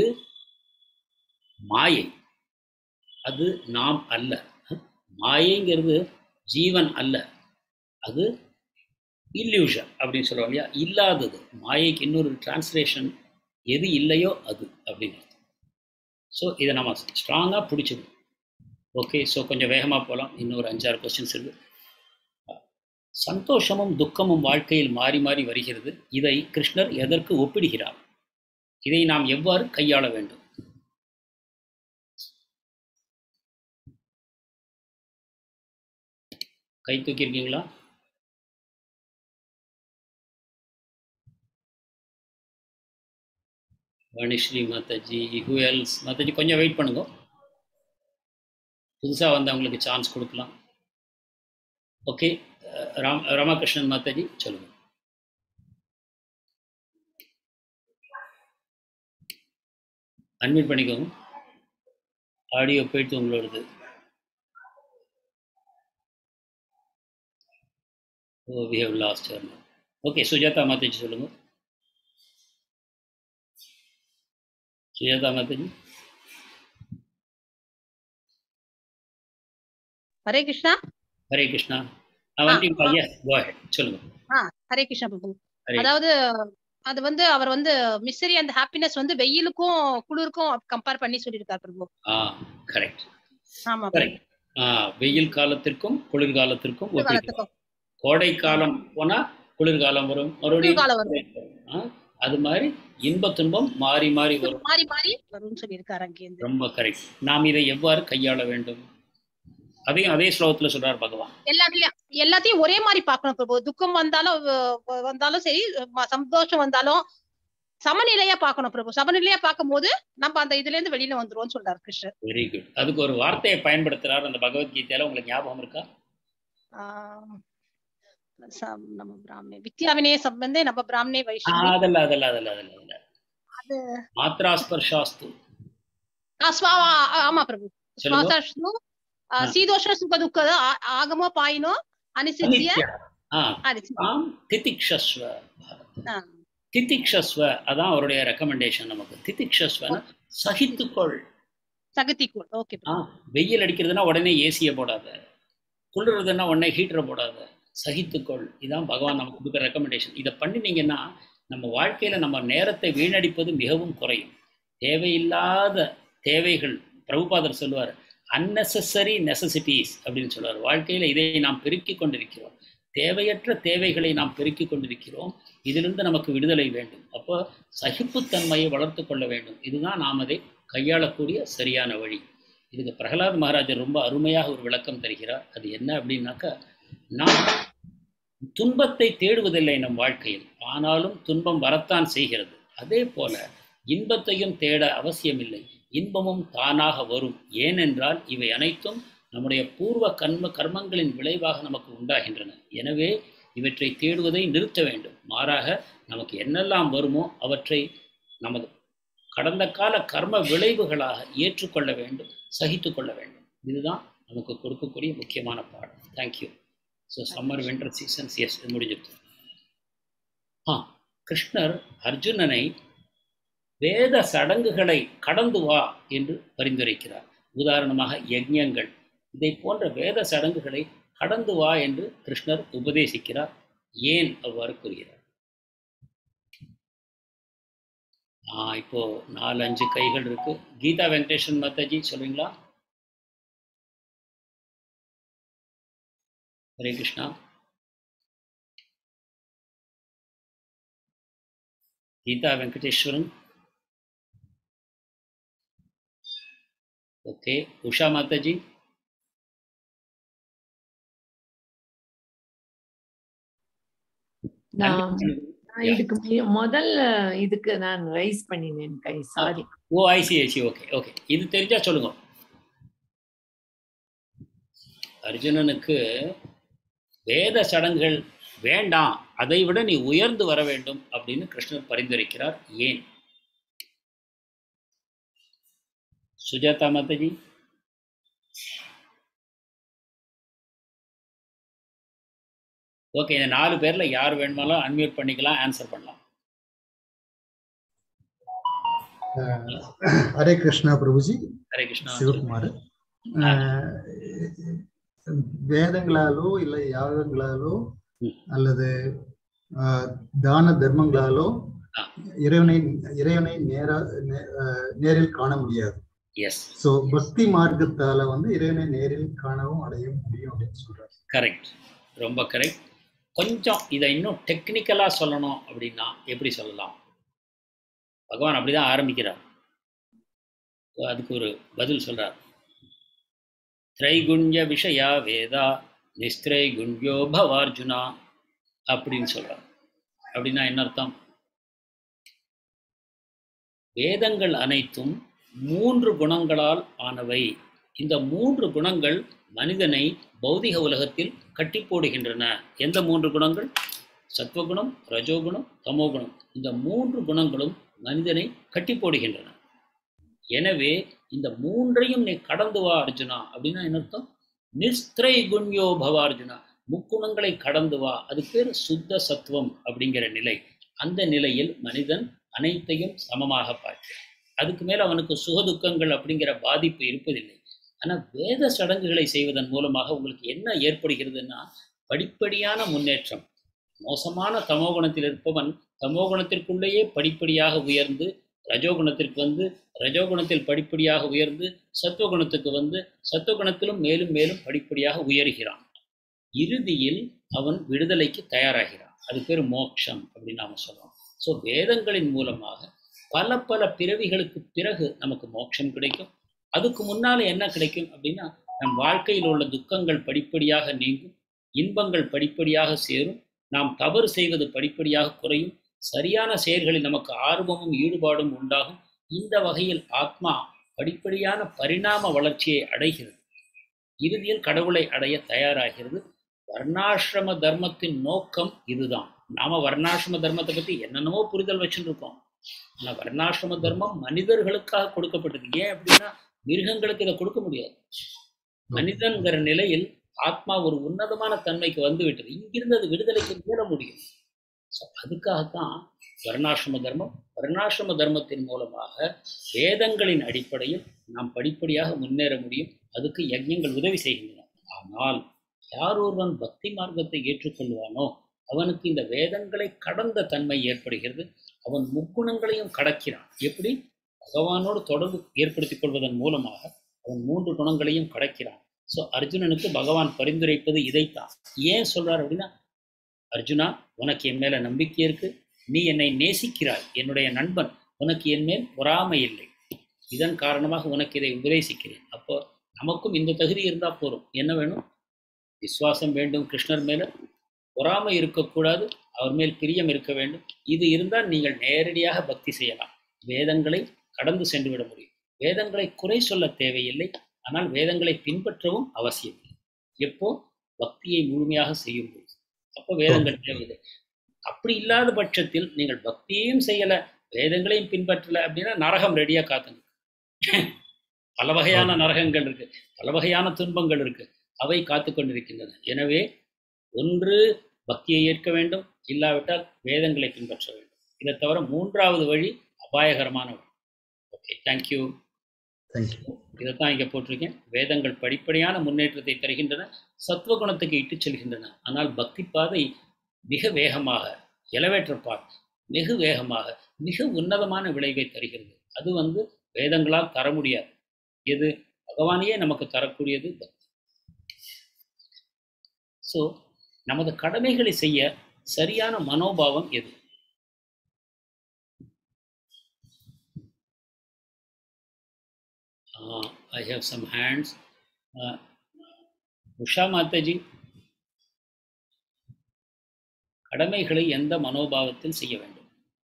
மாயை அது நாம் அல்ல மாயைங்கிறது ஜீவன் அல்ல அது இல்லியூஷன் அப்படின்னு சொல்லுவாங்க இல்லையா இல்லாதது மாயைக்கு இன்னொரு டிரான்ஸ்லேஷன் எது இல்லையோ அது அப்படின்னு அர்த்தம் ஸோ இதை நம்ம ஸ்ட்ராங்காக பிடிச்சிக்கணும் ஓகே ஸோ கொஞ்சம் வேகமாக போகலாம் இன்னொரு அஞ்சாறு கொஸ்டின்ஸ் இருக்கு சந்தோஷமும் துக்கமும் வாழ்க்கையில் மாறி மாறி வருகிறது இதை கிருஷ்ணர் எதற்கு ஒப்பிடுகிறார் இதை நாம் எவ்வாறு கையாள வேண்டும் கை தூக்கியிருக்கீங்களா வாணிஸ்ரீ மாதாஜி ஹூ எல்ஸ் மாதாஜி கொஞ்சம் வெயிட் பண்ணுங்க புதுசாக வந்தவங்களுக்கு சான்ஸ் கொடுக்கலாம் ஓகே ராம் ராமகிருஷ்ணன் மாதாஜி சொல்லுங்க அன்மிட் பண்ணிக்கோங்க ஆடியோ போயிட்டு உங்களோடது oh we have lost okay Sujatha Mataji சொல்லுங்க சுஜாதா மாதாஜி ஹரே கிருஷ்ணா ஹரே கிருஷ்ணா நான் வந்துட்டீங்களா ஐயா கோ அஹெட் சொல்லுங்க ஆ ஹரே கிருஷ்ணா பிரபு ஹரே அதாவது அது வந்து அவர் வந்து மிஸ்ஸரி அந்த ஹாப்பினஸ் வந்து வெயிலுக்கும் குளிருக்கும் கம்பேர் பண்ணி சொல்லியிருக்கார் பிரபு ஆ கரெக்ட் ஆமா பிரபு கரெக்ட் ஆ வெயில் காலத்திற்கும் குளிர்காலத்திற்கும் ஒப்பிட்டு காலத்துக்கும் கோடை காலம் போனா குளிர்காலம் வரும் மறுபடியும் குளிர்காலம் வரும். கோடை காலம். ஆ, அது மாதிரி இன்ப துன்பம் மாறி மாறி வரும் மாறி மாறி வரும்னு சொல்லியிருக்காரு அங்கேருந்து ரொம்ப கரெக்ட் நாம் இதை எவ்வாறு கையாள வேண்டும் அதையும் அதே ஸ்லோகத்துல சொல்றார் பகவான் எல்லாத்துலயும் எல்லாத்தையும் ஒரே மாதிரி பார்க்கணும் பிரபு துக்கம் வந்தாலும் வ- வந்தாலும் சரி ம- சந்தோஷம் வந்தாலும் சமநிலையா பார்க்கணும் பிரபு சமநிலையா பார்க்கும்போது நம்ம அந்த இதுல இருந்து வெளியில வந்துருவோம்னு சொல்றாரு கிருஷ்ணர் வெரி குட் அதுக்கு ஒரு வார்த்தையை பயன்படுத்துறார் அந்த பகவத்கீதையில உங்களுக்கு ஞாபகம் இருக்கா ஆஹ் ச- நம்ம பிராமணே வித்யாவினே சம்பந்தே நம்ம பிராமணே ஆ, வைஷ்ணவி அதல்ல அதல்ல அதல்ல அதல்ல அதல்ல அது மாத்ரா ஸ்பர்ஷாஸ்து ஆ, ஸ்வா- ஆ, ஆமா பிரபு சொல்லுங்க. ஸ்வாசாஷ்ணு ஆ. சீதோஷ்ண சுக துக்க ஆகமோ பாயினோ அனிசித்திய அனித்யா. ஆ, அனிசித்திய. ஆம் திதிக்ஷஸ்வ ஆ. திதிக்ஷஸ்வ அதான் அவருடைய ரெக்கமெண்டேஷன் நமக்கு திதிக்ஷஸ்வன சகித்துக்கொள் சகத்திக்குள் ஓகே ஆ வெயில் அடிக்கிறதுனா உடனே ஏசியை போடாத குளிர்றதுன்னா உடனே ஹீட்டரை போடாத சகித்துக்கொள் இதான் பகவான் நமக்கு கொடுக்குற ரெக்கமெண்டேஷன் இதை பண்ணினீங்கன்னா நம்ம வாழ்க்கையில நம்ம நேரத்தை வீணடிப்பது மிகவும் குறையும் தேவையில்லாத தேவைகள் பிரபுபாதர் சொல்லுவார் unnecessary நெசசிட்டிஸ் அப்படின்னு சொல்லுவார் வாழ்க்கையில இதை நாம் பெருக்கிக் கொண்டிருக்கிறோம் தேவையற்ற தேவைகளை நாம் பெருக்கிக் கொண்டிருக்கிறோம் இதிலிருந்து நமக்கு விடுதலை வேண்டும் அப்போ சகிப்புத்தன்மையை வளர்த்து கொள்ள வேண்டும் இதுதான் நாம் அதை கையாளக்கூடிய சரியான வழி இதுக்கு பிரகலாத் மகாராஜர் ரொம்ப அருமையாக ஒரு விளக்கம் தருகிறார் அது என்ன அப்படின்னாக்கா நாம் துன்பத்தை தேடுவதில்லை நம் வாழ்க்கையில் ஆனாலும் துன்பம் வரத்தான் செய்கிறது அதே போல இன்பத்தையும் தேட அவசியமில்லை இன்பமும் தானாக வரும் ஏனென்றால் இவை அனைத்தும் நம்முடைய பூர்வ கர்ம கர்மங்களின் விளைவாக நமக்கு உண்டாகின்றன எனவே இவற்றை தேடுவதை நிறுத்த வேண்டும் மாறாக நமக்கு என்னெல்லாம் வருமோ அவற்றை நமது கடந்த கால கர்ம விளைவுகளாக ஏற்றுக்கொள்ள வேண்டும் சகித்து கொள்ள வேண்டும் இதுதான் நமக்கு கொடுக்கக்கூடிய முக்கியமான பாடம் thank you so summer winter seasons yes முடிஞ்சது ஆ கிருஷ்ணர் அர்ஜுனனை வேத சடங்குகளை கடந்து வா என்று பரிந்துரைக்கிறார் உதாரணமாக யஜ்ஞங்கள் இதை போன்ற வேத சடங்குகளை கடந்து வா என்று கிருஷ்ணர் உபதேசிக்கிறார் ஏன் அவ்வாறு கூறுகிறார் ஆ இப்போ நாலு அஞ்சு கைகள் இருக்கு கீதா வெங்கடேஷன் மாதாஜி சொல்றீங்களா ஹரே கிருஷ்ணா கீதா வெங்கடேஸ்வரன் ஓகே உஷா மாதாஜி நான் நான் இதுக்கு மு- முதல்ல இதுக்கு நான் ரைஸ் பண்ணினேன் கை sorry oh I see I see okay okay இது தெரிஞ்சா சொல்லுங்க அர்ஜுனனுக்கு வேத சடங்குகள் வேண்டாம் அதை விட நீ உயர்ந்து வர வேண்டும் அப்படின்னு கிருஷ்ணர் பரிந்துரைக்கிறார் ஏன் சுஜாதா மாதாஜி ஓகே இந்த நாலு பேர்ல யார் வேணுமாலும் அன்மியூட் பண்ணிக்கலாம் ஆன்சர் பண்ணலாம் அஹ் ஹரே கிருஷ்ணா பிரபுஜி ஹரே கிருஷ்ணா சிவகுமார் அஹ் வேதங்களாலோ இல்லை யாகங்களாலோ அல்லது அஹ், தான தர்மங்களாலோ இறைவனை இறைவனை நேரா நே- அஹ், நேரில் காண முடியாது எஸ் சோ பக்தி மார்க்கத்தால வந்து இறைவனை நேரில் காணவும் அடையவும் முடியும் அப்படின்னு சொல்றாரு கரெக்ட் ரொம்ப கரெக்ட் கொஞ்சம் இதை இன்னும் டெக்னிக்கலாக சொல்லணும் அப்படின்னா எப்படி சொல்லலாம் பகவான் அப்படிதான் ஆரம்பிக்கிறார் So, அதுக்கு ஒரு பதில் சொல்றார் திரைகுண்ய விஷயா வேதா நிஸ்திரைகுண்யோ பவார்ஜுனா அப்படின்னு சொல்றார் அப்படின்னா என்ன அர்த்தம் வேதங்கள் அனைத்தும் மூன்று குணங்களால் ஆனவை இந்த மூன்று குணங்கள் மனிதனை பௌதிக உலகத்தில் கட்டி போடுகின்றன எந்த மூன்று குணங்கள் சத்வகுணம் ரஜோகுணம் தமோகுணம் இந்த மூன்று குணங்களும் மனிதனை கட்டி போடுகின்றன எனவே இந்த மூன்றையும் நீ கடந்து வா அர்ஜுனா அப்படின்னா என்ன அர்த்தம் நிஸ்திரை குண்யோ பவ அர்ஜுனா முக்குணங்களை கடந்து வா அது பேர் சுத்த சத்துவம் அப்படிங்கிற நிலை அந்த நிலையில் மனிதன் அனைத்தையும் சமமாக பார்க்கிறான் அதுக்கு மேல அவனுக்கு சுகதுக்கங்கள் அப்படிங்கிற பாதிப்பு இருப்பதில்லை ஆனா வேத சடங்குகளை செய்வதன் மூலமாக உங்களுக்கு என்ன ஏற்படுகிறதுன்னா படிப்படியான முன்னேற்றம் மோசமான தமோகுணத்தில் இருப்பவன் தமோகுணத்திற்குள்ளேயே படிப்படியாக உயர்ந்து ரஜோகுணத்திற்கு வந்து ரஜோகுணத்தில் படிப்படியாக உயர்ந்து சத்துவகுணத்துக்கு வந்து சத்துவகுணத்திலும் மேலும் மேலும் படிப்படியாக உயர்கிறான் இறுதியில் அவன் விடுதலைக்கு தயாராகிறான் அது பேர் மோட்சம் அப்படின்னு நாம சொல்றோம் ஸோ வேதங்களின் மூலமாக பல பல பிறவிகளுக்கு பிறகு நமக்கு மோட்சம் கிடைக்கும் அதுக்கு முன்னால என்ன கிடைக்கும் அப்படின்னா நம் வாழ்க்கையில் உள்ள துக்கங்கள் படிப்படியாக நீங்கும் இன்பங்கள் படிப்படியாக சேரும் நாம் தவறு செய்வது படிப்படியாக குறையும் சரியான செயல்களில் நமக்கு ஆர்வமும் ஈடுபாடும் உண்டாகும் இந்த வகையில் ஆத்மா படிப்படியான பரிணாம வளர்ச்சியை அடைகிறது இறுதியில் கடவுளை அடைய தயாராகிறது வர்ணாசிரம தர்மத்தின் நோக்கம் இதுதான் நாம வர்ணாசிரம தர்மத்தை பத்தி என்னென்னமோ புரிதல் வச்சுட்டு இருக்கோம் ஆனா வர்ணாசிரம தர்மம் மனிதர்களுக்காக கொடுக்கப்பட்டது ஏன் அப்படின்னா மிருகங்களுக்கு இதை கொடுக்க முடியாது மனிதன்கிற நிலையில் ஆத்மா ஒரு உன்னதமான தன்மைக்கு வந்து விட்டது இங்கிருந்து அது விடுதலைக்கு மீள முடியும் ஸோ அதுக்காகத்தான் வர்ணாசிரம தர்மம் வர்ணாசிரம தர்மத்தின் மூலமாக வேதங்களின் அடிப்படையில் நாம் படிப்படியாக முன்னேற முடியும் அதுக்கு யஜ்ஞங்கள் உதவி செய்கின்றன ஆனால் யார் ஒருவன் பக்தி மார்க்கத்தை ஏற்றுக்கொள்வானோ அவனுக்கு இந்த வேதங்களை கடந்த தன்மை ஏற்படுகிறது அவன் முக்குணங்களையும் கடக்கிறான் எப்படி பகவானோடு தொடர்பு ஏற்படுத்திக் கொள்வதன் மூலமாக அவன் மூன்று குணங்களையும் கடக்கிறான் ஸோ அர்ஜுனனுக்கு பகவான் பரிந்துரைப்பது இதைத்தான் ஏன் சொல்றார் அப்படின்னா அர்ஜுனா உனக்கு என் மேல நம்பிக்கை இருக்கு நீ என்னை நேசிக்கிறாய் என்னுடைய நண்பன் உனக்கு என் மேல் பொறாமை இல்லை இதன் காரணமாக உனக்கு இதை உபதேசிக்கிறேன் அப்போ நமக்கும் இந்த தகுதி இருந்தா போதும் என்ன வேணும் விசுவாசம் வேண்டும் கிருஷ்ணர் மேல பொறாமை இருக்கக்கூடாது அவர் மேல் பிரியம் இருக்க வேண்டும் இது இருந்தால் நீங்கள் நேரடியாக பக்தி செய்யலாம் வேதங்களை கடந்து சென்று விட முடியும் வேதங்களை குறை சொல்ல தேவையில்லை ஆனால் வேதங்களை பின்பற்றவும் அவசியம் இல்லை எப்போ பக்தியை முழுமையாக செய்யும் பொழுது அப்போ வேதங்கள் தேவையில்லை அப்படி இல்லாத பட்சத்தில் நீங்கள் பக்தியையும் செய்யல வேதங்களையும் பின்பற்றல அப்படின்னா நரகம் ரெடியா காத்துங்க பல வகையான நரகங்கள் இருக்கு பல வகையான துன்பங்கள் இருக்கு அவை காத்து கொண்டிருக்கின்றன எனவே ஒன்று பக்தியை ஏற்க வேண்டும் இல்லாவிட்டால் வேதங்களை பின்பற்ற வேண்டும் இதை தவிர மூன்றாவது வழி அபாயகரமான வழி ஓகே தேங்க்யூ தேங்க்யூ இதைத்தான் இங்கே போட்டிருக்கேன் வேதங்கள் படிப்படியான முன்னேற்றத்தை தருகின்றன சத்துவகுணத்துக்கு இட்டுச் செல்கின்றன ஆனால் பக்தி பாதை மிக வேகமாக எலவேட்டர் பாத் மிக வேகமாக மிக உன்னதமான விளைவை தருகிறது அது வந்து வேதங்களால் தர முடியாது எது பகவானையே நமக்கு தரக்கூடியது பக்தி ஸோ நமது கடமைகளை செய்ய சரியான மனோபாவம் எது Uh, I have some hands. Uh, Usha Mataji கடமைகளை எந்த மனோபாவத்தில் செய்ய வேண்டும்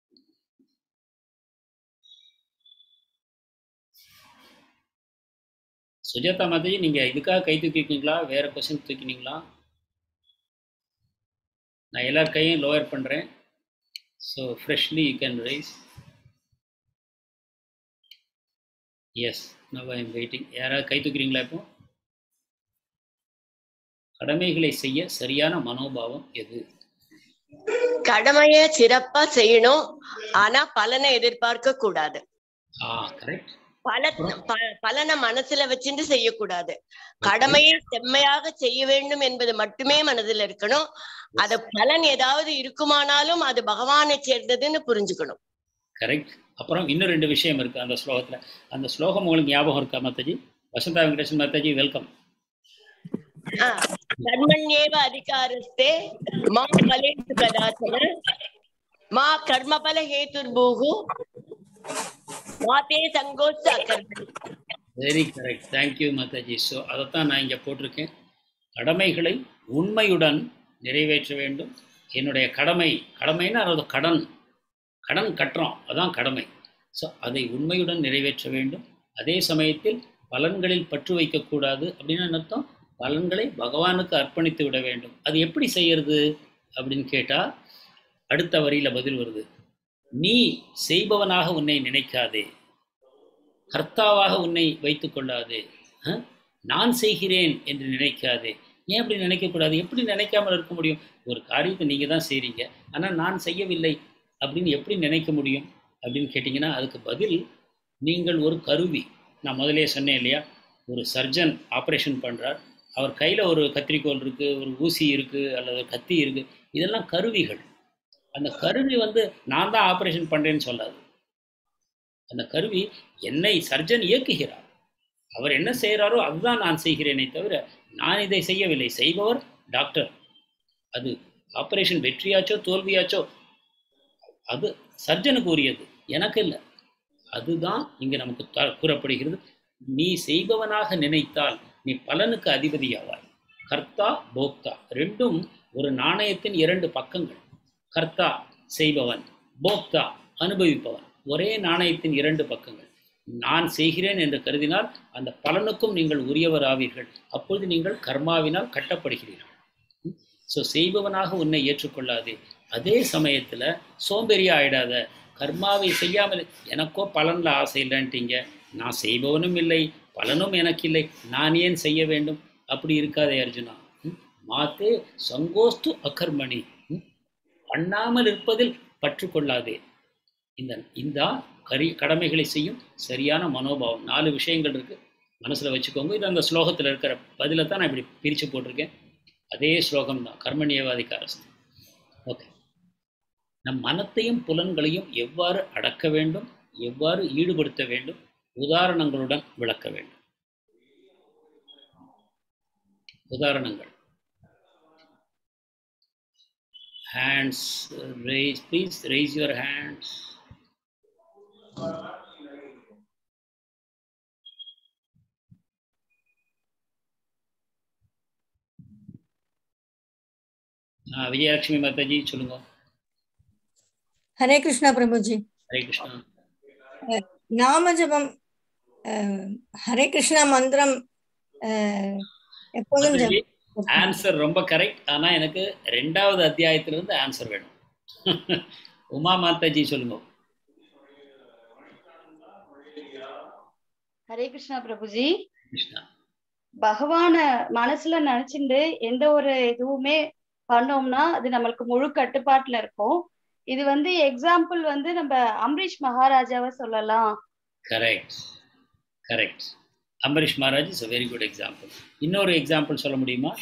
சுஜாதா மாதாஜி நீங்க இதுக்காக கை தூக்கிருக்கீங்களா வேற கொஸ்டின் தூக்கினீங்களா நான் எல்லார் கையும் லோயர் பண்றேன் so freshly you can raise yes now I am waiting யாராவது கை தூக்குறீங்களா இப்போ கடமைகளை செய்ய சரியான மனோபாவம் எது கடமைய சிறப்பா செய்யணும் ஆனா பலனை எதிர்பார்க்க கூடாது ஆ கரெக்ட் பல ப- பலனை மனசுல வச்சுட்டு செய்யக்கூடாது கடமையை செம்மையாக செய்ய வேண்டும் என்பது மட்டுமே மனதில் இருக்கணும் அது பலன் ஏதாவது இருக்குமானாலும் அது பகவானை சேர்ந்ததுன்னு புரிஞ்சுக்கணும் கரெக்ட் அப்புறம் இன்னும் ரெண்டு விஷயம் இருக்கு அந்த ஸ்லோகத்துல அந்த ஸ்லோகம் உங்களுக்கு ஞாபகம் இருக்கா மாதாஜி வசந்தா வெங்கடேசன் மாதாஜி வெல்கம் ஆ, கர்மண்யேவ அதிகாரஸ்தே மா பலேஷு கதாச்சன மா கர்மபல ஹேதுர்பூகு மாதே சங்கோஸ்த அகர்மணி very correct thank you Mataji so அதைத்தான் நான் இங்கே போட்டிருக்கேன் கடமைகளை உண்மையுடன் நிறைவேற்ற வேண்டும் என்னுடைய கடமை கடமைன்னா அதாவது கடன் கடன் கட்டுறோம் அதான் கடமை ஸோ அதை உண்மையுடன் நிறைவேற்ற வேண்டும் அதே சமயத்தில் பலன்களில் பற்று வைக்கக்கூடாது அப்படின்னு என்ன அர்த்தம் பலன்களை பகவானுக்கு அர்ப்பணித்து விட வேண்டும் அது எப்படி செய்யறது அப்படின்னு கேட்டால் அடுத்த வரியில் பதில் வருது நீ செய்பவனாக உன்னை நினைக்காதே கர்த்தாவாக உன்னை வைத்துக் கொள்ளாதே அஹ்? நான் செய்கிறேன் என்று நினைக்காதே ஏன் அப்படி நினைக்கக்கூடாது எப்படி நினைக்காமல் இருக்க முடியும் ஒரு காரியத்தை நீங்கள் தான் செய்கிறீங்க ஆனால் நான் செய்யவில்லை அப்படின்னு எப்படி நினைக்க முடியும் அப்படின்னு கேட்டிங்கன்னா அதுக்கு பதில் நீங்கள் ஒரு கருவி நான் முதலே சொன்னேன் இல்லையா ஒரு சர்ஜன் ஆப்ரேஷன் பண்ணுறார் அவர் கையில் ஒரு கத்திரிக்கோல் இருக்குது ஒரு ஊசி இருக்குது அல்லது ஒரு கத்தி இருக்குது இதெல்லாம் கருவிகள் அந்த கருவி வந்து நான் தான் ஆப்ரேஷன் பண்ணுறேன்னு சொல்லாது அந்த கருவி என்னை சர்ஜன் இயக்குகிறார் அவர் என்ன செய்கிறாரோ அதுதான் நான் செய்கிறேனே தவிர நான் இதை செய்யவில்லை செய்பவர் டாக்டர் அது ஆப்ரேஷன் வெற்றியாச்சோ தோல்வியாச்சோ அது சர்ஜனுக்கு உரியது எனக்கு இல்லை அதுதான் இங்கே நமக்கு த- கூறப்படுகிறது நீ செய்பவனாக நினைத்தால் நீ பலனுக்கு அதிபதியாவாய் கர்த்தா போக்தா ரெண்டும் ஒரு நாணயத்தின் இரண்டு பக்கங்கள் கர்த்தா செய்பவன் போக்தா அனுபவிப்பவன் ஒரே நாணயத்தின் இரண்டு பக்கங்கள் நான் செய்கிறேன் என்று கருதினால் அந்த பலனுக்கும் நீங்கள் உரியவர் ஆவீர்கள் அப்பொழுது நீங்கள் கர்மாவினால் கட்டப்படுகிறீர்கள் ஸோ செய்பவனாக உன்னை ஏற்றுக்கொள்ளாதே அதே சமயத்தில் சோம்பேறியா ஆயிடாத கர்மாவை செய்யாமல் எனக்கோ பலன்ல ஆசை இல்லைன்ட்டீங்க நான் செய்பவனும் இல்லை பலனும் எனக்கு இல்லை நான் ஏன் செய்ய வேண்டும் அப்படி இருக்காதே அர்ஜுனா ம்? மாத்தே சங்கோஸ்து அகர்மணி ம்? பண்ணாமல் இருப்பதில் பற்று கொள்ளாதே இந்த இந்த கரி கடமைகளை செய்யும் சரியான மனோபாவம் நாலு விஷயங்கள் இருக்கு மனசுல வச்சுக்கோங்க இது அந்த ஸ்லோகத்தில் இருக்கிற பதிலை தான் நான் இப்படி பிரித்து போட்டிருக்கேன் அதே ஸ்லோகம் தான் கர்மணியவாதிகாரஸ்து ஓகே நம் மனத்தையும் புலன்களையும் எவ்வாறு அடக்க வேண்டும் எவ்வாறு ஈடுபடுத்த வேண்டும் உதாரணங்களுடன் விளக்க வேண்டும் உதாரணங்கள் hands uh, raise please raise your hands ஆ, விஜயலட்சுமி மாதாஜி சொல்லுங்க ஹரே கிருஷ்ணா பிரபுஜி ஹரே கிருஷ்ணா அஹ், நாம ஜபம் அஹ், ஹரே கிருஷ்ணா மந்திரம் அஹ், எப்போதும் ஜெபம் ஆன்சர் ரொம்ப கரெக்ட் ஆனா எனக்கு ரெண்டாவது அத்தியாயத்துல இருந்து ஆன்சர் வேணும் உமா மாதாஜி சொல்லுங்க ஹரே கிருஷ்ணா பிரபுஜி கிருஷ்ணா பகவான மனசுல நினைச்சுட்டு எந்த ஒரு இதுவுமே பண்ணோம்னா அது நம்மளுக்கு முழு கட்டுப்பாட்டுல இருக்கும் இது வந்து எக்ஸாம்பிள் வந்து நம்ம அம்பரீஷ் மகாராஜாவை சொல்லலாம் correct correct Ambarish Maharaj is a very good example இன்னொரு எக்ஸாம்பிள் சொல்ல முடியுமா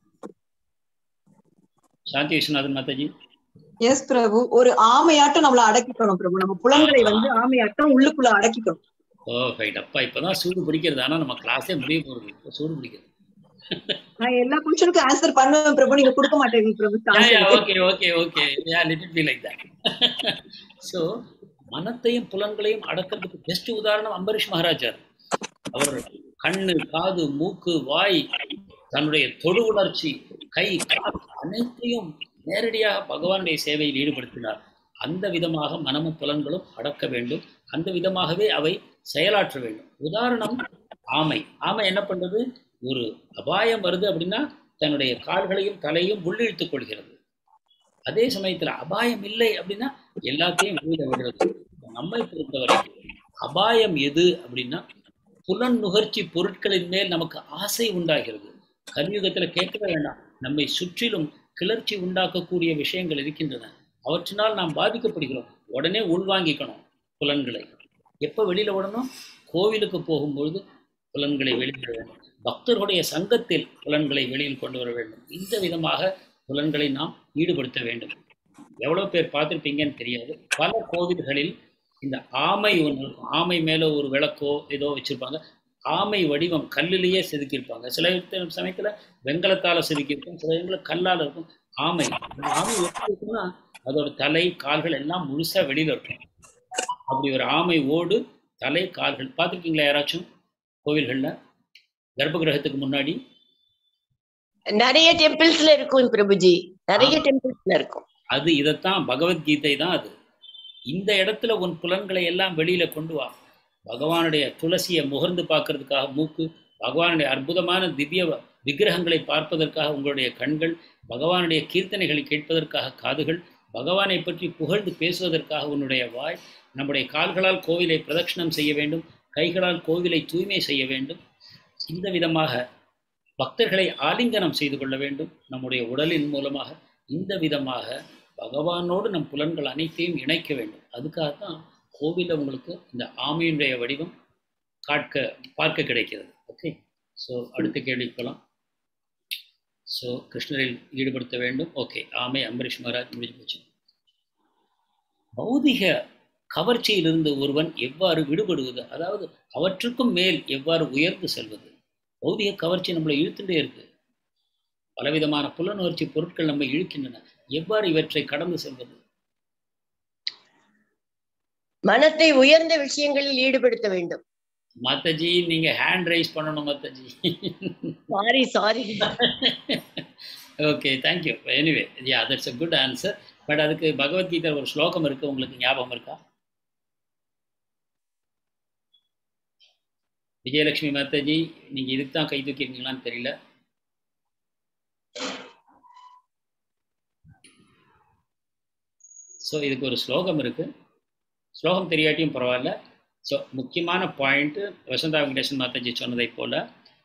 சாந்தி விஸ்வநாதன் மாதாஜி எஸ் பிரபு ஒரு ஆமையாட்டம் நம்மள அடக்கிக்கணும் பிரபு நம்ம புலன்களை வந்து ஆமையாட்டம் உள்ளுக்குள்ள அடக்கிக்கணும் ஓ ஃபைட் அப்பா இப்பதான் சூடு பிடிக்கிறது ஆனா நம்ம கிளாஸே முடிய போகுது இப்போ சூடு பிடிக்கிறது நான் எல்லா கொஸ்டினுக்கும் ஆன்சர் பண்ணுவேன் பிரபு நீங்க கொடுக்க மாட்டேங்க Prabhu chance okay okay okay yeah let it be like that so மனத்தையும் புலன்களையும் அடக்கிறதுக்கு பெஸ்ட் உதாரணம் அம்பரீஷ் மகாராஜர் அவர் கண்ணு காது மூக்கு வாய் தன்னுடைய தொடு உணர்ச்சி கை கால் அனைத்தையும் நேரடியாக பகவானுடைய சேவையில் ஈடுபடுத்தினார் அந்த விதமாக மனமும் புலன்களும் அடக்க வேண்டும் அந்த விதமாகவே அவை செயலாற்ற வேண்டும் உதாரணம் ஆமை ஆமை என்ன பண்றது ஒரு அபாயம் வருது அப்படின்னா தன்னுடைய கால்களையும் தலையும் உள்ளிழுத்துக் கொள்கிறது அதே சமயத்துல அபாயம் இல்லை அப்படின்னா எல்லாத்தையும் வெளியில விடுறது நம்மை பொறுத்தவரை அபாயம் எது அப்படின்னா புலன் நுகர்ச்சி பொருட்களின் மேல் நமக்கு ஆசை உண்டாகிறது கலியுகத்துல கேட்கவே வேண்டாம் நம்மை சுற்றிலும் கிளர்ச்சி உண்டாக்கக்கூடிய விஷயங்கள் இருக்கின்றன அவற்றினால் நாம் பாதிக்கப்படுகிறோம் உடனே உள்வாங்கிக்கணும் புலன்களை எப்ப வெளியில விடணும் கோவிலுக்கு போகும்பொழுது புலன்களை வெளியிட வேண்டும் பக்தர்களுடைய சங்கத்தில் புலன்களை வெளியில் கொண்டு வர வேண்டும் இந்த விதமாக புலன்களை நாம் ஈடுபடுத்த வேண்டும் எவ்வளவு பேர் பார்த்திருப்பீங்கன்னு தெரியாது பல கோவில்களில் இந்த ஆமை ஒன்று இருக்கும் ஆமை மேல ஒரு விளக்கோ ஏதோ வச்சிருப்பாங்க ஆமை வடிவம் கல்லிலேயே செதுக்கியிருப்பாங்க சில இடத்துல- சமயத்துல வெங்கலத்தால செதுக்கியிருக்கும் சில இடத்துல கல்லால இருக்கும் ஆமை அந்த ஆமை எப்படி இருக்குன்னா அதோட தலை கால்கள் எல்லாம் முழுசா வெளியில இருக்கும் அப்படி ஒரு ஆமை ஓடு தலை கால்கள் பார்த்திருக்கீங்களா யாராச்சும் கோவில்கள்ல கர்ப்ப கிரகத்துக்கு முன்னாடி நிறைய டெம்பிள்ஸ்ல இருக்கும் பிரபுஜி நிறைய டெம்பிள்ஸ்ல இருக்கும் அது இதைத்தான் பகவத்கீதை தான் அது இந்த இடத்துல உன் புலன்களை எல்லாம் வெளியில கொண்டு வா பகவானுடைய துளசியை முகர்ந்து பார்க்கறதுக்காக மூக்கு பகவானுடைய அற்புதமான திவ்ய விக்கிரகங்களை பார்ப்பதற்காக உங்களுடைய கண்கள் பகவானுடைய கீர்த்தனைகளை கேட்பதற்காக காதுகள் பகவானை பற்றி புகழ்ந்து பேசுவதற்காக உன்னுடைய வாய் நம்முடைய கால்களால் கோவிலை பிரதட்சணம் செய்ய வேண்டும் கைகளால் கோவிலை தூய்மை செய்ய வேண்டும் இந்த விதமாக பக்தர்களை ஆலிங்கனம் செய்து கொள்ள வேண்டும் நம்முடைய உடலின் மூலமாக இந்த விதமாக பகவானோடு நம் புலன்கள் அனைத்தையும் இணைக்க வேண்டும் அதுக்காகத்தான் கோவிலில் உங்களுக்கு இந்த ஆமையினுடைய வடிவம் காட்க பார்க்க கிடைக்கிறது ஓகே ஸோ அடுத்த கேள்விக்கு போகலாம் ஸோ கிருஷ்ணரில் ஈடுபடுத்த வேண்டும் ஓகே ஆமை அம்பரீஷ் மகாராஜ் முடிஞ்சு போச்சு பௌதிக கவர்ச்சியிலிருந்து ஒருவன் எவ்வாறு விடுபடுவது அதாவது அவற்றுக்கும் மேல் எவ்வாறு உயர்ந்து செல்வது பௌதிக கவர்ச்சி நம்மளை இழுத்துட்டே இருக்கு பலவிதமான புலனுணர்ச்சி பொருட்கள் நம்மை இழுக்கின்றன எவ்வாறு இவற்றை கடந்து செல்வது மனத்தை உயர்ந்த விஷயங்களில் ஈடுபடுத்த வேண்டும் மாதாஜி நீங்க ஹேண்ட் ரைஸ் பண்ணணும் Mataji sorry sorry okay thank you anyway yeah that's a good answer but அதுக்கு பகவத்கீதை ஒரு ஸ்லோகம் இருக்கு உங்களுக்கு ஞாபகம் இருக்கா விஜயலட்சுமி மாதாஜி நீங்க இதுக்கு தான் கை தூக்கிருக்கீங்களான்னு தெரியல ஸோ இதுக்கு ஒரு ஸ்லோகம் இருக்கு ஸ்லோகம் தெரியாட்டியும் பரவாயில்ல ஸோ முக்கியமான பாயிண்ட்டு வசந்தா வெங்கடேசன் மாதாஜி சொன்னதை போல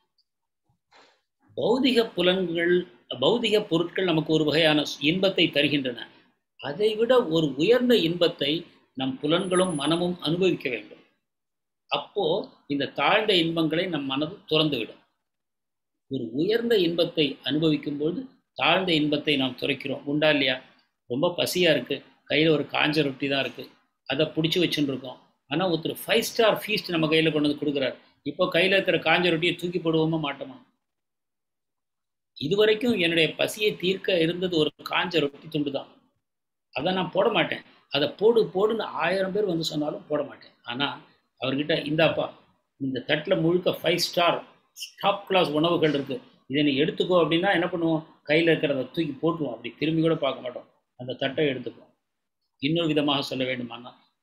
பௌதிக புலன்கள் பௌதிக பொருட்கள் நமக்கு ஒரு வகையான இன்பத்தை தருகின்றன அதை விட ஒரு உயர்ந்த இன்பத்தை நம் புலன்களும் மனமும் அனுபவிக்க வேண்டும் அப்போ இந்த தாழ்ந்த இன்பங்களை நம் மனது துறந்துவிடும் ஒரு உயர்ந்த இன்பத்தை அனுபவிக்கும் பொழுது தாழ்ந்த இன்பத்தை நாம் துறைக்கிறோம் உண்டா இல்லையா ரொம்ப பசியா இருக்கு கையில ஒரு காஞ்ச ரொட்டி தான் இருக்கு அதை பிடிச்சி வச்சுட்டு இருக்கோம் ஆனா ஒருத்தர் ஃபைவ் ஸ்டார் ஃபீஸ்ட் நம்ம கையில கொண்டு வந்து கொடுக்குறாரு இப்போ கையில இருக்கிற காஞ்ச ரொட்டியை தூக்கி போடுவோமா மாட்டோமா இதுவரைக்கும் என்னுடைய பசியை தீர்க்க இருந்தது ஒரு காஞ்ச ரொட்டி துண்டு தான் அதை நான் போட மாட்டேன் அதை போடு போடுன்னு ஆயிரம் பேர் வந்து சொன்னாலும் போட மாட்டேன் ஆனால் அவர்கிட்ட இந்தாப்பா இந்த தட்டில் முழுக்க ஃபைவ் ஸ்டார் டாப் கிளாஸ் உணவுகள் இருக்குது இதை நீ எடுத்துக்கோ அப்படின்னா என்ன பண்ணுவோம் கையில் இருக்கிறத தூக்கி போட்டுருவோம் அப்படி திரும்பி கூட பார்க்க மாட்டோம் அந்த தட்டை எடுத்துக்குவோம் இன்னொரு விதமாக சொல்ல வேண்டுமானா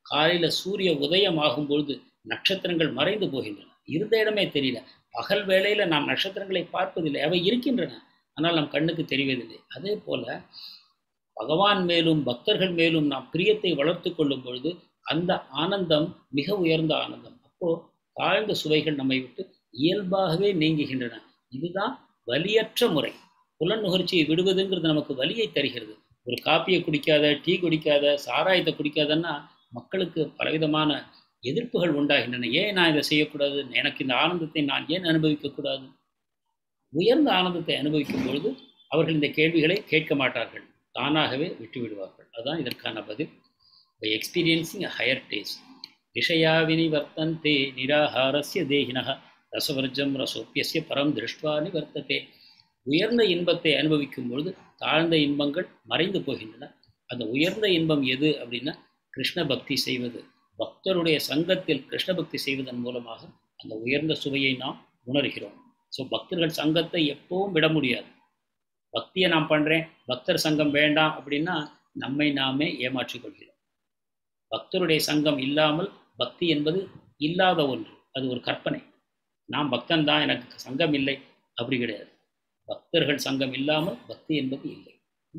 காலையில சூரிய உதயம் ஆகும் பொழுது நட்சத்திரங்கள் மறைந்து போகின்றன இருந்த இடமே தெரியல பகல் வேளையில நாம் நட்சத்திரங்களை பார்ப்பதில்லை அவை இருக்கின்றன ஆனால் நம் கண்ணுக்கு தெரிவதில்லை அதே போல பகவான் மேலும் பக்தர்கள் மேலும் நாம் பிரியத்தை வளர்த்து கொள்ளும் பொழுது அந்த ஆனந்தம் மிக உயர்ந்த ஆனந்தம் அப்போ தாழ்ந்த சுவைகள் நம்மை விட்டு இயல்பாகவே நீங்குகின்றன இதுதான் வலியற்ற முறை புலன் நுகர்ச்சியை விடுவதுங்கிறது நமக்கு வலியை தருகிறது ஒரு காப்பியை குடிக்காத டீ குடிக்காத சாராயத்தை குடிக்காதன்னா மக்களுக்கு பலவிதமான எதிர்ப்புகள் உண்டாகின்றன ஏன் நான் இதை செய்யக்கூடாது எனக்கு இந்த ஆனந்தத்தை நான் ஏன் அனுபவிக்கக்கூடாது உயர்ந்த ஆனந்தத்தை அனுபவிக்கும் பொழுது அவர்கள் இந்த கேள்விகளை கேட்க மாட்டார்கள் தானாகவே விட்டு விடுவார்கள் அதுதான் இதற்கான பதில் by experiencing a higher taste விஷயா வினிவர்த்தந்தே நிராகாரஸ்ய தேகினः ரசவர்ஜம் ரசோப்பியஸ்ய பரம் திருஷ்டுவா நிவர்த்ததே உயர்ந்த இன்பத்தை அனுபவிக்கும் பொழுது தாழ்ந்த இன்பங்கள் மறைந்து போகின்றன அந்த உயர்ந்த இன்பம் எது அப்படின்னா கிருஷ்ண பக்தி செய்வது பக்தருடைய சங்கத்தில் கிருஷ்ண பக்தி செய்வதன் மூலமாக அந்த உயர்ந்த சுவையை நாம் உணர்கிறோம் ஸோ பக்தர்கள் சங்கத்தை எப்பவும் விட முடியாது பக்தியை நான் பண்ணுறேன் பக்தர் சங்கம் வேண்டாம் அப்படின்னா நம்மை நாமே ஏமாற்றிக் கொள்கிறோம் பக்தருடைய சங்கம் இல்லாமல் பக்தி என்பது இல்லாத ஒன்று அது ஒரு கற்பனை நான் பக்தன் தான் எனக்கு சங்கம் இல்லை அப்படி கிடையாது பக்தர்கள் சங்கம் இல்லாமல் பக்தி என்பது இல்லை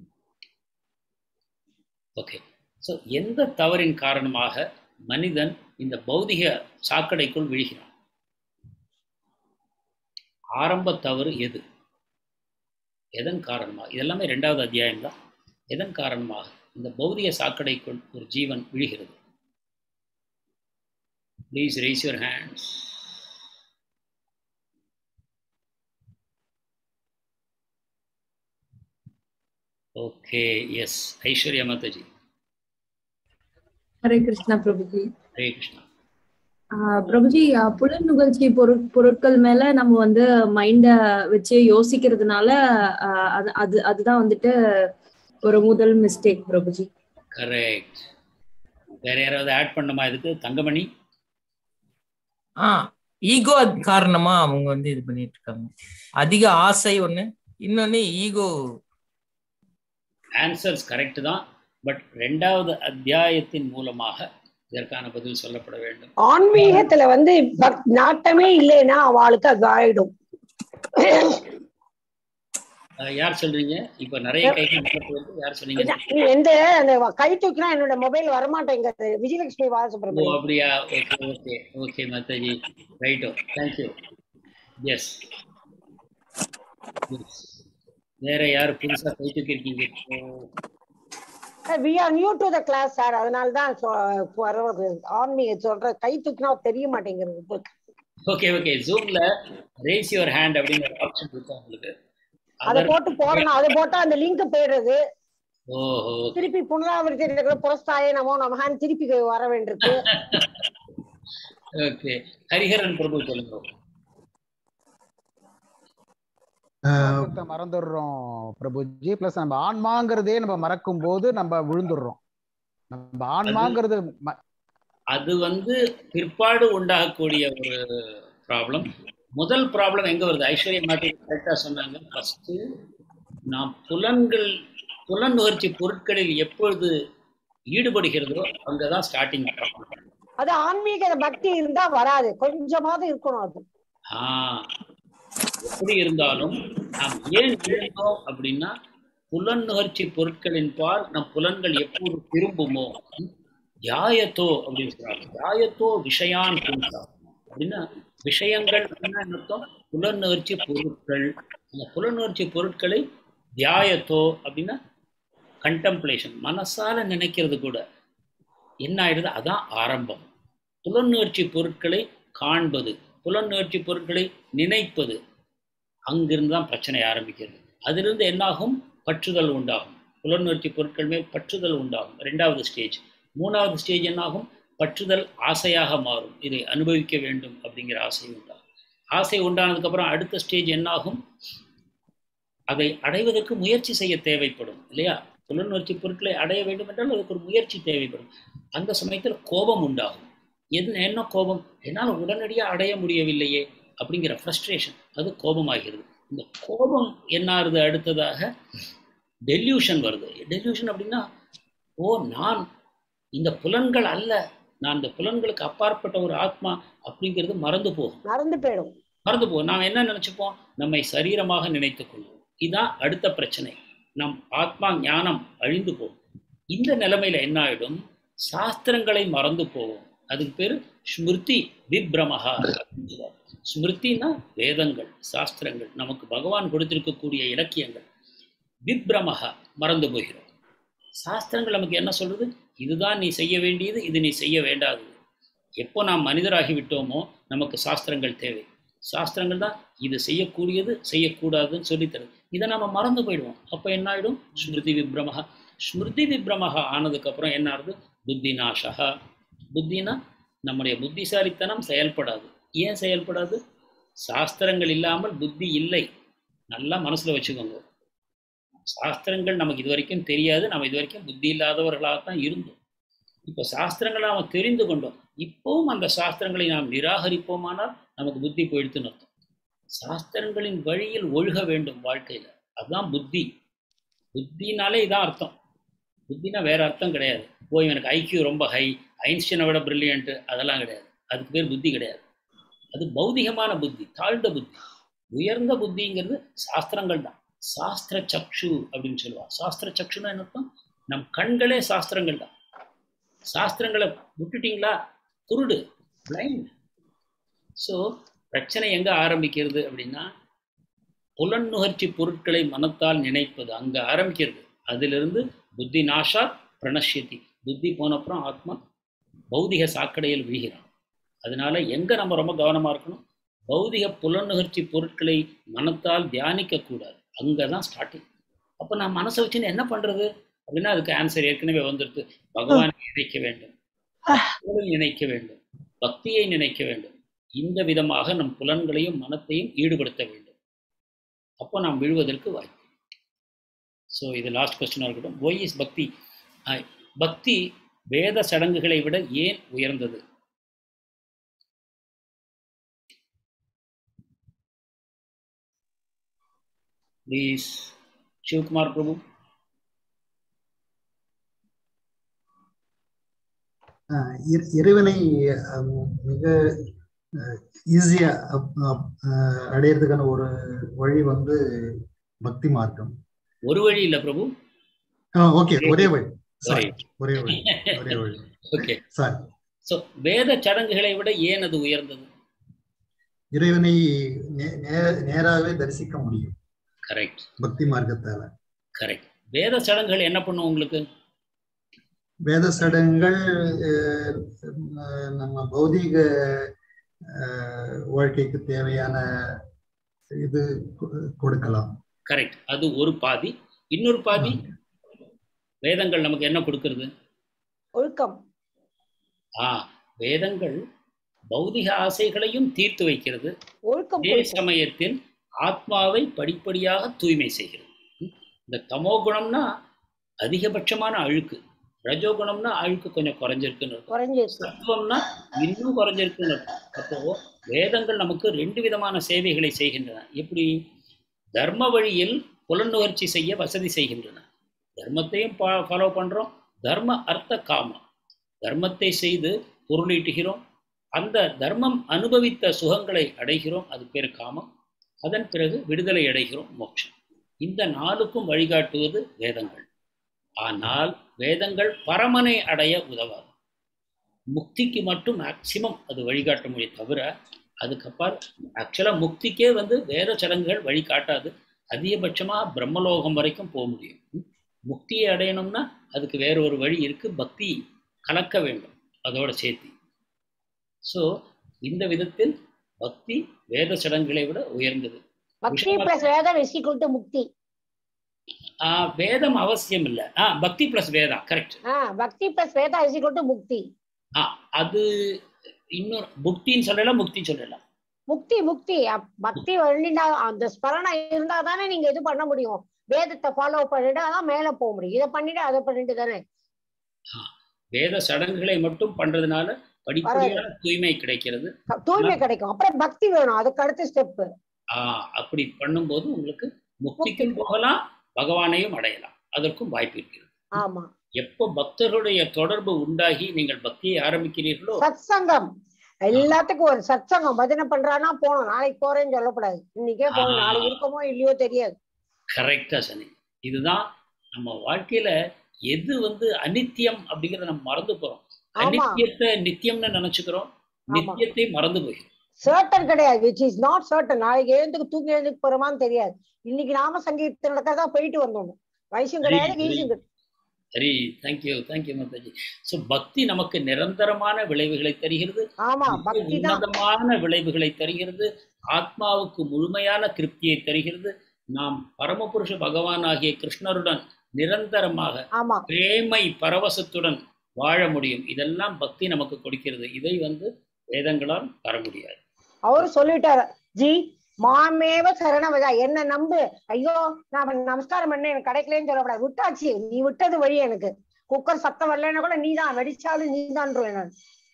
ஓகே ஸோ எந்த தவறின் காரணமாக மனிதன் இந்த பௌதிக சாக்கடைக்குள் விழுகிறான் ஆரம்ப தவறு எது எதன் காரணமாக இதெல்லாமே ரெண்டாவது அத்தியாயம் தான் எதன் காரணமாக இந்த பௌதிக சாக்கடைக்குள் ஒரு ஜீவன் விழுகிறது please raise your hands okay yes Aishwarya Mataji Hare Krishna Prabhuji Hare Krishna ஆஹ் பிரபுஜி ஆஹ் புலன் நுகர்ச்சி பொருட் பொருட்கள் மேல நம்ம வந்து மைண்ட வச்சு யோசிக்கிறதுனால ஆஹ் அது அது அதுதான் வந்துட்டு ஒரு முதல் மிஸ்டேக் பிரபுஜி கரெக்ட் வேற யாராவது ஆட் பண்ணுமா இதுக்கு தங்கமணி ஆ ஈகோ காரணமா அவங்க வந்து இது பண்ணிட்டு இருக்காங்க அதிக ஆசை ஒண்ணு இன்னொன்னு ஈகோ ஆன்சர்ஸ் கரெக்ட் தான் பட் ரெண்டாவது அத்தியாயத்தின் மூலமாக இதற்கான பதில் சொல்லப்பட வேண்டும் ஆன்மீகத்துல வந்து பக்- நாட்டமே இல்லைன்னா அவளுக்கு அது ஆயிடும் அஹ், யார் சொல்றீங்க இப்ப நிறைய கைகள் மேல போகுது யார் சொன்னீங்க நீ எந்த அந்த கை தூக்கினா என்னோட மொபைல் வரமாட்டேங்குது விஜயலட்சுமி ஓ பாலசுப்ரமணியம் அப்படியா okay okay okay Mataji righto thank you yes வேற யார் புதுசா கை தூக்கி இருக்கீங்க we are new to the class sir அதனால தான் சொ- வர்றது ஆன்மீக சொல்ற கை தூக்கினா தெரிய மாட்டேங்கிறது ஓகே ஓகே ஜூம்ல ரேஸ் யுவர் ஹேண்ட் அப்படின்னு ஒரு ஆப்ஷன் இருக்கு உங்களுக்கு அதை அதர் போட்டு போடணும் அதை போட்டா அந்த லிங்க் போயிடுறது ஓஹோ திருப்பி புனராவர்த்தி இருக்கிற புரஸ்தாய நமோ நமகான்னு திருப்பி வர வேண்டியிருக்கு ஓகே ஹரிஹரன் பிரபு சொல்லுங்க மொத்தத்தை மறந்துடுறோம் பிரபுஜி பிளஸ் நம்ம ஆன்மாங்கிறதே நம்ம மறக்கும் போது நம்ம விழுந்துடுறோம் நம்ம ஆன்மாங்கிறது ம- அது வந்து பிற்பாடு உண்டாகக்கூடிய ஒரு ப்ராப்ளம் முதல் ப்ராப்ளம் எங்க வருது ஐஸ்வர்யா மாட்டி கரெக்டாக சொன்னாங்க ஃபர்ஸ்ட் நாம் புலன்கள் புலன் நுகர்ச்சி பொருட்களில் எப்பொழுது ஈடுபடுகிறதோ அங்கதான் ஸ்டார்டிங் ப்ராப்ளம் அது ஆன்மீக பக்தி இருந்தா வராது கொஞ்சமாவது இருக்கணும் அது ஆ எப்படி இருந்தாலும் நாம் ஏன் விழுந்தோம் அப்படின்னா புலன் நுகர்ச்சி பொருட்களின் பால் நம் புலன்கள் எப்போது திரும்புமோ ம், தியாயத்தோ அப்படின்னு சொல்றாங்க தியாயத்தோ விஷயான் புன்சா அப்படின்னா விஷயங்கள் அப்படின்னா என்ன அர்த்தம் புலனுணர்ச்சி பொருட்கள் அந்த புலனுணர்ச்சி பொருட்களை தியாயத்தோ அப்படின்னா கண்டம்ப்ளேஷன் மனசால நினைக்கிறது கூட என்ன ஆயிடுது அதான் ஆரம்பம் புலனுணர்ச்சி பொருட்களை காண்பது புலனுணர்ச்சி பொருட்களை நினைப்பது அங்கிருந்து தான் பிரச்சனை ஆரம்பிக்கிறது அதிலிருந்து என்னாகும் பற்றுதல் உண்டாகும் புலனுணர்ச்சி பொருட்கள் மேல் பற்றுதல் உண்டாகும் ரெண்டாவது ஸ்டேஜ் மூணாவது ஸ்டேஜ் என்னாகும் பற்றுதல் ஆசையாக மாறும் இதை அனுபவிக்க வேண்டும் அப்படிங்கிற ஆசை உண்டாகும் ஆசை உண்டானதுக்கப்புறம் அடுத்த ஸ்டேஜ் என்னாகும் அதை அடைவதற்கு முயற்சி செய்ய தேவைப்படும் இல்லையா புலனுணர்ச்சி பொருட்களை அடைய வேண்டும் என்றால் அதுக்கு ஒரு முயற்சி தேவைப்படும் அந்த சமயத்தில் கோபம் உண்டாகும் என்ன என்ன கோபம் என்னால் உடனடியாக அடைய முடியவில்லையே அப்படிங்கிற ஃப்ரஸ்ட்ரேஷன் அது கோபமாகிறது இந்த கோபம் என்ன ஆகுது அடுத்ததாக டெல்யூஷன் வருது டெல்யூஷன் அப்படின்னா ஓ நான் இந்த புலன்கள் அல்ல நான் இந்த புலன்களுக்கு அப்பாற்பட்ட ஒரு ஆத்மா அப்படிங்கிறது மறந்து போகும் மறந்து போயிடும் மறந்து போகும் நாம் என்ன நினைச்சுப்போம் நம்மை சரீரமாக நினைத்துக் கொள்வோம் இதுதான் அடுத்த பிரச்சனை நம் ஆத்மா ஞானம் அழிந்து போகும் இந்த நிலைமையில என்ன ஆயிடும் சாஸ்திரங்களை மறந்து போவோம் அதுக்கு பேரு ஸ்மிருதி விப்ரமஹா அப்படின்னு சொல்லுவாங்க. ஸ்மிருதினா வேதங்கள் சாஸ்திரங்கள் நமக்கு பகவான் கொடுத்திருக்கக்கூடிய இலக்கியங்கள் விப்ரமஹா மறந்து போகிறோம் சாஸ்திரங்கள் நமக்கு என்ன சொல்றது இதுதான் நீ செய்ய வேண்டியது இது நீ செய்ய வேண்டாதது எப்போ நாம் மனிதராகி விட்டோமோ நமக்கு சாஸ்திரங்கள் தேவை சாஸ்திரங்கள் தான் இது செய்யக்கூடியது செய்யக்கூடாதுன்னு சொல்லித் தருது இதை நம்ம மறந்து போயிடுவோம் அப்போ என்ன ஆயிடும் ஸ்மிருதி விப்ரமஹா ஸ்மிருதி விப்ரமஹா ஆனதுக்கப்புறம் என்ன ஆகுது புத்தி நாசகா புத்தினா நம்முடைய புத்திசாலித்தனம் செயல்படாது ஏன் செயல்படாது சாஸ்திரங்கள் இல்லாமல் புத்தி இல்லை நல்லா மனசுல வச்சுக்கோங்க சாஸ்திரங்கள் நமக்கு இது வரைக்கும் தெரியாது நம்ம இது வரைக்கும் புத்தி இல்லாதவர்களாக தான் இருந்தோம் இப்போ சாஸ்திரங்களை நாம் தெரிந்து கொண்டோம் இப்போவும் அந்த சாஸ்திரங்களை நாம் நிராகரிப்போமானால் நமக்கு புத்தி போயிடுத்துன்னு அர்த்தம் சாஸ்திரங்களின் வழியில் ஒழுக வேண்டும் வாழ்க்கையில அதுதான் புத்தி புத்தினாலே இதான் அர்த்தம் புத்தினா வேற அர்த்தம் கிடையாது ஓ இவனுக்கு ஐக்கியூ ரொம்ப ஹை ஐன்ஸ்டீனை விட பிரில்லியன்ட்டு அதெல்லாம் கிடையாது அதுக்கு பேர் புத்தி கிடையாது அது பௌதிகமான புத்தி தாழ்ந்த புத்தி உயர்ந்த புத்திங்கிறது சாஸ்திரங்கள் தான் சாஸ்திர சக்ஷு அப்படின்னு சொல்லுவா சாஸ்திர சக்ஷுன்னா என்ன அர்த்தம் நம் கண்களே சாஸ்திரங்கள் தான் சாஸ்திரங்களை விட்டுட்டீங்களா குருடு பிளைண்ட் ஸோ பிரச்சனை எங்க ஆரம்பிக்கிறது அப்படின்னா புலன் பொருட்களை மனத்தால் நினைப்பது அங்க ஆரம்பிக்கிறது அதிலிருந்து புத்தி நாஷா பிரணஷ்யதி புத்தி போனப்புறம் ஆத்மா பௌதிக சாக்கடையில் விழுகிறான் அதனால எங்க நம்ம ரொம்ப கவனமா இருக்கணும் பௌதிக புலனுகர்ச்சி பொருட்களை மனத்தால் தியானிக்க கூடாது அங்கதான் ஸ்டார்டிங் அப்ப நான் மனசை வச்சுன்னு என்ன பண்றது அப்படின்னா அதுக்கு ஆன்சர் ஏற்கனவே வந்துடுது பகவானை நினைக்க வேண்டும் கடவுளை நினைக்க வேண்டும் பக்தியை நினைக்க வேண்டும் இந்த விதமாக நம் புலன்களையும் மனத்தையும் ஈடுபடுத்த வேண்டும் அப்போ நாம் விழுவதற்கு வாய்ப்பு ஸோ இது லாஸ்ட் கொஸ்டினாக இருக்கட்டும் ஒய் இஸ் பக்தி ஆஹ், பக்தி வேத சடங்குகளை விட ஏன் உயர்ந்தது ப்ளீஸ் சிவகுமார் பிரபு ஆஹ் இறை- இறைவனை அஹ், மிக ஈஸியா அடையிறதுக்கான ஒரு வழி வந்து பக்தி மார்க்கம் ஒரு வழி இல்லை பிரபு ஓகே ஒரே வழி சாரி Right. ஒரே வழி ஒரே வழி ஓகே சாரி ஸோ வேத சடங்குகளை விட ஏன் அது உயர்ந்தது இறைவனை நே- நே- நேராகவே தரிசிக்க முடியும் கரெக்ட் பக்தி மார்க்கத்தால கரெக்ட் வேத சடங்குகள் என்ன பண்ணும் உங்களுக்கு வேத சடங்குகள் அஹ், அஹ், நம்ம பௌதீக அஹ், வாழ்க்கைக்கு தேவையான இது கொ- கொடுக்கலாம் கரெக்ட் அது ஒரு பாதி இன்னொரு பாதி வேதங்கள் நமக்கு என்ன கொடுக்கிறது ஒழுக்கம் ஆ வேதங்கள் பௌதிக ஆசைகளையும் தீர்த்து வைக்கிறது ஒழுக்கம் அதே சமயத்தில் ஆத்மாவை படிப்படியாக தூய்மை செய்கிறது ம்? இந்த தமோ குணம்னா அதிகபட்சமான அழுக்கு ரஜோகுணம்னா அழுக்கு கொஞ்சம் குறைஞ்சிருக்குன்னு அர்த்தம். குறைஞ்சிருக்கு சத்துவம்னா இன்னும் குறைஞ்சிருக்குன்னு அர்த்தம். அப்போ வேதங்கள் நமக்கு ரெண்டு விதமான சேவைகளை செய்கின்றன எப்படி தர்ம வழியில் புலனுகர்ச்சி செய்ய வசதி செய்கின்றன தர்மத்தையும் ஃபாலோ பண்றோம் தர்ம அர்த்த காமம் தர்மத்தை செய்து பொருளீட்டுகிறோம் அந்த தர்மம் அனுபவித்த சுகங்களை அடைகிறோம் அது பேர் காமம் அதன் பிறகு விடுதலை அடைகிறோம் மோட்சம் இந்த நாளுக்கும் வழிகாட்டுவது வேதங்கள் ஆனால் வேதங்கள் பரமனை அடைய உதவாது முக்திக்கு மட்டும் மேக்சிமம் அது வழிகாட்ட முடியும் தவிர அதுக்கப்புறம் ஆக்சுவலாக முக்திக்கே வந்து வேத சடங்குகள் வழிகாட்டாது அதிகபட்சமாக பிரம்மலோகம் வரைக்கும் போக முடியும் ம்? முக்தியை அடையணும்னா அதுக்கு வேற ஒரு வழி இருக்கு பக்தி கலக்க வேண்டும் அதோட சேர்த்து ஸோ இந்த விதத்தில் பக்தி வேத சடங்குகளை விட உயர்ந்தது பக்தி பிளஸ் வேதம் இஸ் ஈக்குவல் டு முக்தி ஆ, வேதம் அவசியம் இல்லை ஆ பக்தி பிளஸ் வேதா கரெக்ட் ஆ பக்தி plus Veda is equal to முக்தி ஆ அது இன்னொரு புக்தின்னு சொல்லலாம் முக்தி சொல்லலாம் முக்தி முக்தி அப்- பக்தி வேண்டினா அந்த ஸ்மரணம் இருந்தா தானே நீங்க இது பண்ண முடியும் வேதத்தை ஃபாலோ பண்ணிட்டு அதான் மேல போக முடியும் இதை பண்ணிட்டு அதை பண்ணிட்டு தானே வேத சடங்குகளை மட்டும் பண்றதுனால படிப்படியான தூய்மை கிடைக்கிறது க- தூய்மை கிடைக்கும் அப்புறம் பக்தி வேணும் அதுக்கு அடுத்த ஸ்டெப் ஆ, அப்படி பண்ணும்போது உங்களுக்கு முக்திக்கும் போகலாம் பகவானையும் அடையலாம் அதற்கும் வாய்ப்பு இருக்கிறது ஆமா எப்போ பக்தர்களுடைய தொடர்பு உண்டாகி நீங்கள் பக்தியை ஆரம்பிக்கிறீர்களோ சத்சங்கம் எல்லாத்துக்கும் ஒரு சத்சங்கம் பஜனை பண்றானா போகணும் நாளைக்கு போறேன்னு சொல்லக்கூடாது இன்னைக்கே போகணும் ஆ. நாளைக்கு இருக்கமோ இல்லையோ தெரியாது கரெக்டா சனி இதுதான் நம்ம வாழ்க்கையில எது வந்து அனித்தியம் அப்படிங்கறத நம்ம மறந்து போறோம் ஆமா. அனித்தியத்தை நித்தியம்னு நினைச்சுக்கிறோம் நித்தியத்தை மறந்து போயிடும் சர்டன் கிடையாது விச் இஸ் நாட் சர்டன் நாளைக்கு எழுந்துக்கு தூங்கி எழுந்துக்கு போறோமான்னு தெரியாது இன்னைக்கு நாம சங்கீதத்தில் நடக்கிறதா போயிட்டு வந்தோம் வயசும் கிடையாது சரி, கீசும் கிடையாது சரி தேங்க்யூ தேங்க்யூ மாதாஜி ஸோ பக்தி நமக்கு நிரந்தரமான விளைவுகளை தருகிறது ஆமா மிக பக்தி தான் உன்னதமான விளைவுகளை தருகிறது ஆத்மாவுக்கு முழுமையான திருப்தியை தருகிறது நாம் பரமபுருஷ பகவான் ஆகிய கிருஷ்ணருடன் நிரந்தரமாக ஆமா பிரேமை பரவசத்துடன் வாழ முடியும் இதெல்லாம் பக்தி நமக்கு கொடுக்கிறது இதை வந்து வேதங்களால் தர முடியாது அவரு சொல்லிட்டாரு ஜி மாமேவ சரணவதா என்ன நம்பு ஐயோ நான் நமஸ்காரம் பண்ண எனக்கு கிடைக்கலன்னு சொல்லக்கூடாது விட்டாச்சு நீ விட்டது வழி எனக்கு குக்கர் சத்தம் வரலன்னா கூட நீதான் வெடிச்சாலும் நீதான் நான்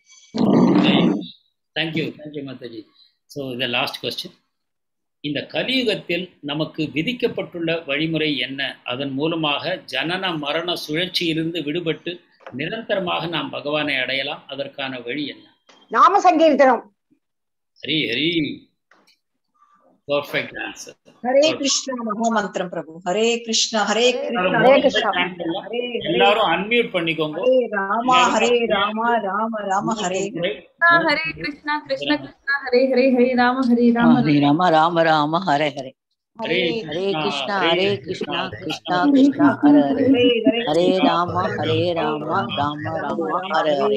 தேங்க்யூ தேங்க்யூ மாதாஜி ஸோ இந்த லாஸ்ட் கொஸ்டின் இந்த கலியுகத்தில் நமக்கு விதிக்கப்பட்டுள்ள வழிமுறை என்ன அதன் மூலமாக ஜனன மரண சுழற்சியிலிருந்து விடுபட்டு நிரந்தரமாக நாம் பகவானை அடையலாம் அதற்கான வழி என்ன நாம சங்கீர்த்தனம் ஹரி ஹரி பர்ஃபெக்ட் ஆன்சர் ஹரே கிருஷ்ணா மகாமந்திரம் பிரபு ஹரே கிருஷ்ணா ஹரே கிருஷ்ணா ஹரே கிருஷ்ணா ஹரே ஹரே எல்லாரும் அன்மியூட் பண்ணிக்கோங்க ஹரே ராமா ஹரே ராமா ராம ராம ஹரே ஹரே கிருஷ்ணா கிருஷ்ண கிருஷ்ணா ஹரே ஹரே ஹரே ராம ஹரே ராம ஹரே ராம ராம ராம ஹரே ஹரே ஹரே ஹரே கிருஷ்ணா ஹரே கிருஷ்ணா கிருஷ்ணா ஹரே கிருஷ்ணா ஹரே ஹரே ஹரே ஹரே ராம ஹரே ராம ராம ராம ஹரே ஹரே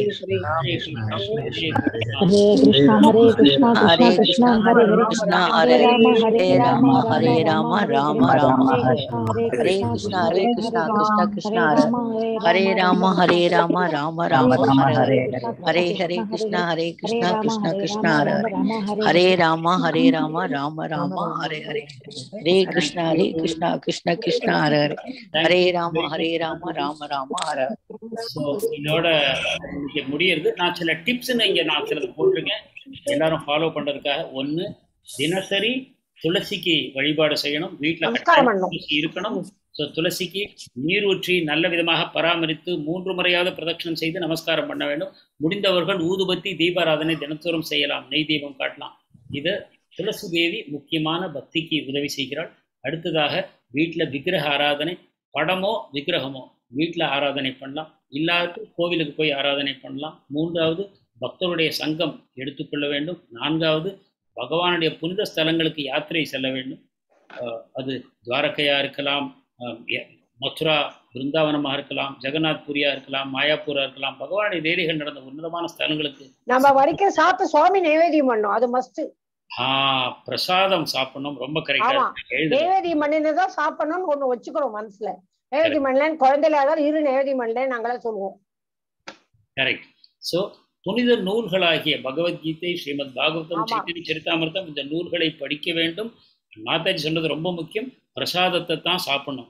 ஹரே கிருஷ்ணா ஹரே கிருஷ்ணா ஹரே கிருஷ்ணா ஹரே ராம ஹரே ராம ஹரே கிருஷ்ணா ஹரே கிருஷ்ணா கிருஷ்ணா கிருஷ்ணா ஹரே ஹரே ராம ஹரே ராம ராம ராம ஹரே ஹரே ஹரே கிருஷ்ணா ஹரே கிருஷ்ணா கிருஷ்ணா கிருஷ்ணா ஹரே ஹரே ராம ஹரே ராம ராம ராம ஹரே ஹரே ஹரே கிருஷ்ணா ஹரே கிருஷ்ணா கிருஷ்ண கிருஷ்ண ஹரே ஹரே ஹரே ராம ஹரே ராம ராம ராம ஹரே ஸோ இதோட இன்னைக்கு முடியுது நான் சில டிப்ஸ்ன்னு இங்க நான் சிலது போட்டிருக்கேன் எல்லாரும் ஃபாலோ பண்றதுக்காக ஒண்ணு தினசரி துளசிக்கு வழிபாடு செய்யணும் வீட்டுல நமஸ்காரம் கட்டாயம் பண்ணணும். துளசி இருக்கணும் ஸோ துளசிக்கு நீர் ஊற்றி நல்ல விதமாக பராமரித்து மூன்று முறையாவது பிரதட்சணம் செய்து நமஸ்காரம் பண்ண வேண்டும் முடிந்தவர்கள் ஊதுபத்தி தீபாராதனை தினத்தோறும் செய்யலாம் நெய் தீபம் காட்டலாம் இது துளசி தேவி முக்கியமான பக்திக்கு உதவி செய்கிறாள் அடுத்ததாக வீட்டில் விக்கிரக ஆராதனை படமோ விக்கிரகமோ வீட்டில் ஆராதனை பண்ணலாம் இல்லாத கோவிலுக்கு போய் ஆராதனை பண்ணலாம் மூன்றாவது பக்தருடைய சங்கம் எடுத்துக்கொள்ள வேண்டும் நான்காவது பகவானுடைய புனித ஸ்தலங்களுக்கு யாத்திரை செல்ல வேண்டும் அஹ் அது துவாரகையா இருக்கலாம் அஹ் எ- மதுரா பிருந்தாவனமாக இருக்கலாம் ஜெகநாத் புரியா இருக்கலாம் மாயாப்பூரா இருக்கலாம் பகவானுடைய வேலைகள் நடந்த உன்னதமான ஸ்தலங்களுக்கு நம்ம வரைக்கும் சாப்பிட்டு சுவாமி நைவேத்தியம் பண்ணோம் அது மஸ்ட் ஆ பிரசாதம் சாப்பிடணும் ரொம்ப கரெக்டா ஆமா எழுதுறேன் நைவேத்தியம் பண்ணினதான் சாப்பிடணும்னு ஒண்ணு வச்சுக்கிறோம் மனசுல நைவேத்தியம் பண்ணலன்னு குழந்தையில அதாவது இரு நைவேத்தியம் பண்ணலன்னு நாங்களாம் சொல்லுவோம் கரெக்ட் ஸோ புனித நூல்களாகிய பகவத்கீதை ஸ்ரீமத் பாகவதம் ஆமா. சைத்தன்ய சரிதாமிர்தம் இந்த நூல்களை படிக்க வேண்டும் மாதாஜி சொன்னது ரொம்ப முக்கியம் பிரசாதத்தை தான் சாப்பிடணும்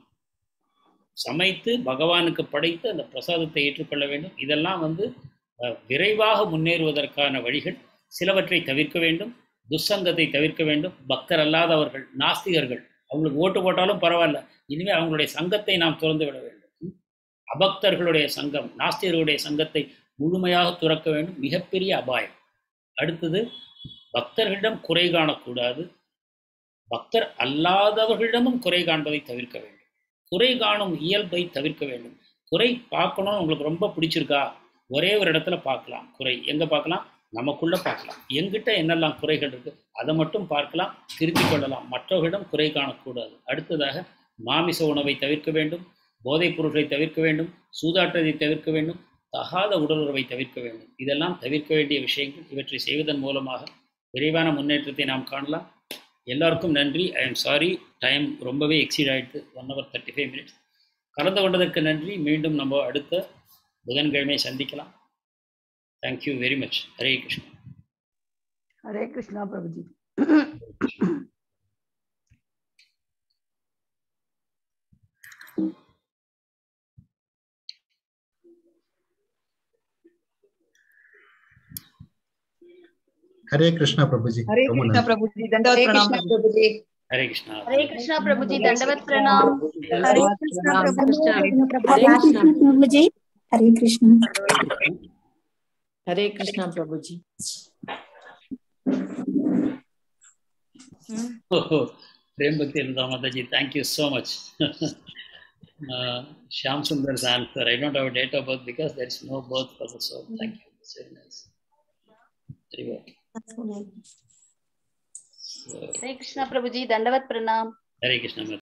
சமைத்து பகவானுக்கு படைத்து அந்த பிரசாதத்தை ஏற்றுக்கொள்ள வேண்டும் இதெல்லாம் வந்து அஹ், விரைவாக முன்னேறுவதற்கான வழிகள் சிலவற்றை தவிர்க்க வேண்டும் துஸ்சங்கத்தை தவிர்க்க வேண்டும் பக்தர் அல்லாதவர்கள் நாஸ்திகர்கள் அவங்களுக்கு ஓட்டு போட்டாலும் பரவாயில்ல இனிமே அவங்களுடைய சங்கத்தை நாம் திறந்து விட வேண்டும் ம்? அபக்தர்களுடைய சங்கம் நாஸ்திகர்களுடைய சங்கத்தை முழுமையாக துறக்க வேண்டும் மிகப்பெரிய அபாயம் அடுத்தது பக்தர்களிடம் குறை காணக்கூடாது பக்தர் அல்லாதவர்களிடமும் குறை காண்பதை தவிர்க்க வேண்டும் குறை காணும் இயல்பை தவிர்க்க வேண்டும் குறை பார்க்கணும் உங்களுக்கு ரொம்ப பிடிச்சிருக்கா ஒரே ஒரு இடத்துல பார்க்கலாம் குறை எங்க பார்க்கலாம் நமக்குள்ள பார்க்கலாம் எங்கிட்ட என்னெல்லாம் குறைகள் இருக்கு அதை மட்டும் பார்க்கலாம் திருத்திக் கொள்ளலாம் மற்றவர்களிடம் குறை காணக்கூடாது அடுத்ததாக மாமிச உணவை தவிர்க்க வேண்டும் போதைப் பொருட்களை தவிர்க்க வேண்டும் சூதாட்டத்தை தவிர்க்க வேண்டும் தகாத உடலுறவை தவிர்க்க வேண்டும் இதெல்லாம் தவிர்க்க வேண்டிய விஷயங்கள் இவற்றை செய்வதன் மூலமாக விரைவான முன்னேற்றத்தை நாம் காணலாம் எல்லாருக்கும் நன்றி ஐ எம் சாரி டைம் ரொம்பவே எக்ஸீட் ஆயிடுது one hour thirty five minutes கலந்து கொண்டதற்கு நன்றி மீண்டும் நம்ம அடுத்த புதன்கிழமை சந்திக்கலாம் thank you very much Hare Krishna Hare Krishna Prabhuji Hare Krishna Prabhuji Hare ரொம்ப கிருஷ்ணா நன்றி பிரபுஜி தண்டவத் ஹரே பிரணாம் கிருஷ்ணா பிரபுஜி ஹரே கிருஷ்ணா हरे कृष्णा प्रभु जी दंडवत प्रणाम हरे कृष्णा प्रभु जी हरे कृष्णा प्रभु जी हरे कृष्णा हरे कृष्णा प्रभु जी Oh, Prem Bhakti Ananda Mataji, thank you so much. uh, Shyam Sundar's answer. I don't have a date of birth because there is no birth for the soul. Thank you. It's very nice. Very well. So, हरे कृष्णा प्रभु जी दंडवत प्रणाम Hare Krishna.